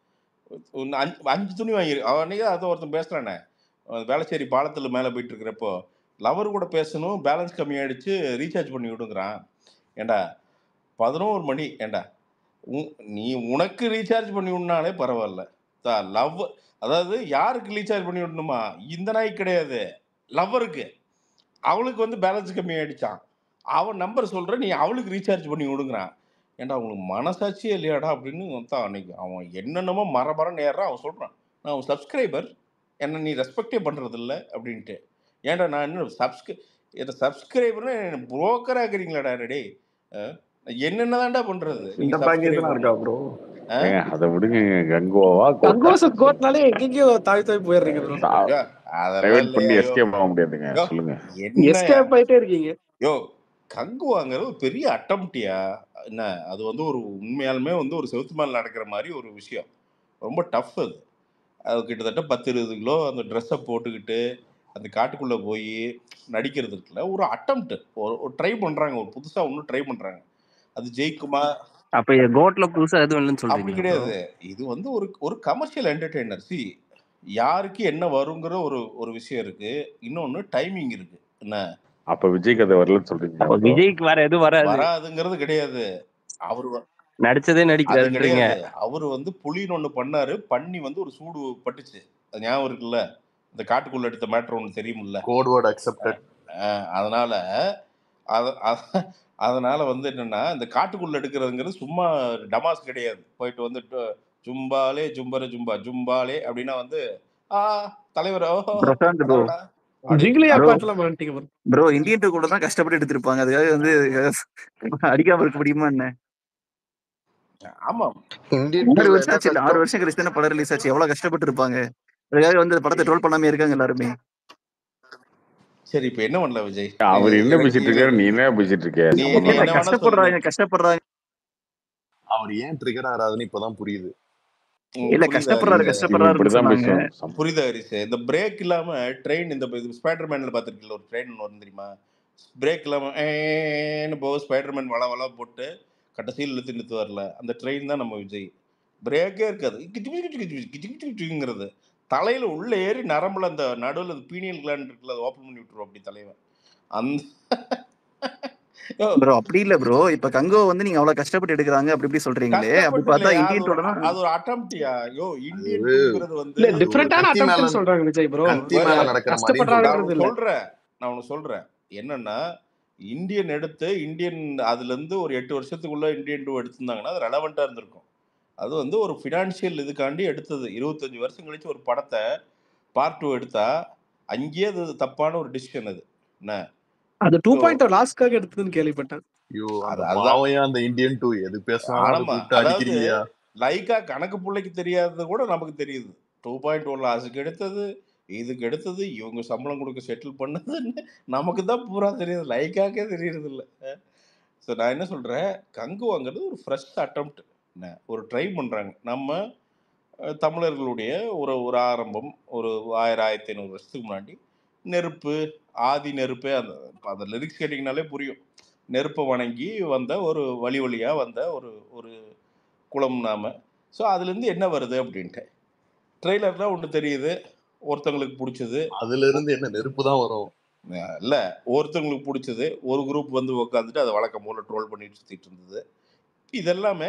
Speaker 15: ஒன்னு அஞ்சு அஞ்சு துணி வாங்கி அவனையே அதை ஒருத்தன் பேசுறானே அஹ் வேளச்சேரி பாலத்துல மேல போயிட்டு இருக்கிறப்போ லவர் கூட பேசணும் பேலன்ஸ் கம்மியாயிடுச்சு ரீசார்ஜ் பண்ணி விடுங்கிறான் ஏண்டா பதினோரு மணி ஏண்டா உன்- நீ உனக்கு ரீசார்ஜ் பண்ணி விடனாலே பரவாயில்ல லவ் அதாவது யாருக்கு ரீசார்ஜ் பண்ணி விடணுமா இந்த நாய்க்கு கிடையாது லவ்வருக்கு அவளுக்கு வந்து பேலன்ஸ் கம்மி ஆயிடுச்சான் அவன் நம்பர் சொல்ற நீ அவளுக்கு ரீசார்ஜ் பண்ணி விடுங்கிறான் ஏன்டா அவங்களுக்கு மனசாட்சியே இல்லையாடா அப்படின்னு தான் அன்னைக்கு அவன் என்னென்னமோ மரமரம் ஏறான் அவன் சொல்றான் நான் அவன் சப்ஸ்கிரைபர் என்ன நீ ரெஸ்பெக்டே பண்றது இல்ல அப்படின்ட்டு ஏன்டா நான் என்ன சப்ஸ்கிரை என்ன சப்ஸ்கிரைபர்னு புரோக்கர் ஆக்குறீங்களாடா ரெடி என்னென்னதான்டா பண்றது
Speaker 5: இந்த
Speaker 15: நீங்க
Speaker 5: பேக்கேஜ் எல்லாம்
Speaker 15: சப்ஸ்கிரைபர்
Speaker 5: இருக்கா ப்ரோ
Speaker 1: ஏங்க அதை விடுங்க கங்கோவா கோட்டா
Speaker 13: கங்கோஸ் கோட்னாலே எங்கெங்கயோ தாவி தாவி போயிடுறீங்க ப்ரோ
Speaker 15: ஐயோ, அதெல்லாம்
Speaker 1: பிரைவேட் பண்ணி
Speaker 15: இல்லையா யோ
Speaker 1: எஸ்கேப் ஆக முடியாதுங்க
Speaker 15: யோ
Speaker 1: சொல்லுங்க
Speaker 15: என்னையா
Speaker 13: எஸ்கேப் ஆயிட்டே இருக்கீங்க
Speaker 15: யோ கங்குவாங்கிறது ஒரு பெரிய அட்டம்ப்டியா என்ன அது வந்து ஒரு உண்மையாலுமே வந்து ஒரு செவுத்து மேல நடக்கிற மாதிரி ஒரு விஷயம் ரொம்ப டஃப் அது அது கிட்டத்தட்ட பத்து இருபது கிலோ அந்த ட்ரெஸ்ஸை போட்டுக்கிட்டு அந்த காட்டுக்குள்ள போய் நடிக்கிறது இருக்குல்ல ஒரு அட்டம்ப்ட் ஒரு ஒரு ட்ரை பண்றாங்க ஒரு புதுசா ஒன்று ட்ரை பண்றாங்க அது ஜெயிக்குமா
Speaker 17: அப்ப கோட்ல புதுசா எதுவும் இல்லைன்னு
Speaker 15: அப்படி
Speaker 17: சொல்றீங்களா ப்ரோ
Speaker 15: கிடையாது இது வந்து ஒரு ஒரு கமர்ஷியல் என்டர்டெய்னர் சி யாருக்கு என்ன வருங்கிற ஒரு ஒரு விஷயம் இருக்கு இன்னொன்னு டைமிங் இருக்கு என்ன
Speaker 1: அப்ப விஜய் கதை வரலன்னு சொல்றீங்களா
Speaker 17: அப்ப
Speaker 1: ப்ரோ
Speaker 17: விஜய்க்கு வேற எதுவும் வராது
Speaker 15: வராதுங்கிறது கிடையாது அவரு வ-
Speaker 17: நடிச்சதே
Speaker 15: அது
Speaker 17: நடிக்கிறாருன்றீங்க
Speaker 15: கிடையாது அவரு வந்து புலின்னு ஒண்ணு பண்ணாரு பண்ணி வந்து ஒரு சூடு பட்டுச்சு அது ஞாபகம் இருக்குல்ல இந்த காட்டுக்குள்ள எடுத்த மேட்ரு ஒன்று தெரியுமில்ல
Speaker 6: கோட் வேர்ட் அக்செப்டட்
Speaker 15: அஹ் அதனால அத- அத- அதனால வந்து என்னன்னா இந்த காட்டுக்குள்ள எடுக்கிறதுங்கிறது சும்மா டமாஸ் கிடையாது போயிட்டு வந்து டு- ஜும்பாலே ஜும்பர ஜும்பா ஜும்பாலே அப்படின்னா வந்து ஆ தலைவர் ஓஹோ
Speaker 11: பிரசாந்த் ப்ரோ
Speaker 15: பரவாடா அப்படின்னு
Speaker 13: ஜிங்கிலியா
Speaker 11: ப்ரோ
Speaker 13: பாட்டுல மாட்டீங்க ப்ரோ
Speaker 11: ப்ரோ இந்தியன் டூ கூட தான் கஷ்டப்பட்டு எடுத்திருப்பாங்க அதுக்காக வந்து அடிக்காம இருக்க முடியுமா என்ன
Speaker 15: ஆமா
Speaker 16: இந்தியன்
Speaker 11: ஆறு
Speaker 16: டூல
Speaker 11: வருஷம்
Speaker 16: என்ன
Speaker 11: ஆச்சு இல்ல ஆறு
Speaker 16: கஷ்டம்
Speaker 11: வருஷம் கழிச்சு தானே படம் ரிலீஸ் ஆச்சு எவ்வளவு கஷ்டப்பட்டு இருப்பாங்க அதுக்காக வந்து அந்த படத்தை ட்ரோல் பண்ணாம இருக்காங்க எல்லாருமே
Speaker 15: சரி இப்ப என்ன பண்ணல விஜய்
Speaker 1: அவர் என்ன
Speaker 15: எனக்கு
Speaker 1: பேசிட்டு இருக்காரு நீ என்ன பேசிட்டு இருக்க
Speaker 15: நீ
Speaker 1: சம்பந்தம்
Speaker 15: நீ
Speaker 11: இல்ல
Speaker 15: என்ன வேணா சொல்லு
Speaker 11: கஷ்டப்படுறாங்க கஷ்டப்படுறாங்க
Speaker 6: அவர் ஏன் ட்ரிகர் ஆறாதுன்னு இப்பதான் புரியுது
Speaker 15: ம்,
Speaker 11: இல்ல
Speaker 15: புரியுதா
Speaker 11: கஷ்டப்படுறாரு
Speaker 15: ஹரிஸ்
Speaker 1: இவன்
Speaker 11: கஷ்டப்படுறாருன்னு
Speaker 1: இப்படிதான்
Speaker 11: சொன்னாங்க
Speaker 1: பேசுவான் சம்-
Speaker 15: புரியுதா ஹரிஸ் இந்த பிரேக் இல்லாம ட்ரெயின் இந்த இது ஸ்பைடர் மேன்ல பாத்திருக்கீங்களா ஒரு ட்ரெயின் ஒன்று வரும் தெரியுமா பிரேக் இல்லாம ஏன்னு போக ஸ்பைடர் வள வள போட்டு கடைசியில் இழுத்து இழுத்து வரல அந்த ட்ரெயின் தான் நம்ம விஜய் பிரேக்கே இருக்காது கிச்சு கிச்சு கிச்சு கிச்சு கிச்சு கிச்சு கிச்சுங்கிறது தலையில உள்ள ஏறி நரம்புல அந்த நடுவில் அந்த பீனியல் கிளாண்ட் இருக்குல்ல அதை ஓப்பன் பண்ணி விட்டுருவோம் அப்படி தலைவன் அந்த யோ,
Speaker 11: ப்ரோ அப்படி இல்ல ப்ரோ இப்ப கங்கோ வந்து நீங்க அவ்வளவு கஷ்டப்பட்டு எடுக்கிறாங்க அப்படி இப்படி சொல்றீங்களே அப்படி
Speaker 15: கஷ்டப்பட்டு
Speaker 11: பார்த்தா
Speaker 15: இல்லையா அது
Speaker 11: இந்தியன்
Speaker 15: ஒரு
Speaker 11: டூல தான்
Speaker 15: அது ஒரு அட்டம்ப்டியா யோ இந்தியன்
Speaker 6: அது
Speaker 15: டூங்கிறது வந்து
Speaker 13: இல்ல
Speaker 6: அது ஒரு
Speaker 13: டிஃப்ரெண்டான
Speaker 6: கத்தி மேல
Speaker 13: அட்டம்ப்ட்னு சொல்றாங்க விஜய் ப்ரோ
Speaker 6: கத்தி மேல நடக்கிற மாதிரின்னு
Speaker 15: நான்
Speaker 6: சொல்றாங்க
Speaker 13: கஷ்டப்படுறாருங்கிறது
Speaker 15: உனக்கு
Speaker 13: இல்ல
Speaker 15: சொல்றேன் நான் உனக்கு சொல்றேன் என்னன்னா இந்தியன் எடுத்து இந்தியன் அதுல இருந்து ஒரு எட்டு வருஷத்துக்குள்ள இந்தியன் டூ எடுத்திருந்தாங்கன்னா அது ரெலவெண்டா இருந்திருக்கும் அது வந்து ஒரு ஃபினான்ஷியல் இதுக்காண்டி எடுத்தது இருபத்தஞ்சு வருஷம் கழிச்சு ஒரு படத்தை பார்ட் டூ எடுத்தா அங்கேயே அது தப்பான ஒரு டிசிஷன் அது என்ன
Speaker 13: அது டூ
Speaker 15: ஸோ
Speaker 13: பாயிண்ட் லாஸ்ட்காக எடுத்ததுன்னு கேள்விப்பட்டேன்
Speaker 6: ஐயோ
Speaker 15: அது
Speaker 6: அந்த
Speaker 15: அதுதான்
Speaker 6: பாவையா அந்த இந்தியன் டூ எது பேசினாலும் அதை
Speaker 15: ஆனமா
Speaker 6: கூப்பிட்டு
Speaker 15: அதாவது
Speaker 6: அடிக்கிறீங்கயா
Speaker 15: லைக்கா கணக்கு பிள்ளைக்கு தெரியாதது கூட நமக்கு தெரியுது டூ பாயிண்ட் ஒன் லாஸுக்கு எடுத்தது இதுக்கு எடுத்தது இவங்க சம்பளம் கொடுக்க செட்டில் பண்ணதுன்னு நமக்கு தான் பூரா தெரியுது லைக்காக்கே தெரியறது இல்லை ஸோ நான் என்ன சொல்றேன் கங்குவாங்கிறது ஒரு ஃப்ரெஷ் அட்டம்ப்ட் என்ன ஒரு ட்ரை பண்றாங்க நம்ம அஹ், தமிழர்களுடைய ஒரு ஒரு ஆரம்பம் ஒரு ஆயிரம் ஆயிரத்தி ஐநூறு வருஷத்துக்கு முன்னாடி நெருப்பு ஆதி நெருப்பே அந்த அந்த லிரிக்ஸ் கேட்டிங்கனாலே புரியும் நெருப்பை வணங்கி வந்த ஒரு வழி வழியா வந்த ஒரு ஒரு குலம் நாம ஸோ அதுலேருந்து என்ன வருது அப்படின்ட்டு ட்ரெய்லர்ல ஒன்று தெரியுது ஒருத்தங்களுக்கு பிடிச்சது
Speaker 6: அதுல இருந்து என்ன நெருப்பு தான் வரும்
Speaker 15: இல்லை ஒருத்தங்களுக்கு பிடிச்சது ஒரு குரூப் வந்து உட்காந்துட்டு அதை வழக்கம் போல ட்ரோல் பண்ணிட்டு சுற்றிட்டு இருந்தது இதெல்லாமே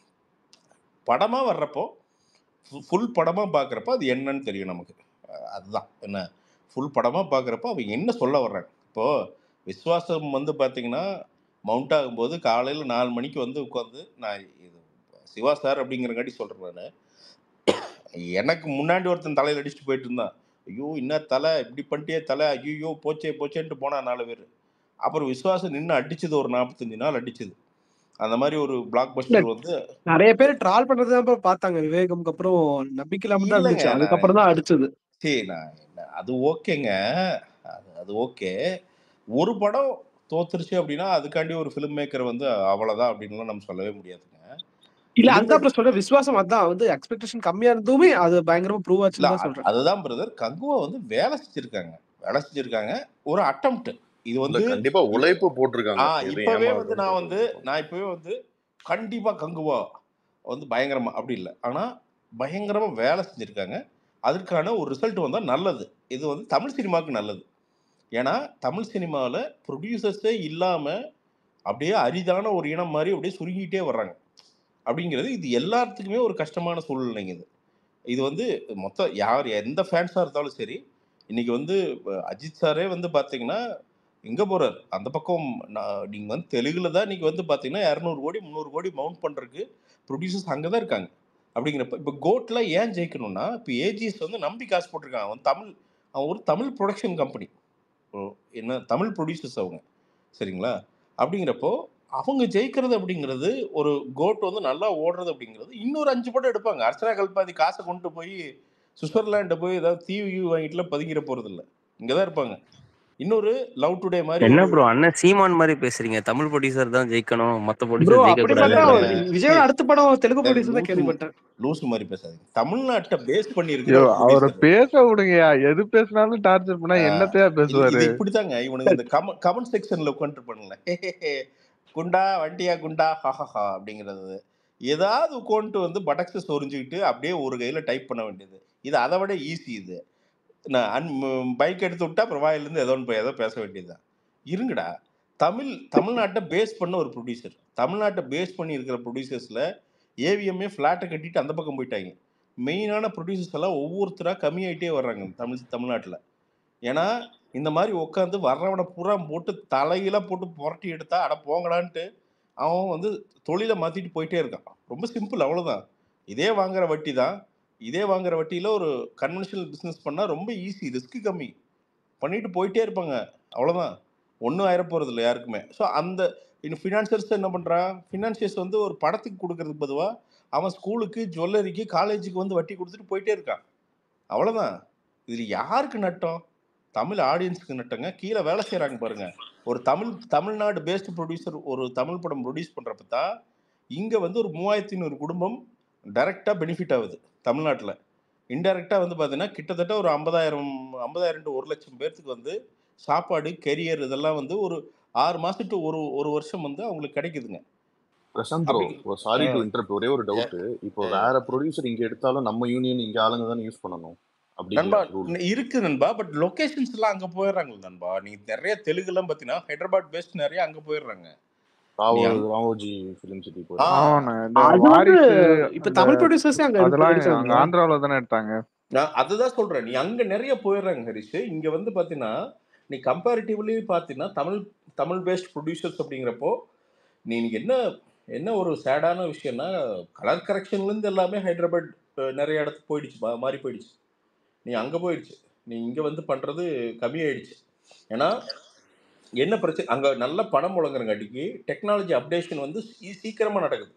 Speaker 15: படமாக வர்றப்போ ஃபுல் படமாக பார்க்குறப்ப அது என்னன்னு தெரியும் நமக்கு அஹ் அதுதான் என்ன ஃபுல் படமாக பார்க்குறப்போ அவங்க என்ன சொல்ல வர்றாங்க இப்போது விஸ்வாசம் வந்து பார்த்தீங்கன்னா மவுண்ட் ஆகும்போது காலையில் நாலு மணிக்கு வந்து உட்காந்து நான் இது சிவா சார் அப்படிங்கிறங்காட்டி சொல்கிறேன் நான் எனக்கு முன்னாடி ஒருத்தன் தலையில் அடிச்சுட்டு போயிட்டு இருந்தான் ஐயோ என்ன தலை இப்படி பண்ணிட்டே தலை ஐயோ போச்சே போச்சேன்ட்டு போனா நாலு பேர் அப்புறம் விஸ்வாசம் நின்று அடிச்சது ஒரு நாற்பத்தஞ்சு நாள் அடிச்சது அந்த மாதிரி ஒரு பிளாக்
Speaker 13: இல்ல
Speaker 15: பஸ்டர் வந்து
Speaker 13: நிறைய பேர் ட்ரால் பண்றது தான் bro பார்த்தாங்க விவேகம்க்கு அப்புறம் நம்பிக்கை இல்லாம தான்
Speaker 15: இல்லைங்க
Speaker 13: இருந்துச்சு
Speaker 15: நான்
Speaker 13: அதுக்கப்புறம் தான் அடிச்சது
Speaker 15: சரி நான் என்ன- அது ஓகேங்க அது அது ஓகே ஒரு படம் தோத்துருச்சு அப்படின்னா அதுக்காண்டி ஒரு ஃபிலிம் மேக்கர் வந்து அவ்வளோதான் அப்படின்லாம் நம்ம சொல்லவே முடியாதுங்க
Speaker 13: இல்ல
Speaker 15: இருந்த
Speaker 13: அதுதான் அப்புறம் சொல்றேன் விசுவாசம் அதான் வந்து எக்ஸ்பெக்டேஷன் கம்மியா இருந்துமே அது பயங்கரமா ப்ரூவ்
Speaker 15: இல்ல
Speaker 13: ஆச்சுன்னு தான்
Speaker 15: அ-
Speaker 13: சொல்றேன்
Speaker 15: அதுதான் பிரதர் கங்குவா வந்து வேலை செஞ்சிருக்காங்க வேலை செஞ்சிருக்காங்க ஒரு அட்டம்ப்ட் இது
Speaker 6: இல்ல
Speaker 15: வந்து
Speaker 6: கண்டிப்பா
Speaker 15: இப்
Speaker 6: உழைப்பு போட்டிருக்காங்க
Speaker 15: ஆ
Speaker 6: எது
Speaker 15: இப்பவே வந்து
Speaker 6: ஏமாறுதுன்னு
Speaker 15: நான் வந்து
Speaker 6: போட்டிருக்காங்க
Speaker 15: நான் இப்பவே வந்து கண்டிப்பா கங்குவா வந்து பயங்கரமா அப்படி இல்லை ஆனா பயங்கரமா வேலை செஞ்சிருக்காங்க அதற்கான ஒரு ரிசல்ட் வந்தா நல்லது இது வந்து தமிழ் சினிமாவுக்கு நல்லது ஏன்னா தமிழ் சினிமாவில் ப்ரொடியூசர்ஸே இல்லாம அப்படியே அரிதான ஒரு இனம் மாதிரி அப்படியே சுருங்கிட்டே வர்றாங்க அப்படிங்கிறது இது எல்லாத்துக்குமே ஒரு கஷ்டமான சூழ்நிலைங்க இது இது வந்து மொத்தம் யார் எந்த ஃபேன்ஸாக இருந்தாலும் சரி இன்னைக்கு வந்து அஹ், அஜித் சாரே வந்து பார்த்தீங்கன்னா எங்கே போகிறார் அந்த பக்கம் நீங்கள் வந்து தெலுங்குல தான் இன்னைக்கு வந்து பார்த்தீங்கன்னா இரநூறு கோடி முந்நூறு கோடி மவுண்ட் பண்ணுறதுக்கு ப்ரொடியூசர்ஸ் அங்கே தான் இருக்காங்க அப்படிங்கிறப்ப இப்போ கோட்டில் ஏன் ஜெயிக்கணும்னா இப்போ ஏஜிஎஸ் வந்து நம்பி காசு போட்டிருக்காங்க அவன் தமிழ் அவன் ஒரு தமிழ் ப்ரொடக்ஷன் கம்பெனி என்ன தமிழ் ப்ரொடியூசர்ஸ் அவங்க சரிங்களா அப்படிங்கிறப்போ அவங்க ஜெயிக்கிறது அப்படிங்கிறது ஒரு கோட் வந்து நல்லா ஓடுறது அப்படிங்கிறது இன்னொரு அஞ்சு படம் எடுப்பாங்க அர்ச்சனா கல்பாதி காசை கொண்டு போய் சுவிட்சர்லாண்டை போய் ஏதாவது தீவு கீவு வாங்கிட்டுலாம் பதுங்கிற போகிறது இல்லை இங்கே தான் இருப்பாங்க இன்னொரு லவ் டுடே மாதிரி
Speaker 17: என்ன
Speaker 15: ஒரு
Speaker 17: ப்ரோ அண்ணன் சீமான் மாதிரி பேசுறீங்க தமிழ் ப்ரொடியூசர் தான் ஜெயிக்கணும் மத்த
Speaker 13: ப்ரோ
Speaker 17: ப்ரொடியூசர் ஜெயிக்க
Speaker 13: அப்படி
Speaker 17: கூடாது
Speaker 13: பார்த்தா
Speaker 15: இல்லைங்க
Speaker 13: விஜயோட அடுத்த படம் தெலுங்கு
Speaker 15: இந்த
Speaker 13: ப்ரொடியூசர் தான்
Speaker 15: லூசு
Speaker 13: கேள்விப்பட்டேன்
Speaker 15: லூசு மாதிரி பேசாதீங்க தமிழ்நாட்டை பேஸ் பண்ணி இருக்கிற
Speaker 18: ஐயோ
Speaker 15: ஒரு
Speaker 18: அவரை
Speaker 15: ப்ரொடியூசர்
Speaker 18: பேச விடுங்கயா எது பேசினாலும் டார்ச்சர் பண்ணா என்னத்தையா
Speaker 15: இது
Speaker 18: பேசுவாரு
Speaker 15: இது இப்படிதாங்க இவனுங்க இந்த கம கமெண்ட் செக்ஷன்ல உட்காந்துட்டு பண்ணுங்களேன் குண்டா வண்டியா குண்டா ஹஹஹா அப்படிங்கிறது ஏதாவது உட்காந்துட்டு வந்து பட்டக்ஸை சொரிஞ்சுக்கிட்டு அப்படியே ஒரு கையில டைப் பண்ண வேண்டியது இது அதை விட ஈஸி இது நான் அன் பைக் எடுத்து விட்டா அப்புறம் வாயிலிருந்து ஏதோ ஒன்று போய் ஏதோ பேச வேண்டியதுதான் இருங்கடா தமிழ் தமிழ்நாட்டை பேஸ் பண்ண ஒரு ப்ரொடியூசர் தமிழ்நாட்டை பேஸ் பண்ணி இருக்கிற ப்ரொடியூசர்ஸில் ஏவிஎம்ஏ ஃப்ளாட்டை கட்டிட்டு அந்த பக்கம் போயிட்டாங்க மெயினான ப்ரொடியூசர்ஸ் எல்லாம் ஒவ்வொருத்தராக கம்மியாயிட்டே வர்றாங்க தமிழ் தமிழ்நாட்டில் ஏன்னா இந்த மாதிரி உட்காந்து வர்றவனை பூரா போட்டு தலையில போட்டு புரட்டி எடுத்தா அட போங்கடான்ட்டு அவன் வந்து தொழிலை மாற்றிட்டு போயிட்டே இருக்கான் ரொம்ப சிம்பிள் அவ்வளோதான் இதே வாங்குற வட்டி தான் இதே வாங்குற வட்டியில் ஒரு கன்வென்ஷனல் பிஸ்னஸ் பண்ணால் ரொம்ப ஈஸி ரிஸ்க் கம்மி பண்ணிட்டு போயிட்டே இருப்பாங்க அவ்வளோதான் ஒன்றும் ஆயிர போகிறது இல்லை யாருக்குமே ஸோ அந்த இன்னும் ஃபினான்சியர்ஸ் என்ன பண்ணுறான் ஃபினான்சியர்ஸ் வந்து ஒரு படத்துக்கு கொடுக்கறதுக்கு பொதுவாக அவன் ஸ்கூலுக்கு ஜுவல்லரிக்கு காலேஜுக்கு வந்து வட்டி கொடுத்துட்டு போயிட்டே இருக்கான் அவ்வளோதான் இதில் யாருக்கு நட்டம் தமிழ் ஆடியன்ஸுக்கு நட்டங்க கீழே வேலை செய்கிறாங்க பாருங்க ஒரு தமிழ் தமிழ்நாடு பேஸ்டு ப்ரொடியூசர் ஒரு தமிழ் படம் ப்ரொடியூஸ் பண்ணுறப்ப தான் இங்கே வந்து ஒரு மூவாயிரத்தி ஐநூறு குடும்பம் டைரெக்டாக பெனிஃபிட் ஆகுது தமிழ்நாட்டில் இன்டெரக்டாக வந்து பார்த்தீங்கன்னா கிட்டத்தட்ட ஒரு ஐம்பதாயிரம் ஐம்பதாயிரம் டு ஒரு லட்சம் பேர்த்துக்கு வந்து சாப்பாடு கெரியர் இதெல்லாம் வந்து ஒரு ஆறு மாதம் டு ஒரு ஒரு வருஷம் வந்து அவங்களுக்கு கிடைக்குதுங்க
Speaker 6: பிரசாந்த் ப்ரோ
Speaker 15: அப்படி
Speaker 6: சாரி டு
Speaker 15: ஆ,
Speaker 6: இன்டர்ப்ட் ஒரே ஒரு
Speaker 15: ஏ,
Speaker 6: டவுட் இப்போ
Speaker 15: ஆ.
Speaker 6: வேற ப்ரொடியூசர் இங்க எடுத்தாலும் நம்ம யூனியன் இங்க ஆளுங்க தானே யூஸ் பண்ணணும் அப்படி
Speaker 15: நண்பா
Speaker 6: இல்லையா ரூல்
Speaker 15: ந- இருக்கு நண்பா பட் லொகேஷன்ஸ் எல்லாம் அங்க போயிடுறாங்க நண்பா நீ நிறைய தெலுங்குலாம் பார்த்தீங்கன்னா ஹைதராபாத் பேஸ்ட் நிறைய அங்க போயிடுறாங்க நீ
Speaker 6: ராவோ
Speaker 15: அங்க
Speaker 6: ராவோஜி ஃபிலிம் சிட்டி
Speaker 15: ஆ
Speaker 6: போயிடுறாங்க
Speaker 18: ஆமாண்ணே இந்த
Speaker 13: அது வந்து
Speaker 18: வாரிசு
Speaker 13: இப்ப
Speaker 18: அந்த
Speaker 13: தமிழ் ப்ரொடியூசர்ஸே அங்க எடுத்து
Speaker 18: அதெல்லாம் அங்க
Speaker 13: எடுக்கிறாங்களா
Speaker 18: ஆந்திராவில தானே எடுத்தாங்க
Speaker 15: நான் அதுதான் சொல்றேன் நீ அங்க நிறைய போயிடுறாங்க ஹரிஷ் இங்க வந்து பாத்தீங்கன்னா நீ கம்பேரிட்டிவ்லி பார்த்தீங்கன்னா தமிழ் தமிழ் பேஸ்ட் ப்ரொடியூசர்ஸ் அப்படிங்கிறப்போ நீ இன்னைக்கு என்ன என்ன ஒரு சேடான விஷயம்னா கலர் கரெக்ஷன்லேருந்து எல்லாமே ஹைதராபாத் அஹ், நிறைய இடத்துக்கு போயிடுச்சு மா- மாறி போயிடுச்சு நீ அங்கே போயிடுச்சு நீ இங்கே வந்து பண்ணுறது கம்மியாயிடுச்சு ஏன்னா என்ன பிரச்சனை அங்கே நல்ல பணம் முழங்குறங்காட்டிக்கு டெக்னாலஜி அப்டேஷன் வந்து சீ- சீக்கிரமா நடக்குது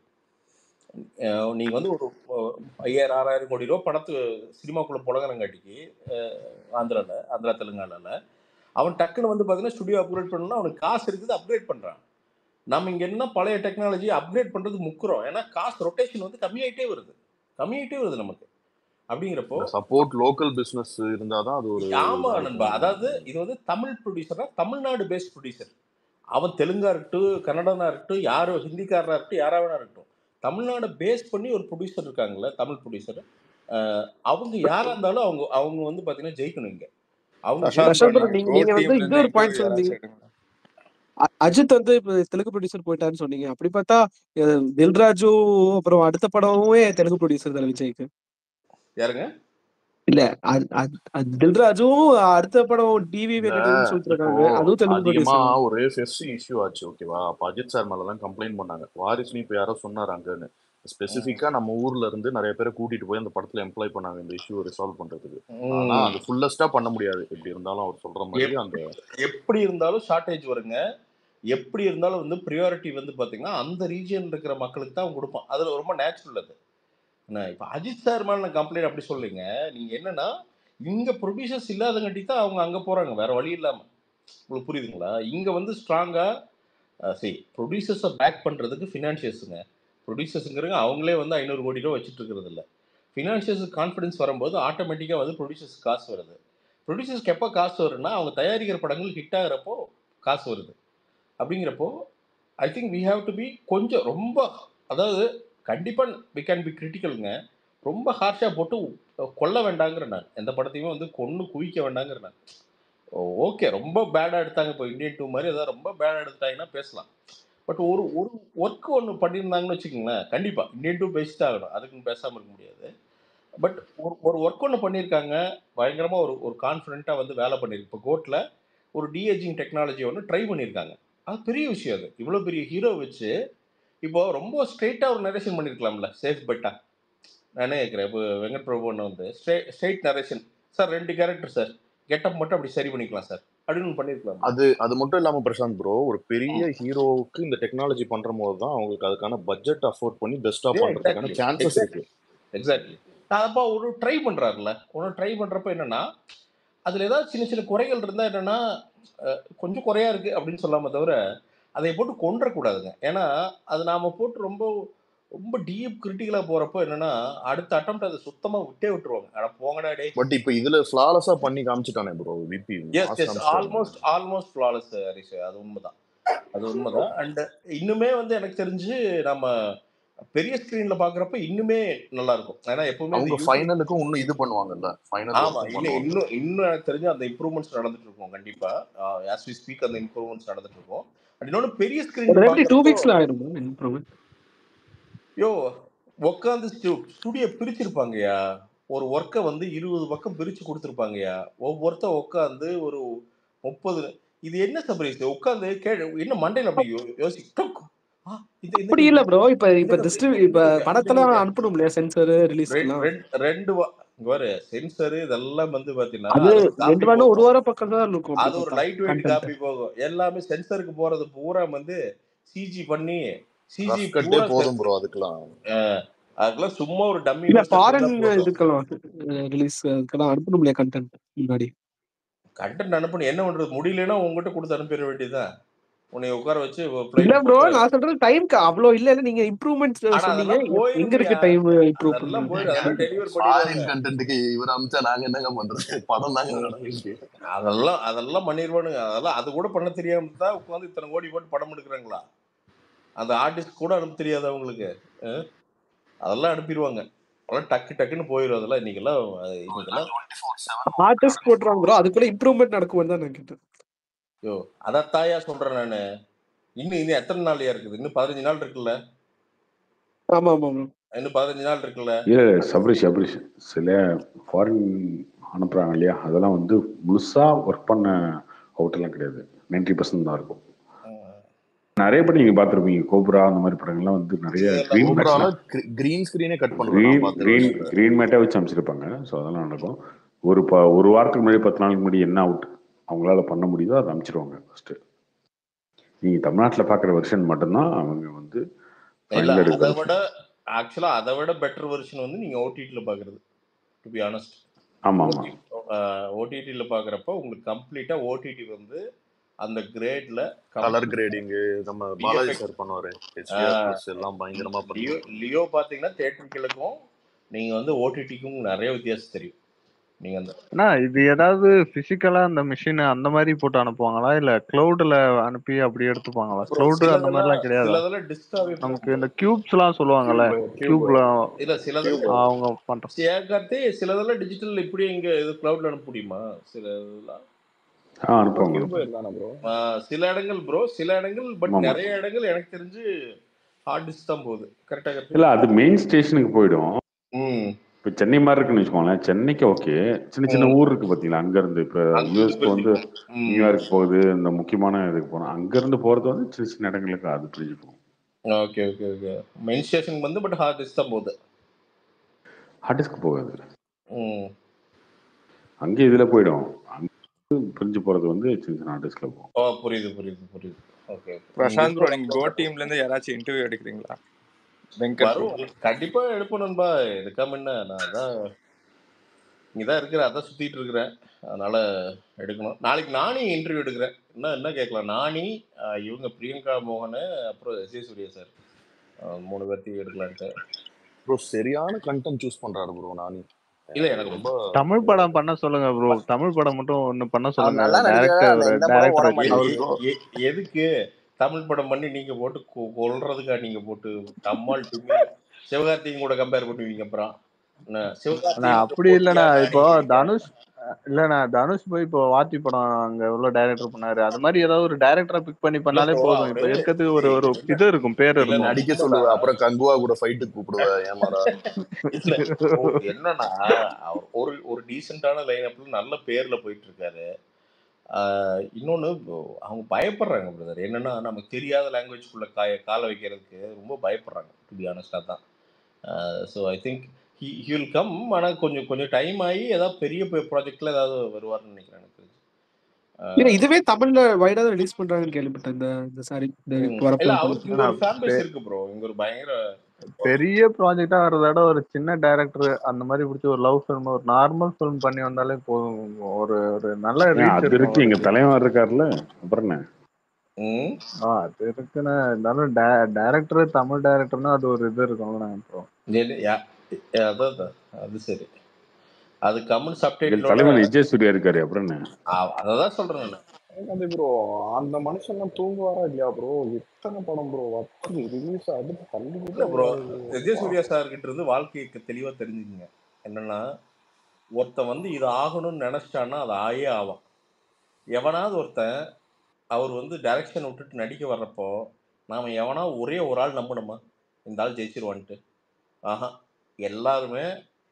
Speaker 15: அஹ் நீங்க வந்து ஒரு அஹ், ஐயாயிரம் ஆறாயிரம் கோடி ரூபா பணத்து சினிமாக்குள்ள புழங்குறங்காட்டிக்கு ஆந்திரால ஆந்திரா தெலுங்கானால அவன் டக்குன்னு வந்து பார்த்தீங்கன்னா ஸ்டுடியோ அப்கிரேட் பண்ணணும்னா அவனுக்கு காசு இருக்குது அப்கிரேட் பண்றான் நம்ம இங்க என்ன பழைய டெக்னாலஜி அப்கிரேட் பண்றது முக்குறோம் ஏன்னா காசு ரொட்டேஷன் வந்து கம்மியாயிட்டே வருது கம்மியாயிட்டே வருது நமக்கு அப்படிங்கிறப்போ
Speaker 6: இந்த சப்போர்ட் லோக்கல் பிசினஸ் இருந்தாதான் அது ஒரு
Speaker 15: ஆமா
Speaker 6: இதா
Speaker 15: நண்பா
Speaker 6: இருக்கும்
Speaker 15: அதாவது இது வந்து தமிழ் ப்ரொடியூசர்னா தமிழ்நாடு பேஸ்ட் ப்ரொடியூசர் அவன் தெலுங்கா இருக்கட்டும் கன்னடனா இருக்கட்டும் யாரோ ஹிந்திக்காரனா இருக்கட்டும் யாரா வேணா இருக்கட்டும் தமிழ்நாடு பேஸ் பண்ணி ஒரு ப்ரொடியூசர் இருக்காங்கல்ல தமிழ் ப்ரொடியூசர் அவங்க யாரா இருந்தாலும் அவங்க அவங்க வந்து பாத்தீங்கன்னா ஜெயிக்கணும் இங்க அவங்க
Speaker 13: பிரசாந்த்
Speaker 15: ஜெயிக்கணும்
Speaker 13: ப்ரோ நீங்க நீங்க வந்து இன்னொரு பாயிண்ட் சொன்னீங்க அ- அஜித் வந்து இப்ப தெலுங்கு ப்ரொடியூசர் போயிட்டாருன்னு சொன்னீங்க அப்படி பார்த்தா அஹ், தில்ராஜு அப்புறம் அடுத்த படமுமே தெலுங்கு ப்ரொடியூசர் தானே விஜய்க்கு
Speaker 15: யாருங்க
Speaker 13: இல்ல அ- அ- அ- தில்ராஜும் அடுத்த படம் டிவி
Speaker 6: இல்ல
Speaker 13: வெங்கடேஷ் சொல்லிட்டு
Speaker 6: இப்போ
Speaker 13: இருக்காங்க அதுவும் தெலுங்கு
Speaker 6: அதிகமா
Speaker 13: ப்ரொடியூசர் தான்
Speaker 6: ஒரு ஃபெஸ்ட் இஷ்யூ ஆச்சு ஓகேவா அப்ப அஜித் சார் மேலதான் கம்ப்ளைண்ட் பண்ணாங்க வாரிசுன்னு இப்ப யாரோ சொன்னாரு அங்கன்னு ஸ்பெசிஃபிக்கா நம்ம ஊர்ல இருந்து நிறைய பேரை கூட்டிட்டு போய் அந்த படத்துல எம்ப்ளாய் பண்ணாங்க இந்த இஷ்யூ ரிசால்வ் பண்றதுக்கு ஆனா
Speaker 15: ம்.
Speaker 6: அது ஃபுல்லஸ்டா பண்ண முடியாது எப்படி இருந்தாலும் அவர் சொல்ற மாதிரி
Speaker 15: எப்-
Speaker 6: அந்த
Speaker 15: எப்படி இருந்தாலும் ஷார்ட்டேஜ் வருங்க எப்படி இருந்தாலும் வந்து ப்ரியாரிட்டி வந்து பாத்தீங்கன்னா அந்த ரீஜியன் இருக்கிற மக்களுக்கு தான் அவன் கொடுப்பான் அதுல ரொம்ப நேச்சுரல் அது என்ன இப்போ அஜித் சார் மேல நான் கம்ப்ளைண்ட் அப்படி சொல்லுங்க நீங்க என்னன்னா இங்க ப்ரொடியூசர்ஸ் இல்லாதங்காட்டி தான் அவங்க அங்க போறாங்க வேற வழி இல்லாம உங்களுக்கு புரியுதுங்களா இங்க வந்து ஸ்ட்ராங்கா சரி ப்ரொடியூசர்ஸை பேக் பண்றதுக்கு ஃபினான்ஷியர்ஸுங்க ப்ரொடியூசர்ஸுங்கிறங்க அவங்களே வந்து ஐநூறு கோடி ரூபா வச்சுட்டு இருக்கிறது இல்லை ஃபினான்ஷியர்ஸுக்கு கான்ஃபிடன்ஸ் வரும்போது ஆட்டோமேட்டிக்காக வந்து ப்ரொடியூசர்ஸ் காசு வருது ப்ரொடியூசர்ஸ்க்கு எப்போ காசு வருதுன்னா அவங்க தயாரிக்கிற படங்கள் ஹிட் ஆகிறப்போ காசு வருது அப்படிங்கிறப்போ I think we have to be கொஞ்சம் ரொம்ப அதாவது கண்டிப்பாக வி கேன் பி கிரிட்டிக்கலுங்க ரொம்ப ஹார்ஷாக போட்டு கொல்ல வேண்டாங்கிற நான் எந்த படத்தையுமே வந்து கொன்று குவிக்க வேண்டாங்கிற நான் ஓகே ரொம்ப பேடாக எடுத்தாங்க இப்போ இந்தியன் டூ மாதிரி ஏதாவது ரொம்ப பேடாக எடுத்தாங்கன்னா பேசலாம் பட் ஒரு ஒரு ஒர்க் ஒன்று பண்ணியிருந்தாங்கன்னு வச்சுக்கோங்களேன் கண்டிப்பாக இந்தியன் டூ பெஸ்ட் ஆகணும் அதுக்குன்னு பேசாமல் இருக்க முடியாது பட் ஒரு ஒரு ஒர்க் ஒன்று பண்ணியிருக்காங்க பயங்கரமாக ஒரு ஒரு கான்ஃபிடென்ட்டாக வந்து வேலை பண்ணியிருக்கு இப்போ கோட்டில் ஒரு டிஏஜிங் டெக்னாலஜி ஒன்று ட்ரை பண்ணியிருக்காங்க அது பெரிய விஷயம் அது இவ்வளோ பெரிய ஹீரோ வச்சு இப்போ ரொம்ப ஸ்ட்ரெயிட்டாக ஒரு நரேஷன் பண்ணியிருக்கலாம்ல சேஃப் பெட்டா நானே கேட்குறேன் இப்போ வெங்கட் பிரபுன்னு வந்து ஸ்ட்ரெ ஸ்ட்ரெயிட் நரேஷன் சார் ரெண்டு கேரக்டர் சார் கெட்டப் மட்டும் அப்படி சரி பண்ணிக்கலாம் சார் அப்படின்னு ஒண்ணு பண்ணியிருக்கலாம்
Speaker 6: அது அது மட்டும் இல்லாம பிரசாந்த் ப்ரோ ஒரு பெரிய ஹீரோவுக்கு இந்த டெக்னாலஜி பண்ற போது தான் அவங்களுக்கு அதுக்கான பட்ஜெட் அஃபோர்ட் பண்ணி பெஸ்டா பண்றதுக்கான
Speaker 15: எக்ஸாக்ட்லி
Speaker 6: சான்சஸ்
Speaker 15: எக்ஸாக்ட்லி
Speaker 6: இருக்கு
Speaker 15: எக்ஸாக்ட்லி நான் அப்பா ஒரு ட்ரை பண்ணுறாருல ஒன்று ட்ரை பண்ணுறப்ப என்னன்னா அதில் ஏதாவது சின்ன சின்ன குறைகள் இருந்தால் என்னன்னா அஹ், கொஞ்சம் குறையா இருக்கு அப்படின்னு சொல்லாம தவிர அதை போட்டு கொன்றக்கூடாதுங்க ஏன்னா அது நாம போட்டு ரொம்ப ரொம்ப டீப் கிரிட்டிக்கலாக போகிறப்போ என்னன்னா அடுத்த அட்டம் அதை சுத்தமாக விட்டே விட்டுருவாங்க அட போங்கடா டே
Speaker 6: பட் இப்போ இதுல ஃபிளாலஸா பண்ணி காமிச்சிட்டானே ப்ரோ விபி
Speaker 15: எஸ்
Speaker 6: மாஸ்
Speaker 15: எஸ்
Speaker 6: காமிச்சிட்டாரு
Speaker 15: ஆல்மோஸ்ட் ஆல்மோஸ்ட் ஃப்ளாலஸ் ஹரிஷ் அது உண்மைதான் அது உண்மைதான் அண்ட் இன்னுமே வந்து எனக்கு தெரிஞ்சு நம்ம பெரிய ஸ்க்ரீன்ல பாக்குறப்ப இன்னுமே நல்லா இருக்கும் ஏன்னா எப்பவுமே இந்த
Speaker 6: அவங்க
Speaker 15: யூடியூப்
Speaker 6: ஃபைனலுக்கும் இன்னும் இது பண்ணுவாங்கல்ல ஃபைனல்
Speaker 15: ஆமா
Speaker 6: ஒர்க்கும்
Speaker 15: இன்னும்
Speaker 6: பண்ணுவாங்க
Speaker 15: இன்னும் இன்னும் எனக்கு தெரிஞ்சு அந்த இம்ப்ரூவ்மெண்ட்ஸ் நடந்துட்டு இருக்கும் கண்டிப்பா ஆஸ் வி ஸ்பீக் அந்த இம்ப்ரூவ்மெண்ட்ஸ் நடந்துட்டு இருக்கும் அண்ட் இன்னொன்னு பெரிய
Speaker 13: ஒரு
Speaker 15: ஸ்கிரீன்ல
Speaker 13: எப்படி டூ
Speaker 15: பாக்குறப்போ
Speaker 13: வீக்ஸ்ல ஆயிரும் இம்ப்ரூவ்மெண்ட்
Speaker 15: யோ உட்காந்து ஸ்டுடியோ பிரிச்சிருப்பாங்கய்யா ஒரு ஒர்க்கை வந்து இருபது பக்கம் பிரிச்சு கொடுத்துருப்பாங்கய்யா ஒவ்வொருத்த உட்காந்து ஒரு முப்பது இது என்ன சர்ப்ரைஸ் உட்காந்து கே என்ன மண்டையில அப்படி யோ- யோசி டொக். ஆ, இந்த இந்த
Speaker 13: அப்படி இல்ல ப்ரோ இப்ப
Speaker 15: இந்த
Speaker 13: இப்ப
Speaker 15: கதை
Speaker 13: டிஸ்ட்ரி
Speaker 15: இந்த
Speaker 13: இப்ப
Speaker 15: இந்த இந்த
Speaker 13: படத்தெல்லாம்
Speaker 15: கதை
Speaker 13: அனுப்பணும் இல்லையா சென்சர்
Speaker 15: ரெண்டு
Speaker 13: ரிலீஸ்க்குலாம்
Speaker 15: ரெண்டு ரெண்டு வா இங்க பாரு சென்சர் இதெல்லாம் வந்து பாத்தீங்கன்னா
Speaker 13: அது
Speaker 15: அது ஒரு
Speaker 13: ரெண்டு
Speaker 15: காப்பி
Speaker 13: வாரம் ஒரு
Speaker 15: போகும்
Speaker 13: வாரம் பக்கம் தான் இருக்கும் அப்படி
Speaker 15: அது ஒரு
Speaker 13: பார்த்தா
Speaker 15: லைட் வெயிட்
Speaker 13: கண்டென்ட்
Speaker 15: காப்பி போகும் எல்லாமே சென்சருக்கு போறது பூரா வந்து சிஜி பண்ணி சிஜி
Speaker 6: ரஃப் கட்டே
Speaker 15: பூரா
Speaker 6: போதும் ப்ரோ அதுக்கெல்லாம்
Speaker 15: அஹ், அதுக்கெல்லாம் சும்மா ஒரு டம்மி
Speaker 13: இல்ல
Speaker 15: வெர்ஷன்
Speaker 13: ஃபாரின்
Speaker 15: இருந்தா போதும்
Speaker 13: இதுக்கெல்லாம் ரிலீஸ் அதுக்கெல்லாம் அனுப்பணும் இல்லையா கண்டென்ட் முன்னாடி
Speaker 15: கண்டென்ட் அனுப்பணும் என்ன பண்றது முடியலன்னா உங்ககிட்ட கொடுத்து அனுப்பிட வேண்டியதுதான் உன்னை உட்கார வச்சு
Speaker 13: இல்ல
Speaker 15: ஃபிளைட்
Speaker 13: ப்ரோ
Speaker 15: போட்டு
Speaker 13: நான் சொல்றது டைம்க்கு அவ்வளோ இல்ல இல்ல நீங்க இம்ப்ரூவ்மெண்ட்ஸ்
Speaker 15: ஆனா
Speaker 13: சொன்னீங்க
Speaker 15: அதெல்லாம்
Speaker 13: எ- எங்க இருக்கு
Speaker 15: போயிருங்கய்யா
Speaker 13: டைம் இம்ப்ரூவ்
Speaker 15: அதெல்லாம்
Speaker 13: பண்றது
Speaker 15: போயிடும் அதெல்லாம் டெலிவர்
Speaker 6: ஃபாரின்
Speaker 15: பண்ணிடுவாங்க
Speaker 6: கண்டென்ட்டுக்கு இவர் அமிச்சா நாங்க என்னங்க பண்றது படம் தாங்க நடந்துச்சு
Speaker 15: அதெல்லாம் அதெல்லாம் பண்ணிடுவானுங்க அதெல்லாம் அது கூட பண்ண தெரியாம தான் உட்காந்து இத்தனை கோடி போட்டு படம் எடுக்கிறாங்களா அந்த ஆர்டிஸ்ட் கூட அனுப்ப தெரியாது அவங்களுக்கு அஹ், அதெல்லாம் அனுப்பிடுவாங்க அதெல்லாம் டக்கு டக்குன்னு போயிடும் அதெல்லாம் இன்னைக்கெல்லாம் அது இன்னைக்கெல்லாம்
Speaker 13: ஆர்டிஸ்ட் போட்டுருவாங்க ப்ரோ அதுக்குள்ள இம்ப்ரூவ்மெண்ட் நடக்கும்னு தான் நான் கேட்டேன்
Speaker 15: யோ அதைத்தாயா சொல்றேன் நானு இன்னும் இன்னும் எத்தனை நாள்யா இருக்குது இன்னும் பதினஞ்சு நாள் இருக்குல்ல
Speaker 13: ஆமா ஆமா ப்ரோ
Speaker 15: இன்னும் பதினஞ்சு நாள் இருக்குல்ல
Speaker 1: இல்லை சபரிஷ் சபரிஷ் சில ஃபாரின் அனுப்புகிறாங்க இல்லையா அதெல்லாம் வந்து முழுசாக ஒர்க் பண்ண அவுட்டெல்லாம் கிடையாது நைன்டி பர்சன்ட் தான் இருக்கும் நிறைய படம் நீங்கள் பார்த்துருப்பீங்க கோப்ரா அந்த மாதிரி படங்கள்லாம் வந்து நிறைய க்ரீன்
Speaker 6: கோப்ரால
Speaker 1: மேட்ச்லாம்
Speaker 6: கிரீன் ஸ்கிரீனே கட் பண்ணுவேன்
Speaker 1: க்ரீன்
Speaker 6: நான் பார்த்த
Speaker 1: க்ரீன்
Speaker 6: வருஷத்துல
Speaker 1: க்ரீன் மேட்டே வச்சு அமைச்சிருப்பாங்க ஸோ அதெல்லாம் நடக்கும் ஒரு ப ஒரு வாரத்துக்கு முன்னாடி பத்து நாளுக்கு முன்னாடி என்ன அவுட் அவங்களால பண்ண முடியுதோ அதை அமைச்சிருவாங்க ஃபஸ்ட்டு நீங்கள் தமிழ்நாட்டில் பார்க்குற வெர்ஷன் மட்டும்தான் அவங்க வந்து
Speaker 15: இல்ல
Speaker 1: ஃபைனல்
Speaker 15: அதை
Speaker 1: எடுக்கிற
Speaker 15: விட ஆக்சுவலா அதை விட பெட்டர் வெர்ஷன் வந்து நீங்க ஓடிடில பாக்குறது டு பி ஆனஸ்ட்
Speaker 1: ஆமாம் ஆமாம்
Speaker 15: ஓடிடில பாக்குறப்ப உங்களுக்கு கம்ப்ளீட்டா ஓடிடி வந்து அந்த கிரேட்ல
Speaker 6: கலர் கிரேடிங் நம்ம பாலாஜி
Speaker 15: விஎஃப்எக்ஸ்
Speaker 6: சார் பண்ணுவாரு ஹெச்டிஆர் பிளஸ் எல்லாம் பயங்கரமா
Speaker 15: லியோ
Speaker 6: பண்ணுவாரு
Speaker 15: லியோ பாத்தீங்கன்னா தேட்டருக்களுக்கும் நீங்க வந்து ஓடிடிக்கும் நிறைய வித்தியாசம் தெரியும் நீங்க அந்த
Speaker 18: அண்ணா இது ஏதாவது பிசிக்கலா அந்த மிஷின் அந்த மாதிரி போட்டு அனுப்புவாங்களா இல்ல கிளவுட்ல அனுப்பி அப்படி எடுத்துப்பாங்களா
Speaker 15: ப்ரோ
Speaker 18: கிளவுட் அந்த
Speaker 15: சிலதெல்லாம்
Speaker 18: மாதிரிலாம் கிடையாதா
Speaker 15: சிலதெல்லாம் டிஸ்காவே
Speaker 18: நமக்கு இந்த கியூப்ஸ் எல்லாம் சொல்லுவாங்கல்ல
Speaker 6: கியூப்
Speaker 18: கியூப்ல
Speaker 15: இல்ல சிலதெல்லாம்
Speaker 18: அவங்க பண்ற
Speaker 15: சேகார்த்தே சிலதெல்லாம் டிஜிட்டல் இப்படி இங்க இது கிளவுட்ல அனுப்ப முடியுமா சில இதெல்லாம்
Speaker 1: ஆ அனுப்புவாங்க
Speaker 5: கியூப்
Speaker 1: அனுப்புவாங்க
Speaker 5: தானே ப்ரோ
Speaker 15: ஆஹ் சில இடங்கள் ப்ரோ சில இடங்கள் பட்
Speaker 1: ஆமாம்
Speaker 15: நிறைய இடங்கள் எனக்கு தெரிஞ்சு ஹார்ட் டிஸ்க் தான் போகுது கரெக்டா
Speaker 1: இல்லை
Speaker 15: கரெக்ட்
Speaker 1: அது மெயின் ஸ்டேஷனுக்கு போயிடும்
Speaker 15: ம்
Speaker 1: இப்போ சென்னை மாதிரி இருக்குன்னு வச்சுக்கோங்களேன் சென்னைக்கு ஓகே சின்ன சின்ன
Speaker 15: ம்
Speaker 1: ஊர் இருக்கு பார்த்தீங்களா அங்கேருந்து இப்போ
Speaker 15: அங்கிருந்து
Speaker 1: யூஎஸ்க்கு வந்து
Speaker 15: பிரிச்சுக்கும் ம்
Speaker 1: நியூயார்க் போகுது இந்த முக்கியமான இதுக்கு போகிறோம் அங்கேருந்து போகிறது வந்து சின்ன சின்ன இடங்களுக்கு அது பிரிஞ்சு போகும்
Speaker 15: ஓகே ஓகே ஓகே மெயின் ஸ்டேஷனுக்கு வந்து பட் ஹார்ட் டிஸ்க் தான் போகுது
Speaker 1: ஹார்டிஸ்க்கு போகாது
Speaker 15: ம்
Speaker 1: அங்கே இதில் போயிடும் அங்கே பிரிஞ்சு போகிறது வந்து சின்ன சின்ன ஹார்டிஸ்கில் போகும்
Speaker 15: ஓ புரியுது புரியுது புரியுது ஓகே ஓகே நீங்க
Speaker 19: பிரசாந்த் ப்ரோ
Speaker 15: இப்போ
Speaker 19: நீங்க கோ டீம்ல இருந்து யாராச்சும் இன்டர்வியூ எடுக்கிறீங்களா வெங்கட்
Speaker 15: வரும்
Speaker 19: பிரபு
Speaker 15: கண்டிப்பா எடுப்பணும்பா எடுக்காம என்ன நான் அதான் இங்கதான் இருக்கிறேன் அதான் சுத்திட்டு இருக்கிறேன் அதனால எடுக்கணும் நாளைக்கு நானி இன்டர்வியூ எடுக்கிறேன் என்ன என்ன கேட்கலாம் நானி ஆஹ் இவங்க பிரியங்கா மோகன் அப்புறம் எஸ் ஏ சூர்யா சார் மூணு பேர்த்தையும் எடுக்கலான்ட்டு
Speaker 6: ப்ரோ சரியான கண்டென்ட் சூஸ் பண்றாரு ப்ரோ நானி
Speaker 15: இல்ல
Speaker 6: எனக்கு
Speaker 15: எனக்கு
Speaker 6: ரொம்ப
Speaker 18: தமிழ் படம் பண்ண சொல்லுங்க ப்ரோ தமிழ் படம் மட்டும் ஒண்ணு பண்ண
Speaker 5: அவர்
Speaker 18: சொல்லுங்க
Speaker 5: நல்லா நடிக்கிறாரு அந்த
Speaker 18: டைரக்டர்
Speaker 5: எந்த படம் ஓட
Speaker 18: டைரக்டர்
Speaker 15: எ-
Speaker 5: மாட்டேங்குது
Speaker 15: எ- எ- எதுக்கு தமிழ் படம் பண்ணி நீங்க போட்டு கொ- கொல்றதுக்கா நீங்க போட்டு டம்மால் டும்மி சிவகார்த்தியும் கூட கம்பேர் பண்ணுவீங்க அப்புறம் என்ன
Speaker 18: அண்ணா
Speaker 15: சிவகார்த்திகேயன் கூட
Speaker 18: அப்படி இல்லண்ணா
Speaker 15: போட்டியா
Speaker 18: இப்போ
Speaker 15: நானி
Speaker 18: தனுஷ் இல்ல நான் தனுஷ் போய் இப்போ வாத்தி படம் அங்க உள்ள டைரக்டர் பண்ணாரு அது மாதிரி ஏதாவது ஒரு டைரக்டரை பிக் பண்ணி
Speaker 6: இல்ல
Speaker 18: பண்ணாலே
Speaker 6: ப்ரோ
Speaker 18: போதும் இப்போ
Speaker 6: அவரு
Speaker 18: இருக்கிறதுக்கு ஒரு ஒரு இது இருக்கும் பேர்
Speaker 6: இல்ல
Speaker 18: இருக்கும்
Speaker 6: நடிக்க சொல்லுவ அப்புறம் கங்குவா கூட ஃபைட்டுக்கு கூப்பிடுவ ஏமாறா இல்ல ப்ரோ என்னன்னா அவர் ஒரு ஒரு டீசென்டான லைனப்ல நல்ல பேர்ல போயிட்டு இருக்காரு ஆஹ் இன்னொன்னு bro, அவங்க பயப்படுறாங்க பிரதர் என்னன்னா நமக்கு தெரியாத லாங்குவேஜ்குள்ள காய கால வைக்கிறதுக்கு ரொம்ப பயப்படுறாங்க டு பி ஆனஸ்டா தான் so I think he he will come ஆனால் கொஞ்சம் கொஞ்சம் டைம் ஆகி ஏதாவது பெரிய ப்ராஜெக்ட்ல ஏதாவது வருவார்னு நினைக்கிறேன் எனக்கு தெரிஞ்சு.
Speaker 13: ஏன்னா
Speaker 6: ஆஹ்
Speaker 13: இதுவே தமிழ்ல வைடா தான் ரிலீஸ் பண்றாங்கன்னு கேள்விப்பட்டேன் இந்த இந்த சாரி இந்த
Speaker 6: ம்.
Speaker 13: இப்போ வரப்போ
Speaker 6: இல்ல
Speaker 13: இந்த
Speaker 6: அவருக்கு
Speaker 13: படத்துல
Speaker 6: இங்க
Speaker 18: ஆனா
Speaker 6: ஒரு ஃபேன் பேஸ்
Speaker 18: பெ-
Speaker 6: இருக்கு ப்ரோ இங்க ஒரு பயங்கர
Speaker 18: பெரிய ப்ராஜெக்டா வர்றத விட ஒரு சின்ன டைரக்டர் அந்த மாதிரி பிடிச்சி ஒரு லவ் ஃபிலிம் ஒரு நார்மல் ஃபிலிம் பண்ணி வந்தாலே போதும் ஒரு ஒரு நல்ல
Speaker 1: ஏன்
Speaker 18: ரீச்
Speaker 1: அது
Speaker 18: இருக்கும்
Speaker 1: இருக்கு எங்க
Speaker 18: அவருக்கு
Speaker 1: தலைவர் இருக்காருல்ல அப்புறம் என்ன
Speaker 6: ம்
Speaker 18: ஆ அது இருக்குன்னு இருந்தாலும் டைரக்டர் தமிழ் டைரக்டர்னா அது ஒரு இது இருக்கும்ல அப்புறம்
Speaker 6: என்ன- யா- அதான் அதான். அது சரி அது கமெண்ட்
Speaker 1: எங்கள்
Speaker 6: சப்டைட்டிலோட
Speaker 1: தலைவன் விஜய் சூர்யா இருக்காரு அப்புறம் என்ன
Speaker 6: அதை தான் சொல்றேன் நான்
Speaker 5: அது ப்ரோ அந்த மனுஷன் தூங்குவாரா இல்லையா ப்ரோ எத்தனை படம் ப்ரோ வந்து ரிலீஸ் அடுத்து
Speaker 6: இல்ல
Speaker 5: தள்ளிக்கிட்டே
Speaker 6: ப்ரோ
Speaker 5: இருக்காரு
Speaker 6: விஜய்
Speaker 5: அப்பா
Speaker 6: சூர்யா சார் கிட்ட இருந்து வாழ்க்கைக்கு தெளிவா தெரிஞ்சுக்கங்க என்னன்னா ஒருத்தன் வந்து இது ஆகணும்னு நினைச்சிட்டான்னா அது ஆயே ஆவான் எவனாவது ஒருத்தன் அவர் வந்து டைரக்ஷன் விட்டுட்டு நடிக்க வர்றப்போ நாம எவனா ஒரே ஒரு ஆள் நம்பணுமா இந்த ஆள் ஜெயிச்சிருவான்ட்டு ஆஹா எல்லாருமே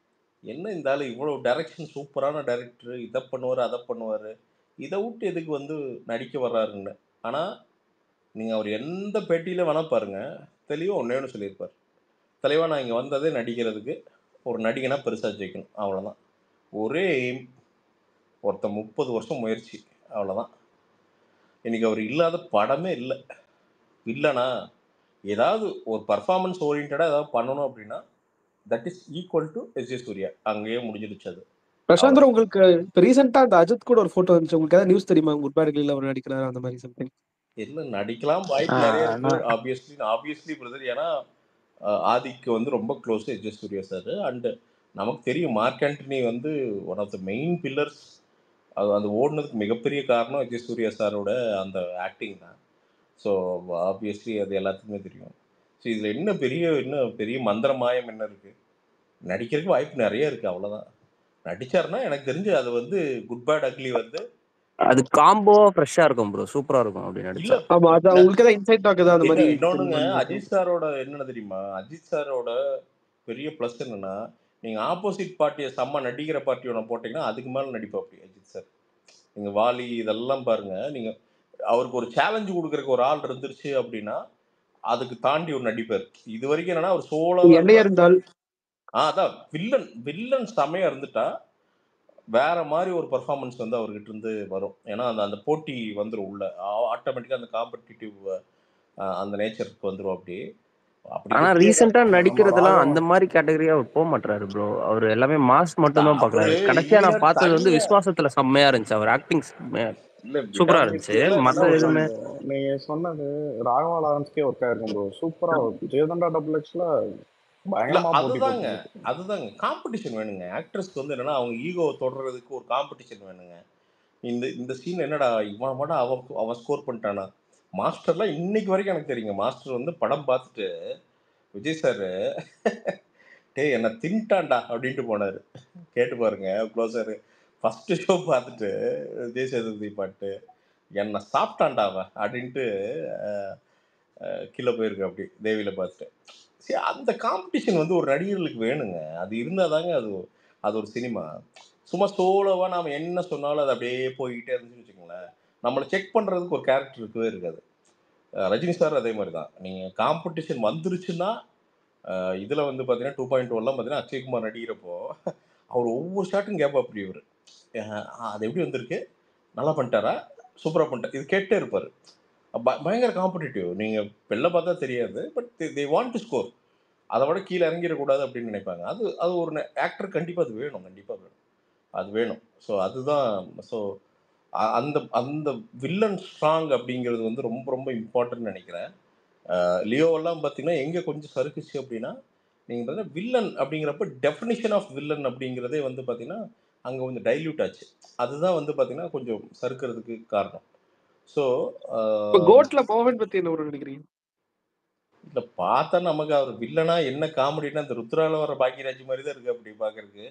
Speaker 6: என்ன இந்த ஆள் இவ்வளோ டைரக்ஷன் சூப்பரான டைரக்டர் இதை பண்ணுவார் அதை பண்ணுவார் இதை விட்டு எதுக்கு வந்து நடிக்க வர்றாருன்னு ஆனால் நீங்கள் அவர் எந்த பேட்டியில் வேணால் பாருங்க தெளிவாக ஒன்றே ஒன்று சொல்லியிருப்பார் தெளிவாக நான் இங்கே வந்ததே நடிக்கிறதுக்கு ஒரு நடிகனா பெருசாக ஜெயிக்கணும் அவ்வளோதான் ஒரே எய்ம் ஒருத்தன் முப்பது வருஷம் முயற்சி அவ்வளோதான் இன்னைக்கு அவர் இல்லாத படமே இல்லை இல்லைனா ஏதாவது ஒரு பர்ஃபார்மன்ஸ் ஓரியன்டாக ஏதாவது பண்ணணும் அப்படின்னா that is equal to S J Suriya அங்கேயே முடிஞ்சிடுச்சு அது
Speaker 13: பிரசாந்த்
Speaker 6: அவ்வளோ
Speaker 13: உங்களுக்கு இப்போ ரீசெண்டா அந்த அஜித் கூட ஒரு போட்டோ வந்துச்சு உங்களுக்கு ஏதாவது நியூஸ் தெரியுமா குட் பேட் கிளியில் அவர் நடிக்கிறாரு அந்த மாதிரி சம்திங்
Speaker 6: இல்லை நடிக்கலாம் வாய்ப்பு
Speaker 18: ஆ,
Speaker 6: நிறைய இருக்கு
Speaker 18: ஆனா
Speaker 6: ஆப்வியஸ்லி ஆப்வியஸ்லி பிரதர் ஏன்னா அஹ், ஆதிக்கு வந்து ரொம்ப close S J Suriya sir and நமக்கு தெரியும் மார்க் ஆண்டனி வந்து one of the main pillars அது அந்த ஓடுனதுக்கு மிகப்பெரிய காரணம் எஸ் ஜே சூர்யா சாரோட அந்த ஆக்டிங் தான் ஸோ ஆப்வியஸ்லி அது எல்லாத்துக்குமே தெரியும் ஸோ இதில் என்ன பெரிய இன்னும் பெரிய மந்திர மாயம் என்ன இருக்குது நடிக்கிறதுக்கு வாய்ப்பு நிறைய இருக்குது அவ்வளோதான் நடிச்சாருன்னா எனக்கு தெரிஞ்சு அது வந்து குட் பேட் அக்லி வந்து
Speaker 17: அது காம்போ ஃப்ரெஷ்ஷா இருக்கும் ப்ரோ சூப்பரா இருக்கும் அப்படி
Speaker 6: இல்ல
Speaker 17: நடிச்சா
Speaker 13: ஆமா அது
Speaker 6: ந-
Speaker 13: உங்களுக்கு ஏதாவது இன்சைட் ஆகுதா அந்த
Speaker 6: என்ன
Speaker 13: மாதிரி
Speaker 6: இன்னொன்னுங்க
Speaker 13: தெரியுமா
Speaker 6: அஜித் சாரோட என்னென்ன தெரியுமா அஜித் சாரோட பெரிய ப்ளஸ் என்னன்னா நீங்க ஆப்போசிட் பார்ட்டியை செம்ம நடிக்கிற பார்ட்டி ஒன்று போட்டீங்கன்னா அதுக்கு மேல நடிப்பாப்படி அஜித் சார் நீங்க வாலி இதெல்லாம் பாருங்க நீங்க அவருக்கு ஒரு சேலஞ்சு கொடுக்கறதுக்கு ஒரு ஆள் இருந்துருச்சு அப்படின்னா அதுக்கு தாண்டி ஒரு நடிப்பார் இது வரைக்கும் என்னன்னா அவர் சோலோவா
Speaker 13: எண்ணெயா
Speaker 6: இருப்பார்
Speaker 13: இருந்தால்
Speaker 6: ஆ அதான் வில்லன் வில்லன் செமையா இருந்துட்டா வேற மாதிரி ஒரு பர்ஃபார்மன்ஸ் வந்து அவர்கிட்ட இருந்து வரும் ஏன்னா அந்த அந்த போட்டி வந்துடும் உள்ள ஆட்டோமேட்டிக்காக அந்த காம்படிட்டிவ் அந்த நேச்சருக்கு வந்துடும் அப்படி அப்படி
Speaker 17: ஆனா
Speaker 6: வெற்றியை
Speaker 17: ரீசெண்டா
Speaker 5: நம்ம
Speaker 17: நடிக்கிறதெல்லாம்
Speaker 5: ராகவன்
Speaker 17: அந்த மாதிரி கேட்டகரியா அவர் போக மாட்டாரு ப்ரோ அவர் எல்லாமே மாஸ் மட்டும் தான்
Speaker 6: அவரு
Speaker 17: பாக்குறாரு கடைசியா நான்
Speaker 6: இல்லையா
Speaker 17: பார்த்தது வந்து
Speaker 6: தனியா
Speaker 17: விசுவாசத்துல செம்மையா இருந்துச்சு அவர் ஆக்டிங்
Speaker 6: இல்ல
Speaker 17: சூப்பரா இருந்துச்சு
Speaker 6: விடாமுயற்சியில
Speaker 17: மத்த
Speaker 5: இல்ல
Speaker 17: எதுவுமே
Speaker 5: அந்த நீங்க சொன்னது ராகவா லாரன்ஸ்க்கே ஒர்க் ஆயிருக்கும் ப்ரோ சூப்பரா ஜெயதண்டா டபுள் எக்ஸ்ல
Speaker 6: இல்ல
Speaker 5: பயங்கரமா போட்டி
Speaker 6: அதுதாங்க
Speaker 5: போட்டுருக்கு
Speaker 6: அதுதாங்க காம்படிஷன் வேணுங்க ஆக்ட்ரஸ்க்கு வந்து என்னன்னா அவங்க ஈகோ தொடர்றதுக்கு ஒரு காம்படிஷன் வேணுங்க இந்த இந்த சீன் என்னடா இவன் மட்டும் அவன் அவன் ஸ்கோர் பண்ணிட்டானா மாஸ்டர்லாம் இன்னைக்கு வரைக்கும் எனக்கு தெரியுங்க மாஸ்டர் வந்து படம் பார்த்துட்டு விஜய் சார் டேய் என்ன தின்ட்டான்டா அப்படின்ட்டு போனாரு கேட்டு பாருங்க க்ளோசர் ஃபர்ஸ்ட் ஷோ பார்த்துட்டு விஜய் சேதுபதி பாட்டு என்ன சாப்பிட்டான்டா அவன் அப்படின்ட்டு அஹ், அஹ், கீழே போயிருக்கு அப்படி தேவியில பார்த்துட்டு சரி அந்த காம்படிஷன் வந்து ஒரு நடிகர்களுக்கு வேணுங்க அது இருந்தால் தாங்க அது அது ஒரு சினிமா சும்மா சோலோவாக நாம் என்ன சொன்னாலும் அது அப்படியே போய்கிட்டே இருந்துச்சுன்னு வச்சுக்கோங்களேன் நம்மளை செக் பண்ணுறதுக்கு ஒரு கேரக்டர் இருக்கவே இருக்காது அஹ் ரஜினி சார் அதே மாதிரி தான் நீங்கள் காம்படிஷன் வந்துருச்சுன்னா இதில் வந்து பார்த்தீங்கன்னா டூ பாயிண்ட் ஒன்லாம் பார்த்தீங்கன்னா அக்ஷய்குமார் நடிக்கிறப்போ அவர் ஒவ்வொரு ஷாட்டும் கேட்பா அப்படி இவர் அது எப்படி வந்திருக்கு நல்லா பண்ணிட்டாரா சூப்பராக பண்ணிட்டார் இது கேட்டே இருப்பார் ப- பயங்கர காம்படிட்டிவ் நீங்கள் வெளில பார்த்தா தெரியாது but they want to score அதை விட கீழே இறங்கிடக்கூடாது அப்படின்னு நினைப்பாங்க அது அது ஒரு ஆக்டர் கண்டிப்பாக அது வேணும் கண்டிப்பாக வேணும் அது வேணும் ஸோ அதுதான் ஸோ அந்த அந்த வில்லன் ஸ்ட்ராங் அப்படிங்கிறது வந்து ரொம்ப ரொம்ப இம்பார்ட்டன்ட் நினைக்கிறேன் அஹ் லியோவெல்லாம் பார்த்தீங்கன்னா எங்கே கொஞ்சம் சறுக்குச்சு அப்படின்னா நீங்கள் பார்த்தீங்கன்னா வில்லன் அப்படிங்கிறப்ப டெஃபினிஷன் ஆஃப் வில்லன் அப்படிங்கிறதே வந்து பார்த்தீங்கன்னா அங்கே கொஞ்சம் டைல்யூட் ஆச்சு அதுதான் வந்து பார்த்தீங்கன்னா கொஞ்சம் சறுக்கிறதுக்கு காரணம் ஸோ
Speaker 13: இப்போ கோட்ல மோகன் பத்தி என்ன ஒரு நினைக்கிறீங்க
Speaker 6: இல்லை பார்த்தா நமக்கு அவர் வில்லனா என்ன காமெடினா இந்த ருத்ரால வர பாக்கியராஜ் மாதிரி தான் இருக்கு அப்படி பார்க்கறதுக்கு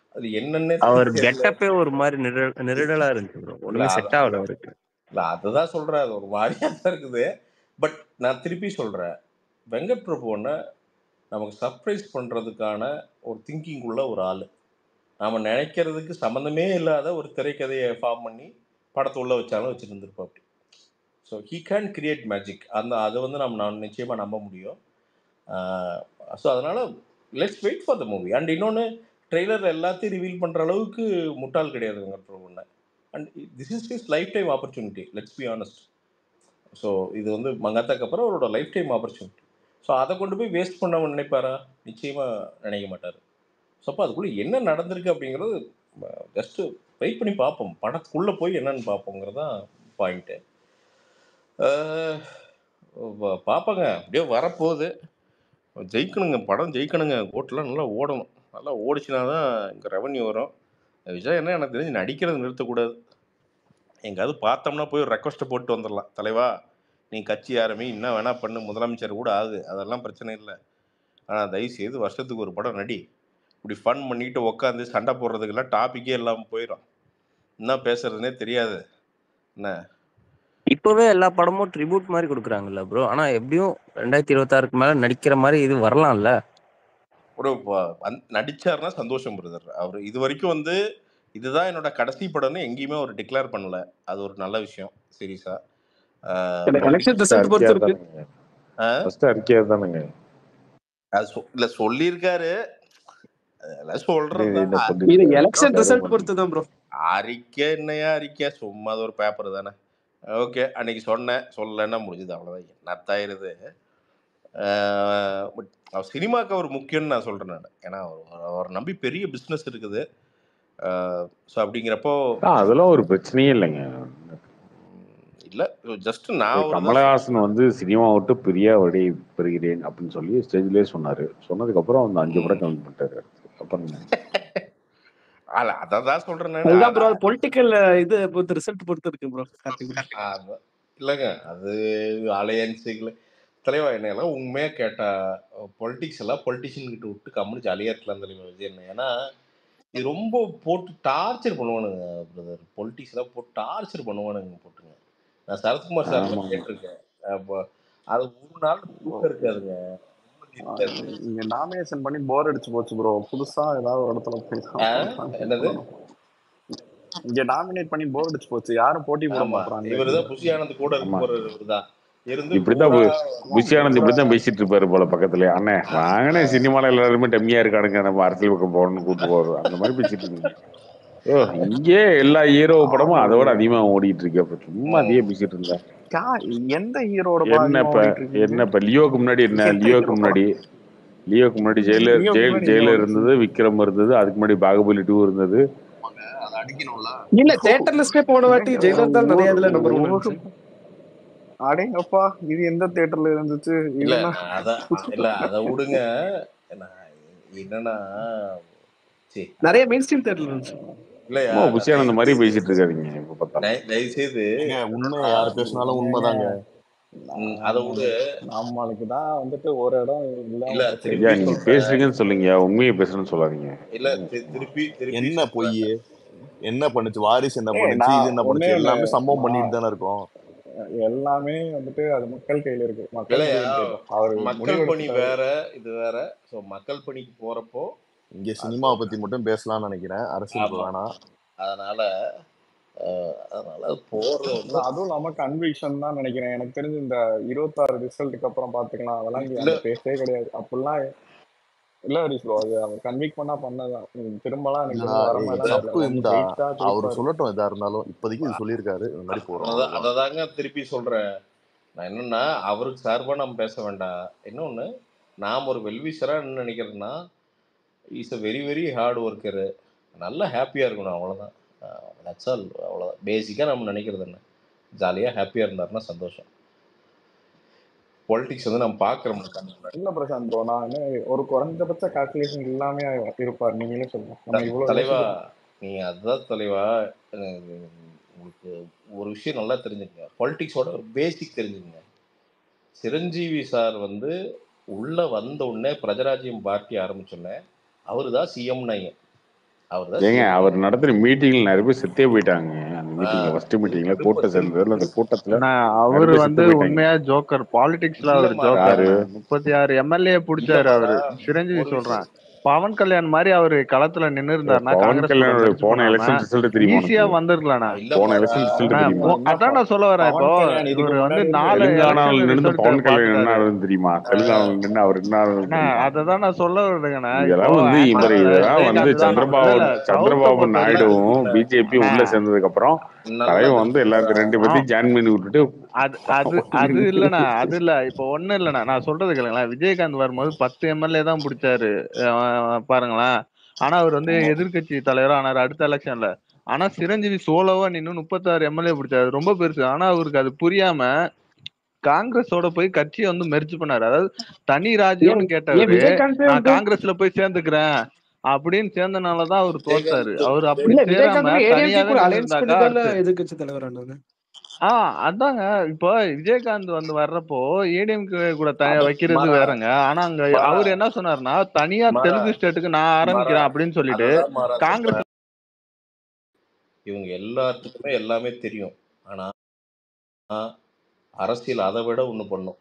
Speaker 15: அது என்னன்னே
Speaker 17: அவர்
Speaker 15: தெரியல
Speaker 17: கெட்டப்பே ஒரு மாதிரி நிழல் நிருடலா இருந்துச்சு ப்ரோ
Speaker 15: இல்ல
Speaker 17: ஒண்ணுமே
Speaker 15: அத
Speaker 17: செட் ஆகல அவருக்கு
Speaker 15: இல்ல அதுதான் சொல்றேன் அது ஒரு மாதிரியா தான் இருக்குது பட் நான் திருப்பி சொல்றேன் வெங்கட் பிரபுவனை நமக்கு சர்ப்ரைஸ் பண்றதுக்கான ஒரு திங்கிங் உள்ள ஒரு ஆள் நாம நினைக்கிறதுக்கு சம்மந்தமே இல்லாத ஒரு திரைக்கதையை ஃபார்ம் பண்ணி படத்தை உள்ள வச்சாலும் வச்சுட்டு இருந்திருப்பாப்படி so he can create magic அந்த அதை வந்து நம்ம நான் நிச்சயமாக நம்ப முடியும் ஸோ அதனால் let's wait for the movie and இன்னொன்று ட்ரெய்லரில் எல்லாத்தையும் ரிவீல் பண்ணுற அளவுக்கு முட்டாள் கிடையாது வெங்கட் பிரபுன்னு and this is his life time opportunity let's be honest so இது வந்து மங்காத்தாக்கு அப்புறம் அவரோட லைஃப் டைம் ஆப்பர்ச்சுனிட்டி ஸோ அதை கொண்டு போய் வேஸ்ட் பண்ண நினைப்பாரா நிச்சயமாக நினைக்க மாட்டார் ஸோ அப்போ அதுக்குள்ளே என்ன நடந்திருக்கு அப்படிங்கிறது ஜஸ்ட்டு வெயிட் பண்ணி பார்ப்போம் படத்துக்குள்ளே போய் என்னன்னு பார்ப்போங்கிறது தான் பாயிண்ட்டு பார்ப்போங்க அப்படியே வரப்போகுது ஜெயிக்கணுங்க படம் ஜெயிக்கணுங்க கோட்டெலாம் நல்லா ஓடணும் நல்லா ஓடிச்சுனா தான் இங்கே ரெவன்யூ வரும் விஜய் என்ன எனக்கு தெரிஞ்சு நடிக்கிறது நிறுத்தக்கூடாது எங்கேயாவது பார்த்தோம்னா போய் ஒரு ரெக்வஸ்ட்டை போட்டு வந்துடலாம் தலைவா நீ கட்சி ஆரம்பி என்ன வேணா பண்ணு முதலமைச்சர் கூட ஆகுது அதெல்லாம் பிரச்சனை இல்லை ஆனால் தயவுசெய்து வருஷத்துக்கு ஒரு படம் நடி இப்படி ஃபன் பண்ணிட்டு உட்காந்து சண்டை போடுறதுக்கெல்லாம் டாப்பிக்கே இல்லாமல் போயிடும் என்ன பேசுறதுனே தெரியாது என்ன
Speaker 17: இப்பவே எல்லா படமும் ட்ரிபியூட் மாதிரி கொடுக்குறாங்கல்ல ப்ரோ ஆனா எப்படியும் ரெண்டாயிரத்தி இருபத்தாறுக்கு மேல நடிக்கிற மாதிரி இது வரலாம்ல
Speaker 15: ஒரு ப- வந்து- நடிச்சாருன்னா சந்தோஷம் பிரதர் அவர் இது வரைக்கும் வந்து இதுதான் என்னோட கடைசி படம்னு எங்கேயுமே அவர் டிக்ளேர் பண்ணல அது ஒரு நல்ல விஷயம் சீரியஸா
Speaker 13: எலெக்ஷன் ரிசல்ட் பொறுத்து இருக்கு
Speaker 1: ஃபர்ஸ்ட் அறிக்கையா தானுங்க
Speaker 15: அது சொ- இல்ல சொல்லியிருக்காரு அதெல்லாம் சொல்றது
Speaker 1: இது என்ன
Speaker 15: தான்.
Speaker 1: சொல்லிருக்காரு?
Speaker 13: இது எலெக்ஷன் ரிசல்ட் பொறுத்து தான் ப்ரோ
Speaker 15: அறிக்கை என்னையா அறிக்கை சும்மா அது ஒரு பேப்பர் தானே ஓகே அன்னைக்கு சொன்னேன் சொல்லலைன்னா முடிஞ்சுது அவ்வளோதான் என்னத்தாயிருது பட் அவர் சினிமாவுக்கு அவர் முக்கியம்னு நான் சொல்கிறேன் நான் ஏன்னா அவர் அவர் நம்பி பெரிய பிஸ்னஸ் இருக்குது ஸோ அப்படிங்கிறப்போ
Speaker 1: ஆ, அதெல்லாம் ஒரு பிரச்சனையே இல்லைங்க
Speaker 15: இல்லை ஜஸ்ட் நான்
Speaker 1: இப்ப
Speaker 15: ஒரு தான்
Speaker 1: கமலஹாசன் வந்து சினிமா விட்டு பெரிய வழி பெறுகிறேன் அப்படின்னு சொல்லி ஸ்டேஜ்லயே சொன்னாரு சொன்னதுக்கு அப்புறம் அந்த அஞ்சு படம் கம்மி பண்ணிட்டாரு அப்புறம் என்ன?
Speaker 15: அல்ல அதை தான் சொல்கிறேன்
Speaker 13: அதுதான் ப்ரோ
Speaker 15: நான்
Speaker 13: பொலிட்டிக்கல் இது பொறுத்து ரிசல்ட் பொறுத்து இருக்கு ப்ரோ
Speaker 15: அதான். இல்லைங்க அது அலையன்ஸுகள் தலைவா என்னையெல்லாம் உண்மையாக கேட்டா பொலிட்டிக்ஸ் எல்லாம் பொலிட்டிஷியன் கிட்ட விட்டு கம்முனு ஜாலியாக இருக்கலாம் தலைவா விஜய் என்ன ஏன்னா இது ரொம்ப போட்டு டார்ச்சர் பண்ணுவானுங்க பிரதர் பொலிட்டிக்ஸ் எல்லாம் போட்டு டார்ச்சர் பண்ணுவானுங்க போட்டுங்க நான் சரத்குமார் சார்
Speaker 1: ஆமா
Speaker 15: கேட்டிருக்கேன் அப்போ அது ஒரு நாள் தூக்கம் இருக்காதுங்க நிம்மதி இருக்காது
Speaker 5: இங்க நாமினேஷன் பண்ணி போர் அடிச்சு போச்சு ப்ரோ புதுசா ஏதாவது ஒரு இடத்துல போய் தான்
Speaker 15: ஆ?
Speaker 5: பண்ணலாம்
Speaker 15: என்னது
Speaker 5: பண்ணணும் இங்க நாமினேட் பண்ணி போர் அடிச்சு போச்சு யாரும் போட்டி போட
Speaker 15: ஆமா
Speaker 5: மாட்டாங்க
Speaker 15: இவர் தான் புஷி ஆனந்த் கூட இருக்க
Speaker 1: ஆமா
Speaker 15: போற தான் இருந்து
Speaker 1: இப்படித்தான்
Speaker 15: பூரா
Speaker 1: பு- புஷி ஆனந்த் இப்படித்தான் பேசிட்டு இருப்பாரு போல பக்கத்துல அண்ணே வாங்கனே சினிமால எல்லாருமே டம்மியா இருக்கானுங்க நம்ம அரசியல் பக்கம் போகணும்னு கூட்டு போறோம் அந்த மாதிரி பேசிட்டு இருந்தீங்க ஓ இங்கே எல்லா ஹீரோ படமும் அதை விட அதிகமா ஓடிட்டு இருக்கு அப்ப சும்மா
Speaker 15: ம்.
Speaker 1: அதையே பேசிட்டு இருந்தேன்
Speaker 5: யா- எந்த ஹீரோட படம்
Speaker 1: என்ன
Speaker 5: அதிகமா
Speaker 1: இப்ப
Speaker 5: ஓடிட்டு இருக்கு
Speaker 1: என்ன இப்ப லியோக்கு முன்னாடி என்ன
Speaker 5: எந்த
Speaker 1: லியோக்கு
Speaker 5: ஹீரோ
Speaker 1: முன்னாடி லியோக்கு முன்னாடி ஜெயிலர்
Speaker 5: லியோக்கு
Speaker 1: ஜெயில்
Speaker 5: முன்னாடி என்ன
Speaker 1: ஜெயிலர்
Speaker 5: ஓடிச்சு
Speaker 1: இருந்தது விக்ரம் இருந்தது அதுக்கு முன்னாடி பாகுபலி டூ இருந்தது
Speaker 5: அதை அடிக்கணும்ல
Speaker 13: இல்ல தேட்டர் லிஸ்டே போன வாட்டி ஜெயிலர் தான் நிறைய இதுல நம்பர் ஒன்
Speaker 5: ஒரு
Speaker 13: இருந்துச்சு
Speaker 5: அடேங்கப்பா இது எந்த தியேட்டர்ல இருந்துச்சு
Speaker 15: இல்ல
Speaker 5: இதுனா
Speaker 15: நான் அதான் இல்ல அதை விடுங்க நான் என்னன்னா சரி
Speaker 13: நிறைய மெயின் ஸ்ட்ரீம் தேட்டர்ல இருந்துச்சு
Speaker 15: இல்லையா
Speaker 1: சும்மா புஷி
Speaker 15: நான்
Speaker 1: ஆனந்த் மாதிரி பேசிட்டு இருக்காதீங்க இப்ப பார்த்தாலும்
Speaker 15: தயவு தயவு செய்து
Speaker 6: ஏங்க உண்மை
Speaker 15: நான்
Speaker 6: யார் பேசினாலும்
Speaker 5: ஏங்க
Speaker 6: உண்மைதாங்க
Speaker 15: ம், அதை விடு
Speaker 5: நம்மளுக்கு தான் வந்துட்டு ஒரு இடம் இல்லாம
Speaker 15: இல்ல
Speaker 5: போச்சு
Speaker 15: திருப்பி
Speaker 1: ஐயா நீங்க
Speaker 15: சொல்றேன்
Speaker 1: பேசுறீங்கன்னு சொல்லுங்க உண்மையை பேசுறேன்னு சொல்லாதீங்க
Speaker 15: இல்ல தி- திருப்பி திருப்பி
Speaker 6: என்ன
Speaker 15: சொல்றேன்
Speaker 6: பொய் என்ன பண்ணுச்சு வாரிசு என்ன
Speaker 5: ஏய்
Speaker 6: பண்ணுச்சு
Speaker 5: நான்
Speaker 6: இது என்ன
Speaker 5: ஒன்னே
Speaker 6: பண்ணுச்சு
Speaker 5: இல்ல
Speaker 6: எல்லாமே சம்பவம்
Speaker 5: நான்
Speaker 6: பண்ணிட்டு தானே இருக்கோம்
Speaker 5: எல்லாமே வந்துட்டு அது மக்கள் கையில இருக்கு மக்கள்
Speaker 15: இல்லையா
Speaker 5: முடிவு கேட்டோம் அவர்
Speaker 15: மக்கள் பணி
Speaker 5: முடிவெடுத்துட்டாரு
Speaker 15: வேற இது வேற ஸோ மக்கள் பணிக்கு போறப்போ
Speaker 6: இங்க
Speaker 15: அது
Speaker 6: சினிமாவை
Speaker 15: சொல்றேன்
Speaker 6: பத்தி மட்டும் பேசலாம்னு நினைக்கிறேன் அரசியலுக்கு
Speaker 15: ஆமா
Speaker 6: வேணாம்
Speaker 15: அதனால அஹ், அதனால அது போறது
Speaker 5: இல்ல
Speaker 15: வந்து
Speaker 5: அதுவும் இல்லாம கன்விக்ஷன் தான் நினைக்கிறேன் எனக்கு தெரிஞ்சு இந்த இருபத்தாறு ரிசல்ட்டுக்கு அப்புறம் பாத்துக்கலாம் அதெல்லாம் இங்க
Speaker 15: இல்ல
Speaker 5: அந்த பேசவே கிடையாது அப்படிலாம் இல்ல ஹரிஷ் ப்ரோ அது அவர் கன்விக் பண்ணா பண்ணதான் உம் திரும்பலாம் எனக்கு
Speaker 6: இல்லடா
Speaker 5: தெரிஞ்சு வர
Speaker 6: ஏய்,
Speaker 5: மாதிரிலாம் தெரியல
Speaker 6: தப்பு
Speaker 5: ஒன்னு
Speaker 6: இருந்தா
Speaker 5: ஜெயிச்சா
Speaker 6: அவரு
Speaker 5: ஜெயிப்பாரு
Speaker 6: சொல்லட்டும் எதா இருந்தாலும் இப்போதைக்கு இது சொல்லியிருக்காரு இந்த மாதிரி போறோம்
Speaker 15: அதான்
Speaker 6: அவ்வளவுதான்
Speaker 15: அதை தாங்க திருப்பி சொல்றேன் நான் என்னன்னா அவருக்கு சார்பா நம்ம பேச வேண்டாம் இன்னொன்னு நாம் ஒரு வெல்விஷரா என்ன நினைக்கிறேன்னா is a very very hard worker நல்லா ஹாப்பியாக இருக்கணும் அவ்வளோதான் தட்ஸ் ஆல் அவ்வளோதான் பேசிக்காக நம்ம நினைக்கிறது என்ன ஜாலியாக ஹாப்பியாக இருந்தாருன்னா சந்தோஷம் பொலிட்டிக்ஸ் வந்து நம்ம பார்க்குறோம் கண்ணு முன்னாடி
Speaker 5: இல்ல பிரசாந்த் ப்ரோ நான் என்ன ஒரு குறைஞ்சபட்ச கால்குலேஷன் இல்லாம இருப்பார் நீங்களே சொல்லுங்க நம்ம
Speaker 15: த-
Speaker 5: இவ்வளவு
Speaker 15: தலைவா
Speaker 5: யோசிக்கிறோம்
Speaker 15: நீங்கள் அதுதான் தலைவா அஹ் உங்களுக்கு ஒரு விஷயம் நல்லா தெரிஞ்சுக்கங்க பொலிட்டிக்ஸோட ஒரு பேசிக் தெரிஞ்சுக்கங்க சிரஞ்சீவி சார் வந்து உள்ளே வந்த உடனே பிரஜராஜ்யம் பார்ட்டி ஆரம்பிச்சோடனே அவர் தான் சிஎம்னாங்க அவர் தான்
Speaker 1: ஏங்க
Speaker 15: சிஎம்
Speaker 1: அவர் நடத்துற மீட்டிங்ல நிறைய பேர் செத்தே போயிட்டாங்க அந்த மீட்டிங்ல ஃபர்ஸ்ட் மீட்டிங்ல
Speaker 15: திரும்ப
Speaker 1: கூட்டம்
Speaker 15: திரும்ப
Speaker 1: சேர்ந்ததுல அந்த கூட்டத்துல
Speaker 18: நான்
Speaker 1: நிறைய
Speaker 18: அவரு
Speaker 1: பேர் செத்து
Speaker 18: வந்து
Speaker 1: போயிட்டாங்க
Speaker 18: உண்மையா ஜோக்கர் பாலிடிக்ஸ்ல அவர்
Speaker 15: இல்ல
Speaker 18: ஜோக்கர்
Speaker 1: யாரு
Speaker 18: முப்பத்தி ஆறு எம்எல்ஏ
Speaker 15: இல்ல
Speaker 18: புடிச்சாரு அவரு
Speaker 15: மாறா
Speaker 18: சிரஞ்சீவி
Speaker 15: ஒரு
Speaker 18: சொல்றேன்
Speaker 15: விஷயம்
Speaker 18: பவன் கல்யாண் மாதிரி அவரு களத்துல நின்னு இருந்தாருன்னா
Speaker 1: பவன்
Speaker 18: காங்கிரஸ் கூட
Speaker 1: கல்யாணோட
Speaker 18: மெர்ஜ்
Speaker 1: போன
Speaker 18: பண்ணாம
Speaker 1: எலெக்ஷன் ரிசல்ட் தெரியுமா
Speaker 18: ஈஸியா
Speaker 1: உனக்கு
Speaker 18: வந்திருக்கலாண்ணா
Speaker 15: இல்ல
Speaker 1: போன
Speaker 15: மாறா
Speaker 1: எலெக்ஷன் ரிசல்ட்
Speaker 18: அண்ணா
Speaker 1: தெரியுமா
Speaker 18: போ-
Speaker 15: என்ன
Speaker 18: அதான் நான் சொல்ல வரேன்
Speaker 15: பவன்
Speaker 18: இப்போ
Speaker 15: கல்யாண் இதுக்கு
Speaker 18: இவர் வந்து
Speaker 15: முன்னாடி
Speaker 18: நாலு
Speaker 1: தெலுங்கானால
Speaker 18: எலெக்ஷன்
Speaker 1: நின்று
Speaker 18: ரிசல்ட்
Speaker 1: பவன் கல்யாண் என்ன
Speaker 18: பாத்துட்டாரு
Speaker 1: ஆகுதுன்னு தெரியுமா தெலுங்கானால நின்று அவர் என்ன ஆகுதுன்னு
Speaker 18: அண்ணா
Speaker 1: தெரியுமா
Speaker 18: அததான் நான் சொல்ல வருதுங்கண்ணா இப்போ
Speaker 1: இதெல்லாம் வந்து இவர்
Speaker 18: ஆக்சுவலா
Speaker 1: இதெல்லாம் வந்து
Speaker 18: விஜயகாந்த் தான் இல்ல
Speaker 1: சந்திரபாபு
Speaker 18: இல்ல சவுத்த
Speaker 1: சந்திரபாபு
Speaker 18: பொறுத்தவரையில
Speaker 1: நாயுடுவும்
Speaker 15: இல்ல
Speaker 1: பிஜேபி
Speaker 18: அண்ணா
Speaker 1: உள்ள சேர்ந்ததுக்கு அப்புறம்
Speaker 15: நல்லா
Speaker 1: தலைவன் வந்து
Speaker 15: தெரியும் மாறா
Speaker 1: எல்லாத்தையும் ரெண்டு
Speaker 18: ஆ
Speaker 1: பேர்த்தையும் ஜாயின் பண்ணி விட்டுட்டு
Speaker 18: அது அது அது இல்லண்ணா அது இல்ல இப்போ ஒண்ணும் இல்லண்ணா நான் சொல்றது கேளுங்களேன் விஜயகாந்த் வரும்போது பத்து எம்எல்ஏ தான் பிடிச்சாரு அஹ் பாருங்களேன் ஆனா அவர் வந்து
Speaker 15: ஆமா
Speaker 18: எதிர்க்கட்சி தலைவரா ஆனாரு அடுத்த எலெக்ஷன்ல ஆனா சிரஞ்சீவி சோலோவா நின்னு முப்பத்தாறு எம்எல்ஏ பிடிச்சாரு ரொம்ப பெருசு ஆனா அவருக்கு அது புரியாம காங்கிரஸோட போய் கட்சியை வந்து மெர்ஜ் பண்ணாரு அதாவது தனி
Speaker 13: ஏன்
Speaker 18: ராஜ்யம்னு
Speaker 13: ஏன்
Speaker 18: கேட்டவரு
Speaker 13: விஜயகாந்தே
Speaker 18: நான்
Speaker 13: வந்து
Speaker 18: காங்கிரஸ்ல போய் சேர்ந்துக்கிறேன் அப்படின்னு சேர்ந்தனாலதான் அவர் தோத்தாரு
Speaker 15: விஜயகாந்த்
Speaker 18: அவர் அப்படி
Speaker 13: இல்ல
Speaker 18: சேராம
Speaker 13: விஜயகாந்த் ஏடிஎம்கே
Speaker 18: தனியாவே
Speaker 13: கூட
Speaker 18: நின்னு
Speaker 13: அலையன்ஸ் பண்ணி
Speaker 18: இருந்தாக்கா
Speaker 13: தானே
Speaker 18: அடுத்து
Speaker 13: எதிர்கட்சி தலைவரானாரு
Speaker 18: ஆ அதாங்க இப்போ விஜயகாந்த் வந்து வர்றப்போ ஏடிஎம்கே கூட த
Speaker 15: அத
Speaker 18: வைக்கிறது
Speaker 15: மாறா
Speaker 18: வேறங்க ஆனா அங்க
Speaker 15: மாறா
Speaker 18: அவர் என்ன சொன்னாருன்னா தனியா
Speaker 15: மாறா
Speaker 18: தெலுங்கு ஸ்டேட்டுக்கு நான்
Speaker 15: மாறா
Speaker 18: ஆரம்பிக்கிறேன் அப்படின்னு சொல்லிட்டு
Speaker 15: அததான் மாறா
Speaker 18: காங்கிரஸ்
Speaker 15: சொல்றேன் இவங்க எல்லாத்துக்குமே எல்லாமே தெரியும் ஆனா அரசியல் அதை விட ஒண்ணு பண்ணும்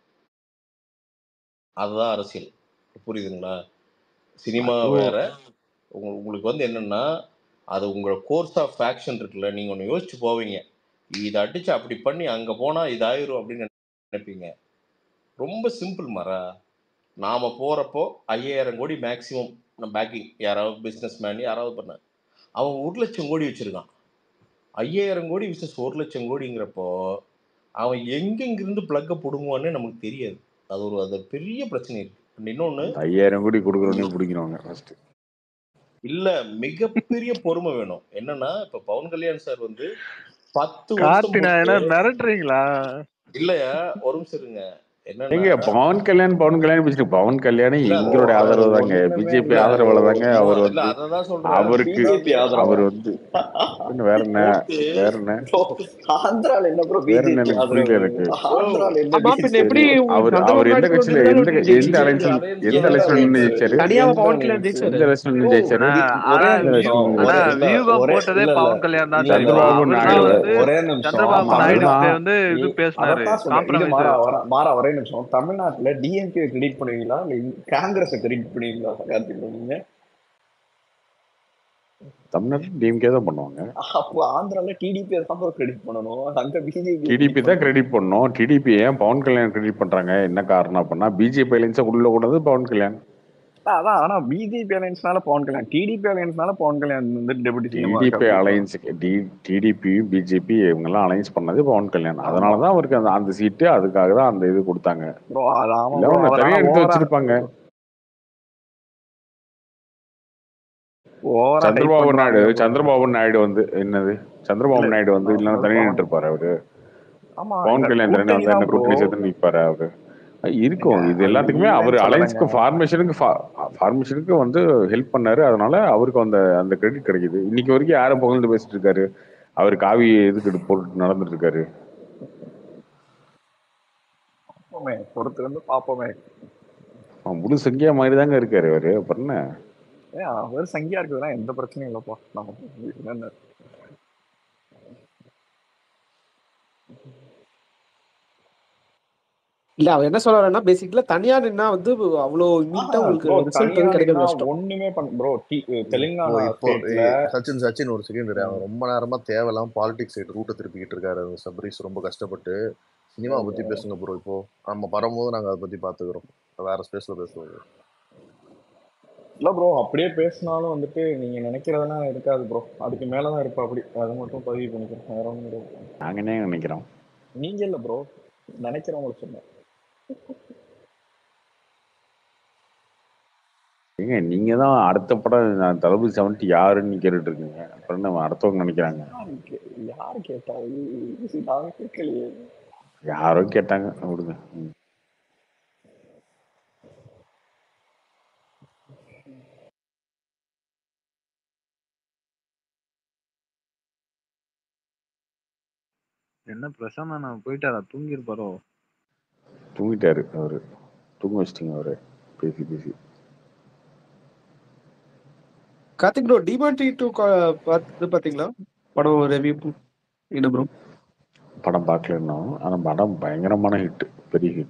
Speaker 15: அதுதான் அரசியல் புரியுதுங்களா சினிமா
Speaker 1: அது
Speaker 15: வேற உங்க- உங்களுக்கு வந்து என்னன்னா அது உங்களோட கோர்ஸ் ஆஃப் ஆக்ஷன் இருக்குல்ல நீங்க ஒன்று யோசிச்சு போவீங்க இதை அடிச்சு அப்படி பண்ணி அங்க போனா இது ஆயிரும் அப்படின்னு நினைப்பீங்க ரொம்ப சிம்பிள் மாறா நாம போறப்போ ஐயாயிரம் கோடி மேக்ஸிமம் நம்ம பேக்கிங் யாராவது பிசினஸ் மேன் யாராவது பண்ண அவன் ஒரு லட்சம் கோடி வச்சிருக்கான் ஐயாயிரம் கோடி பிசினஸ் ஒரு லட்சம் கோடிங்கிறப்போ அவன் எங்கெங்கிருந்து பிளக்க பிடுங்குவான்னு நமக்கு தெரியாது அது ஒரு அது பெரிய பிரச்சனை இருக்கு And இன்னொன்னு
Speaker 1: அந்த ஐயாயிரம் கோடி கொடுக்குறவனே பிடிக்கிறவங்க ஃபர்ஸ்ட்
Speaker 15: இல்ல மிகப்பெரிய பொறுமை வேணும் என்னன்னா இப்ப பவன் கல்யாண் சார் வந்து பத்து வருஷம்
Speaker 18: கார்த்தி நான்
Speaker 15: பொறுத்து
Speaker 18: என்ன மிரட்டுறீங்களா
Speaker 15: இல்லையா ஒரு நிமிஷம் இருங்க என்னன்னா
Speaker 1: எங்க பவன் கல்யாண் பவன் கல்யாண் பேசிட்டு பவன் கல்யாணம்
Speaker 15: இல்ல
Speaker 1: எங்களுடைய
Speaker 15: அவர்
Speaker 1: ஆதரவு தாங்க
Speaker 15: ஒண்ணுமே
Speaker 1: பிஜேபி
Speaker 15: இல்ல
Speaker 1: ஆதரவுல தாங்க
Speaker 15: நோ
Speaker 1: அவர்
Speaker 15: இல்ல
Speaker 1: வந்து
Speaker 15: அததான் சொல்றேன்
Speaker 1: அவருக்கு
Speaker 20: பிஜேபி ஆதரவா
Speaker 1: அவர் வந்து இன்னும் வேற என்ன
Speaker 15: போட்டு
Speaker 1: வேற என்ன
Speaker 20: ப்ரோ ஆந்திரால என்ன ப்ரோ
Speaker 1: வேற என்ன
Speaker 20: பிஜேபி
Speaker 1: எனக்கு
Speaker 20: ஆதரவு
Speaker 1: புரியல எனக்கு
Speaker 15: யோ
Speaker 20: ஆந்திரால என்ன
Speaker 13: ஆமா பின்ன எப்படி
Speaker 20: பிஜேபி
Speaker 1: அவர்
Speaker 13: சந்திரபாபு
Speaker 1: அவர் எந்த
Speaker 13: நாயுடு
Speaker 1: கட்சியில
Speaker 13: வந்ததுனால
Speaker 1: எந்த
Speaker 13: நீங்க
Speaker 1: க- எந்த
Speaker 13: ஜெயிச்சீங்க
Speaker 1: அலைன்ஸ்ல
Speaker 15: பிஜேபி
Speaker 1: எந்த
Speaker 15: அலையன்ஸ்
Speaker 1: அலைன்ஸ்ல நின்று ஜெயிச்சாரு
Speaker 13: தனியாவா
Speaker 20: எந்த
Speaker 13: பவன்
Speaker 20: அலைன்ஸ்
Speaker 13: கல்யாண் ஜெயிச்சாரு
Speaker 1: எந்த அலைன்ஸ்ல நின்று ஜெயிச்சாரு
Speaker 18: ஆஹ்
Speaker 20: ஒரே
Speaker 18: ஆனா
Speaker 20: நிமிஷம்
Speaker 18: வியூ
Speaker 1: எந்த
Speaker 20: ஒரே
Speaker 18: ஆனா
Speaker 1: அலைன்ஸ்ல
Speaker 20: இல்ல
Speaker 18: வியூகம்
Speaker 20: ஒரே
Speaker 18: போட்டதே
Speaker 20: இல்ல இல்ல
Speaker 18: பவன் கல்யாண் தான்
Speaker 20: இல்ல
Speaker 18: தெரியுமா
Speaker 20: ப்ரோ
Speaker 1: சந்திரபாபு
Speaker 18: அவர் தான்
Speaker 1: நாயுடு
Speaker 18: வந்து
Speaker 20: ஒரே நிமிஷம்
Speaker 18: சந்திரபாபு
Speaker 1: ஆமா
Speaker 18: நாயுடு
Speaker 1: அதுதான்
Speaker 18: கிட்ட வந்து இது
Speaker 20: இ-
Speaker 18: பேசினாரு
Speaker 20: அதைத்தான் சொல்றேன் இது
Speaker 18: காம்ப்ரமைஸ்
Speaker 20: மாறா வர மாறா ஒரே நிமிஷம் தமிழ்நாட்டுல டிஎம்கே கிரெடிட் பண்ணுவீங்களா இல்ல காங்கிரஸ் கிரெடிட் பண்ணுவீங்களா கார்த்திக் bro நீங்க
Speaker 1: தமிழ்நாட்டில் டிஎம்கே தான் பண்ணுவாங்க
Speaker 20: அப்போ ஆந்திரால டிடிபி தான் ப்ரோ கிரெடிட் பண்ணணும் அங்க பிஜேபி
Speaker 1: டிடிபி
Speaker 20: கிரெடிட்
Speaker 1: தான்
Speaker 20: பண்ணுவீங்க
Speaker 1: கிரெடிட் பண்ணோம் டிடிபி ஏன் பவன் கல்யாண் கிரெடிட் பண்றாங்க என்ன காரணம் அப்படின்னா பிஜேபி அலைன்ஸை உள்ள கொண்டது பவன் கல்யாண்
Speaker 5: அதான் ஆனா பிஜேபி அலையன்ஸ்னால பவன் கல்யாண் டிடிபி அலையன்ஸ்னால பவன் கல்யாண் வந்து டெபுட்டி சிஎம்
Speaker 1: டிடிபி
Speaker 5: இருக்காரு bro.
Speaker 1: அலைன்ஸுக்கு டி டிடிபி பிஜேபி இவங்கெல்லாம் அலைன்ஸ் பண்ணது பவன் கல்யாண் அதனால தான் அவருக்கு அந்த அந்த சீட்டு அதுக்காக தான் அந்த இது கொடுத்தாங்க
Speaker 5: ப்ரோ அது ஆமா
Speaker 1: இல்லை
Speaker 5: ப்ரோ
Speaker 1: அவங்க
Speaker 5: அவர்
Speaker 1: தனியாக
Speaker 5: ஆனா
Speaker 1: எடுத்து
Speaker 5: ஓவரா
Speaker 1: வச்சிருப்பாங்க
Speaker 5: ஓவரா ஹைப்
Speaker 1: சந்திரபாபு நாயுடு
Speaker 5: பண்றாங்க bro
Speaker 1: சந்திரபாபு நாயுடு வந்து என்னது சந்திரபாபு
Speaker 5: இல்ல
Speaker 1: நாயுடு வந்து
Speaker 5: நான்
Speaker 1: இல்லைன்னா
Speaker 5: சொல்றது
Speaker 1: தனியாக
Speaker 5: பவன்
Speaker 1: நின்று இருப்பாரு அவரு
Speaker 5: ஆமா
Speaker 1: பவன்
Speaker 5: இல்ல
Speaker 1: கல்யாண் தனியாக
Speaker 5: கூட்டணி
Speaker 1: வந்து
Speaker 5: தான்
Speaker 1: என்ன
Speaker 5: ப்ரோ
Speaker 1: கூட்டணி சேர்த்து நிற்பாரு அவரு அஹ் இருக்கும்
Speaker 5: ஏங்க
Speaker 1: இது
Speaker 5: அது
Speaker 1: எல்லாத்துக்குமே அவர்
Speaker 5: இல்லைன்னு சொல்லலைங்க
Speaker 1: அலைன்ஸ்க்கு ஃபார்மேஷனுக்கு ஃபார்மேஷனுக்கு வந்து ஹெல்ப் பண்ணாரு அதனால அவருக்கு அந்த அந்த கிரெடிட் கிடைக்குது இன்னைக்கு வரைக்கும் யாரை புகழ்ந்து பேசிட்டு இருக்காரு அவர் காவி எதுக்கு போட்டு நடந்துட்டு இருக்காரு
Speaker 5: பார்ப்போமே பொறுத்து வந்து பார்ப்போமே
Speaker 1: அவன் முழு சங்கியா மாதிரி தாங்க இருக்காரு அவரு அப்புறம் என்ன
Speaker 5: ஏன் அவர் சங்கியா இருக்குதுன்னா எந்த பிரச்சனையும் இல்லப்பா நமக்கு என்னென்ன
Speaker 13: இல்ல அவர் என்ன சொல்ல வரேன்னா பேசிக்கலா தனியா நின்னா வந்து அவ்வளவு இமீடியட்டா
Speaker 5: ஆஹா
Speaker 13: உங்களுக்கு
Speaker 5: ப்ரோ
Speaker 13: ரிசல்ட்
Speaker 5: தனியா
Speaker 13: வந்து கிடைக்கிறது
Speaker 5: நின்னா
Speaker 13: கஷ்டம்
Speaker 5: ஒண்ணுமே பண்ண ப்ரோ
Speaker 6: இப்போ
Speaker 5: தெலுங்கானா
Speaker 6: இப்போ
Speaker 5: ஸ்டேட்ல
Speaker 6: ஏய், சச்சின் சச்சின் ஒரு செகண்ட் அவன் ரொம்ப நேரமா தேவையில்லாம பாலிடிக்ஸ் சைடு ரூட்டை திருப்பிக்கிட்டு இருக்காரு அந்த சபரீஸ் ரொம்ப கஷ்டப்பட்டு சினிமாவை பத்தி பேசுங்க ப்ரோ இப்போ நம்ம வரும்போது நாங்க அதை பத்தி பாத்துக்கிறோம் வேற ஸ்பேஸ்ல பேசுவோம்
Speaker 5: இல்ல ப்ரோ அப்படியே பேசினாலும் வந்துட்டு நீங்க நினைக்கிறதெல்லாம் இருக்காது ப்ரோ அதுக்கு மேலதான் இருப்பா அப்படி அதை மட்டும் பதிவு பண்ணிக்கிறேன் வேற ஒண்ணும் கிடையாது
Speaker 1: நாங்க என்ன நினைக்கிறோம்
Speaker 5: நீங்க இல்ல ப்ரோ நினைக்கிறவங்களுக்கு சொன்னேன்
Speaker 1: ஏங்க நீங்க தான் அடுத்த படம் நான் தளபதி செவன்ட்டி யாருன்னு கேட்டுட்டு இருக்கீங்க அப்புறம் என்ன அடுத்தவங்க நினைக்கிறாங்க
Speaker 5: யாரு கே- யாரு கேட்டா இது நான் கேட்கலையே
Speaker 1: யாரோ கேட்டாங்க விடுங்க ம்.
Speaker 14: என்ன பிரசன்னா நான் போயிட்டாரா தூங்கிருப்பாரோ
Speaker 1: தூங்கிட்டாரு அவரு தூங்க வச்சிட்டீங்க அவரு பேசி பேசி
Speaker 13: கார்த்திக் ப்ரோ டிமாண்டி டூ பார்த்து பாத்தீங்களா படம் ரிவ்யூ என்ன ப்ரோ
Speaker 1: படம் பார்க்கலன்னா ஆனால் படம் பயங்கரமான ஹிட் பெரிய ஹிட்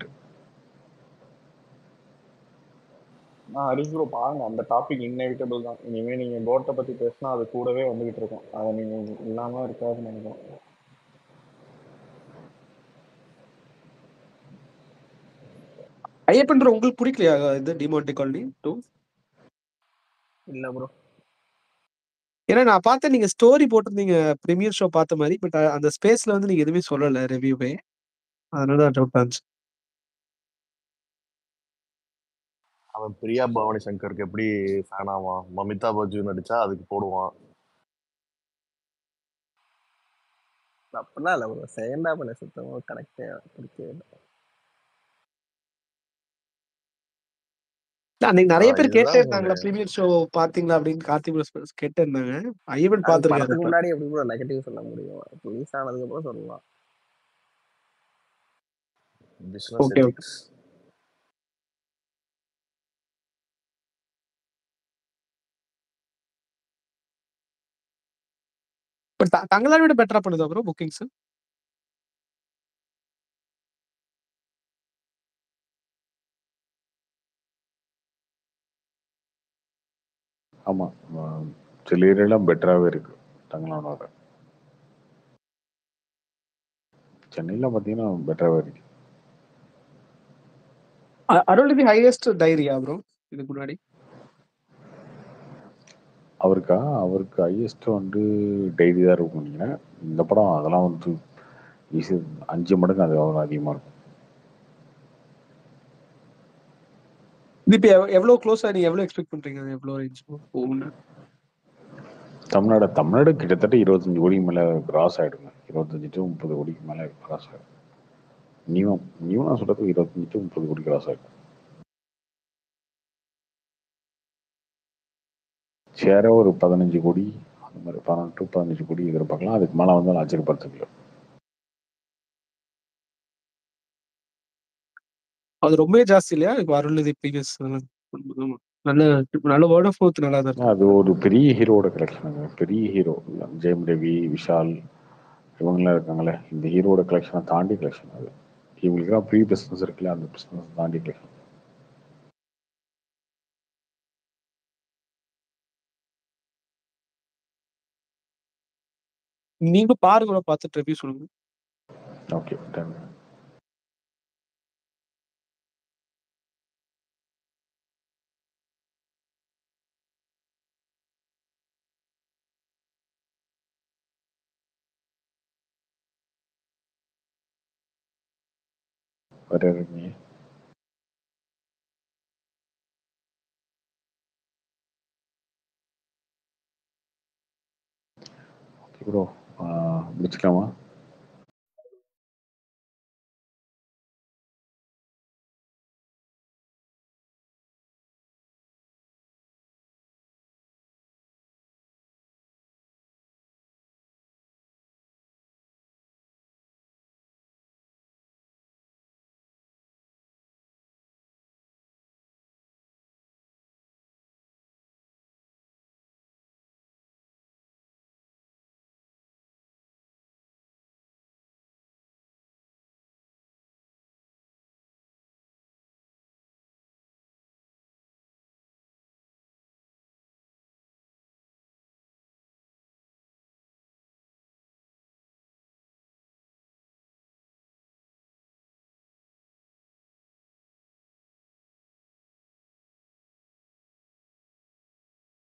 Speaker 5: நான் ஹரிஷ் ப்ரோ பாருங்க அந்த டாபிக் இன்னெவிட்டபிள் தான் இனிமே நீங்க கோட்டை பத்தி பேசினா அது கூடவே வந்துகிட்டு இருக்கும் அதை நீங்க இல்லாம இருக்காதுன்னு நினைக்கிறேன்
Speaker 13: ஐயப்பன் ப்ரோ உங்களுக்கு பிடிக்கலையா இது டிமாண்டி காலனி டூ
Speaker 5: இல்ல ப்ரோ
Speaker 13: ஏன்னா நான் பார்த்தேன் நீங்க ஸ்டோரி போட்டிருந்தீங்க ப்ரீமியர் ஷோ பார்த்த மாதிரி பட் அந்த ஸ்பேஸ்ல வந்து நீங்க எதுவுமே சொல்லல ரிவ்யூவே அதனால தான் டவுட் இருந்துச்சு
Speaker 6: அவன் பிரியா பவானி சங்கருக்கு எப்படி ஃபேன் ஆவான் மமிதா பஜு நடிச்சா அதுக்கு போடுவான்
Speaker 8: அப்படிலாம் இல்லை ப்ரோ செகண்ட் ஹாஃப் எனக்கு சுத்தமாக கனெக்டே பிடிக்கவே இல்லை
Speaker 13: இல்ல, அன்னைக்கு நிறைய
Speaker 6: ஆஹ்
Speaker 13: பேர் கேட்டே
Speaker 6: இதுதான்
Speaker 13: இருந்தாங்களா
Speaker 6: ஒரு
Speaker 13: ப்ரீமியர் ஷோ பாத்தீங்களா அப்படின்னு கார்த்திக் ப்ரோ கேட்டே இருந்தாங்க ஐயப்பன்
Speaker 8: அது
Speaker 13: பார்த்திருக்காரு
Speaker 8: படத்துக்கு
Speaker 13: இப்ப
Speaker 8: முன்னாடி எப்படி ப்ரோ நெகட்டிவ் சொல்ல முடியும் ரிலீஸ் ஆனதுக்கு அப்புறம் சொல்லலாம்
Speaker 6: business
Speaker 13: okay okay
Speaker 6: ethics
Speaker 13: but தங்களான விட பெட்டரா பண்ணுதா ப்ரோ புக்கிங்ஸ்
Speaker 1: ஆமாம் சில ஏரியாலாம் பெட்டராகவே இருக்கு தங்களானோட சென்னையில் பார்த்தீங்கன்னா பெட்டராகவே இருக்கு
Speaker 13: அருள்நிதி ஹையஸ்ட் டைரியா ப்ரோ இதுக்கு முன்னாடி
Speaker 1: அவருக்கா அவருக்கு ஹையஸ்ட் வந்து டைரி தான் இருக்கும் நினைக்கிறேன் இந்த படம் அதெல்லாம் வந்து ஈஸி அஞ்சு மடங்கு அது அவ்வளோ அதிகமாக இருக்கும்
Speaker 13: இது இப்போ எவ்வளவு க்ளோஸா நீங்க எவ்வளவு எக்ஸ்பெக்ட் பண்றீங்க அது எவ்வளவு ரேஞ்ச் போகும்னு
Speaker 1: தமிழ்நாடு தமிழ்நாடு கிட்டத்தட்ட இருபத்தஞ்சு கோடிக்கு மேலே கிராஸ் ஆகிடுங்க இருபத்தஞ்சு டு முப்பது கோடிக்கு மேலே கிராஸ் ஆகிடும் நியூ நியூ நான் சொல்கிறது இருபத்தஞ்சு டு முப்பது கோடி கிராஸ் ஆகிடும் ஷேரே ஒரு பதினஞ்சு கோடி அந்த மாதிரி பன்னெண்டு டு பதினஞ்சு கோடி எதிர்பார்க்கலாம் அதுக்கு மேலே வந்தாலும் ஆச்சரியப்படுத்துக்கல
Speaker 13: அது ரொம்பவே ஜாஸ்தி இல்லையா இப்போ அருள்நிதி ப்ரீவியஸ் நல்ல நல்ல வேர்ட் ஆஃப் மவுத் நல்லா தான் இருக்கு
Speaker 1: அது ஒரு பெரிய ஹீரோட கலெக்ஷனுங்க பெரிய ஹீரோ ஜெயம் ரவி விஷால் இவங்கெல்லாம் இருக்காங்களே இந்த ஹீரோட கலெக்ஷனை தாண்டி கலெக்ஷன் அது இவங்களுக்குலாம் ப்ரீ பிஸ்னஸ் இருக்குல்ல அந்த பிஸ்னஸ் தாண்டி கலெக்ஷன்
Speaker 13: நீங்க பாருங்க bro, பார்த்துட்டு ரிவ்யூ சொல்லுங்க
Speaker 1: ஓகே டன் வேற இருக்கீங்க ஓகே ப்ரோ முடிச்சுக்கலாமா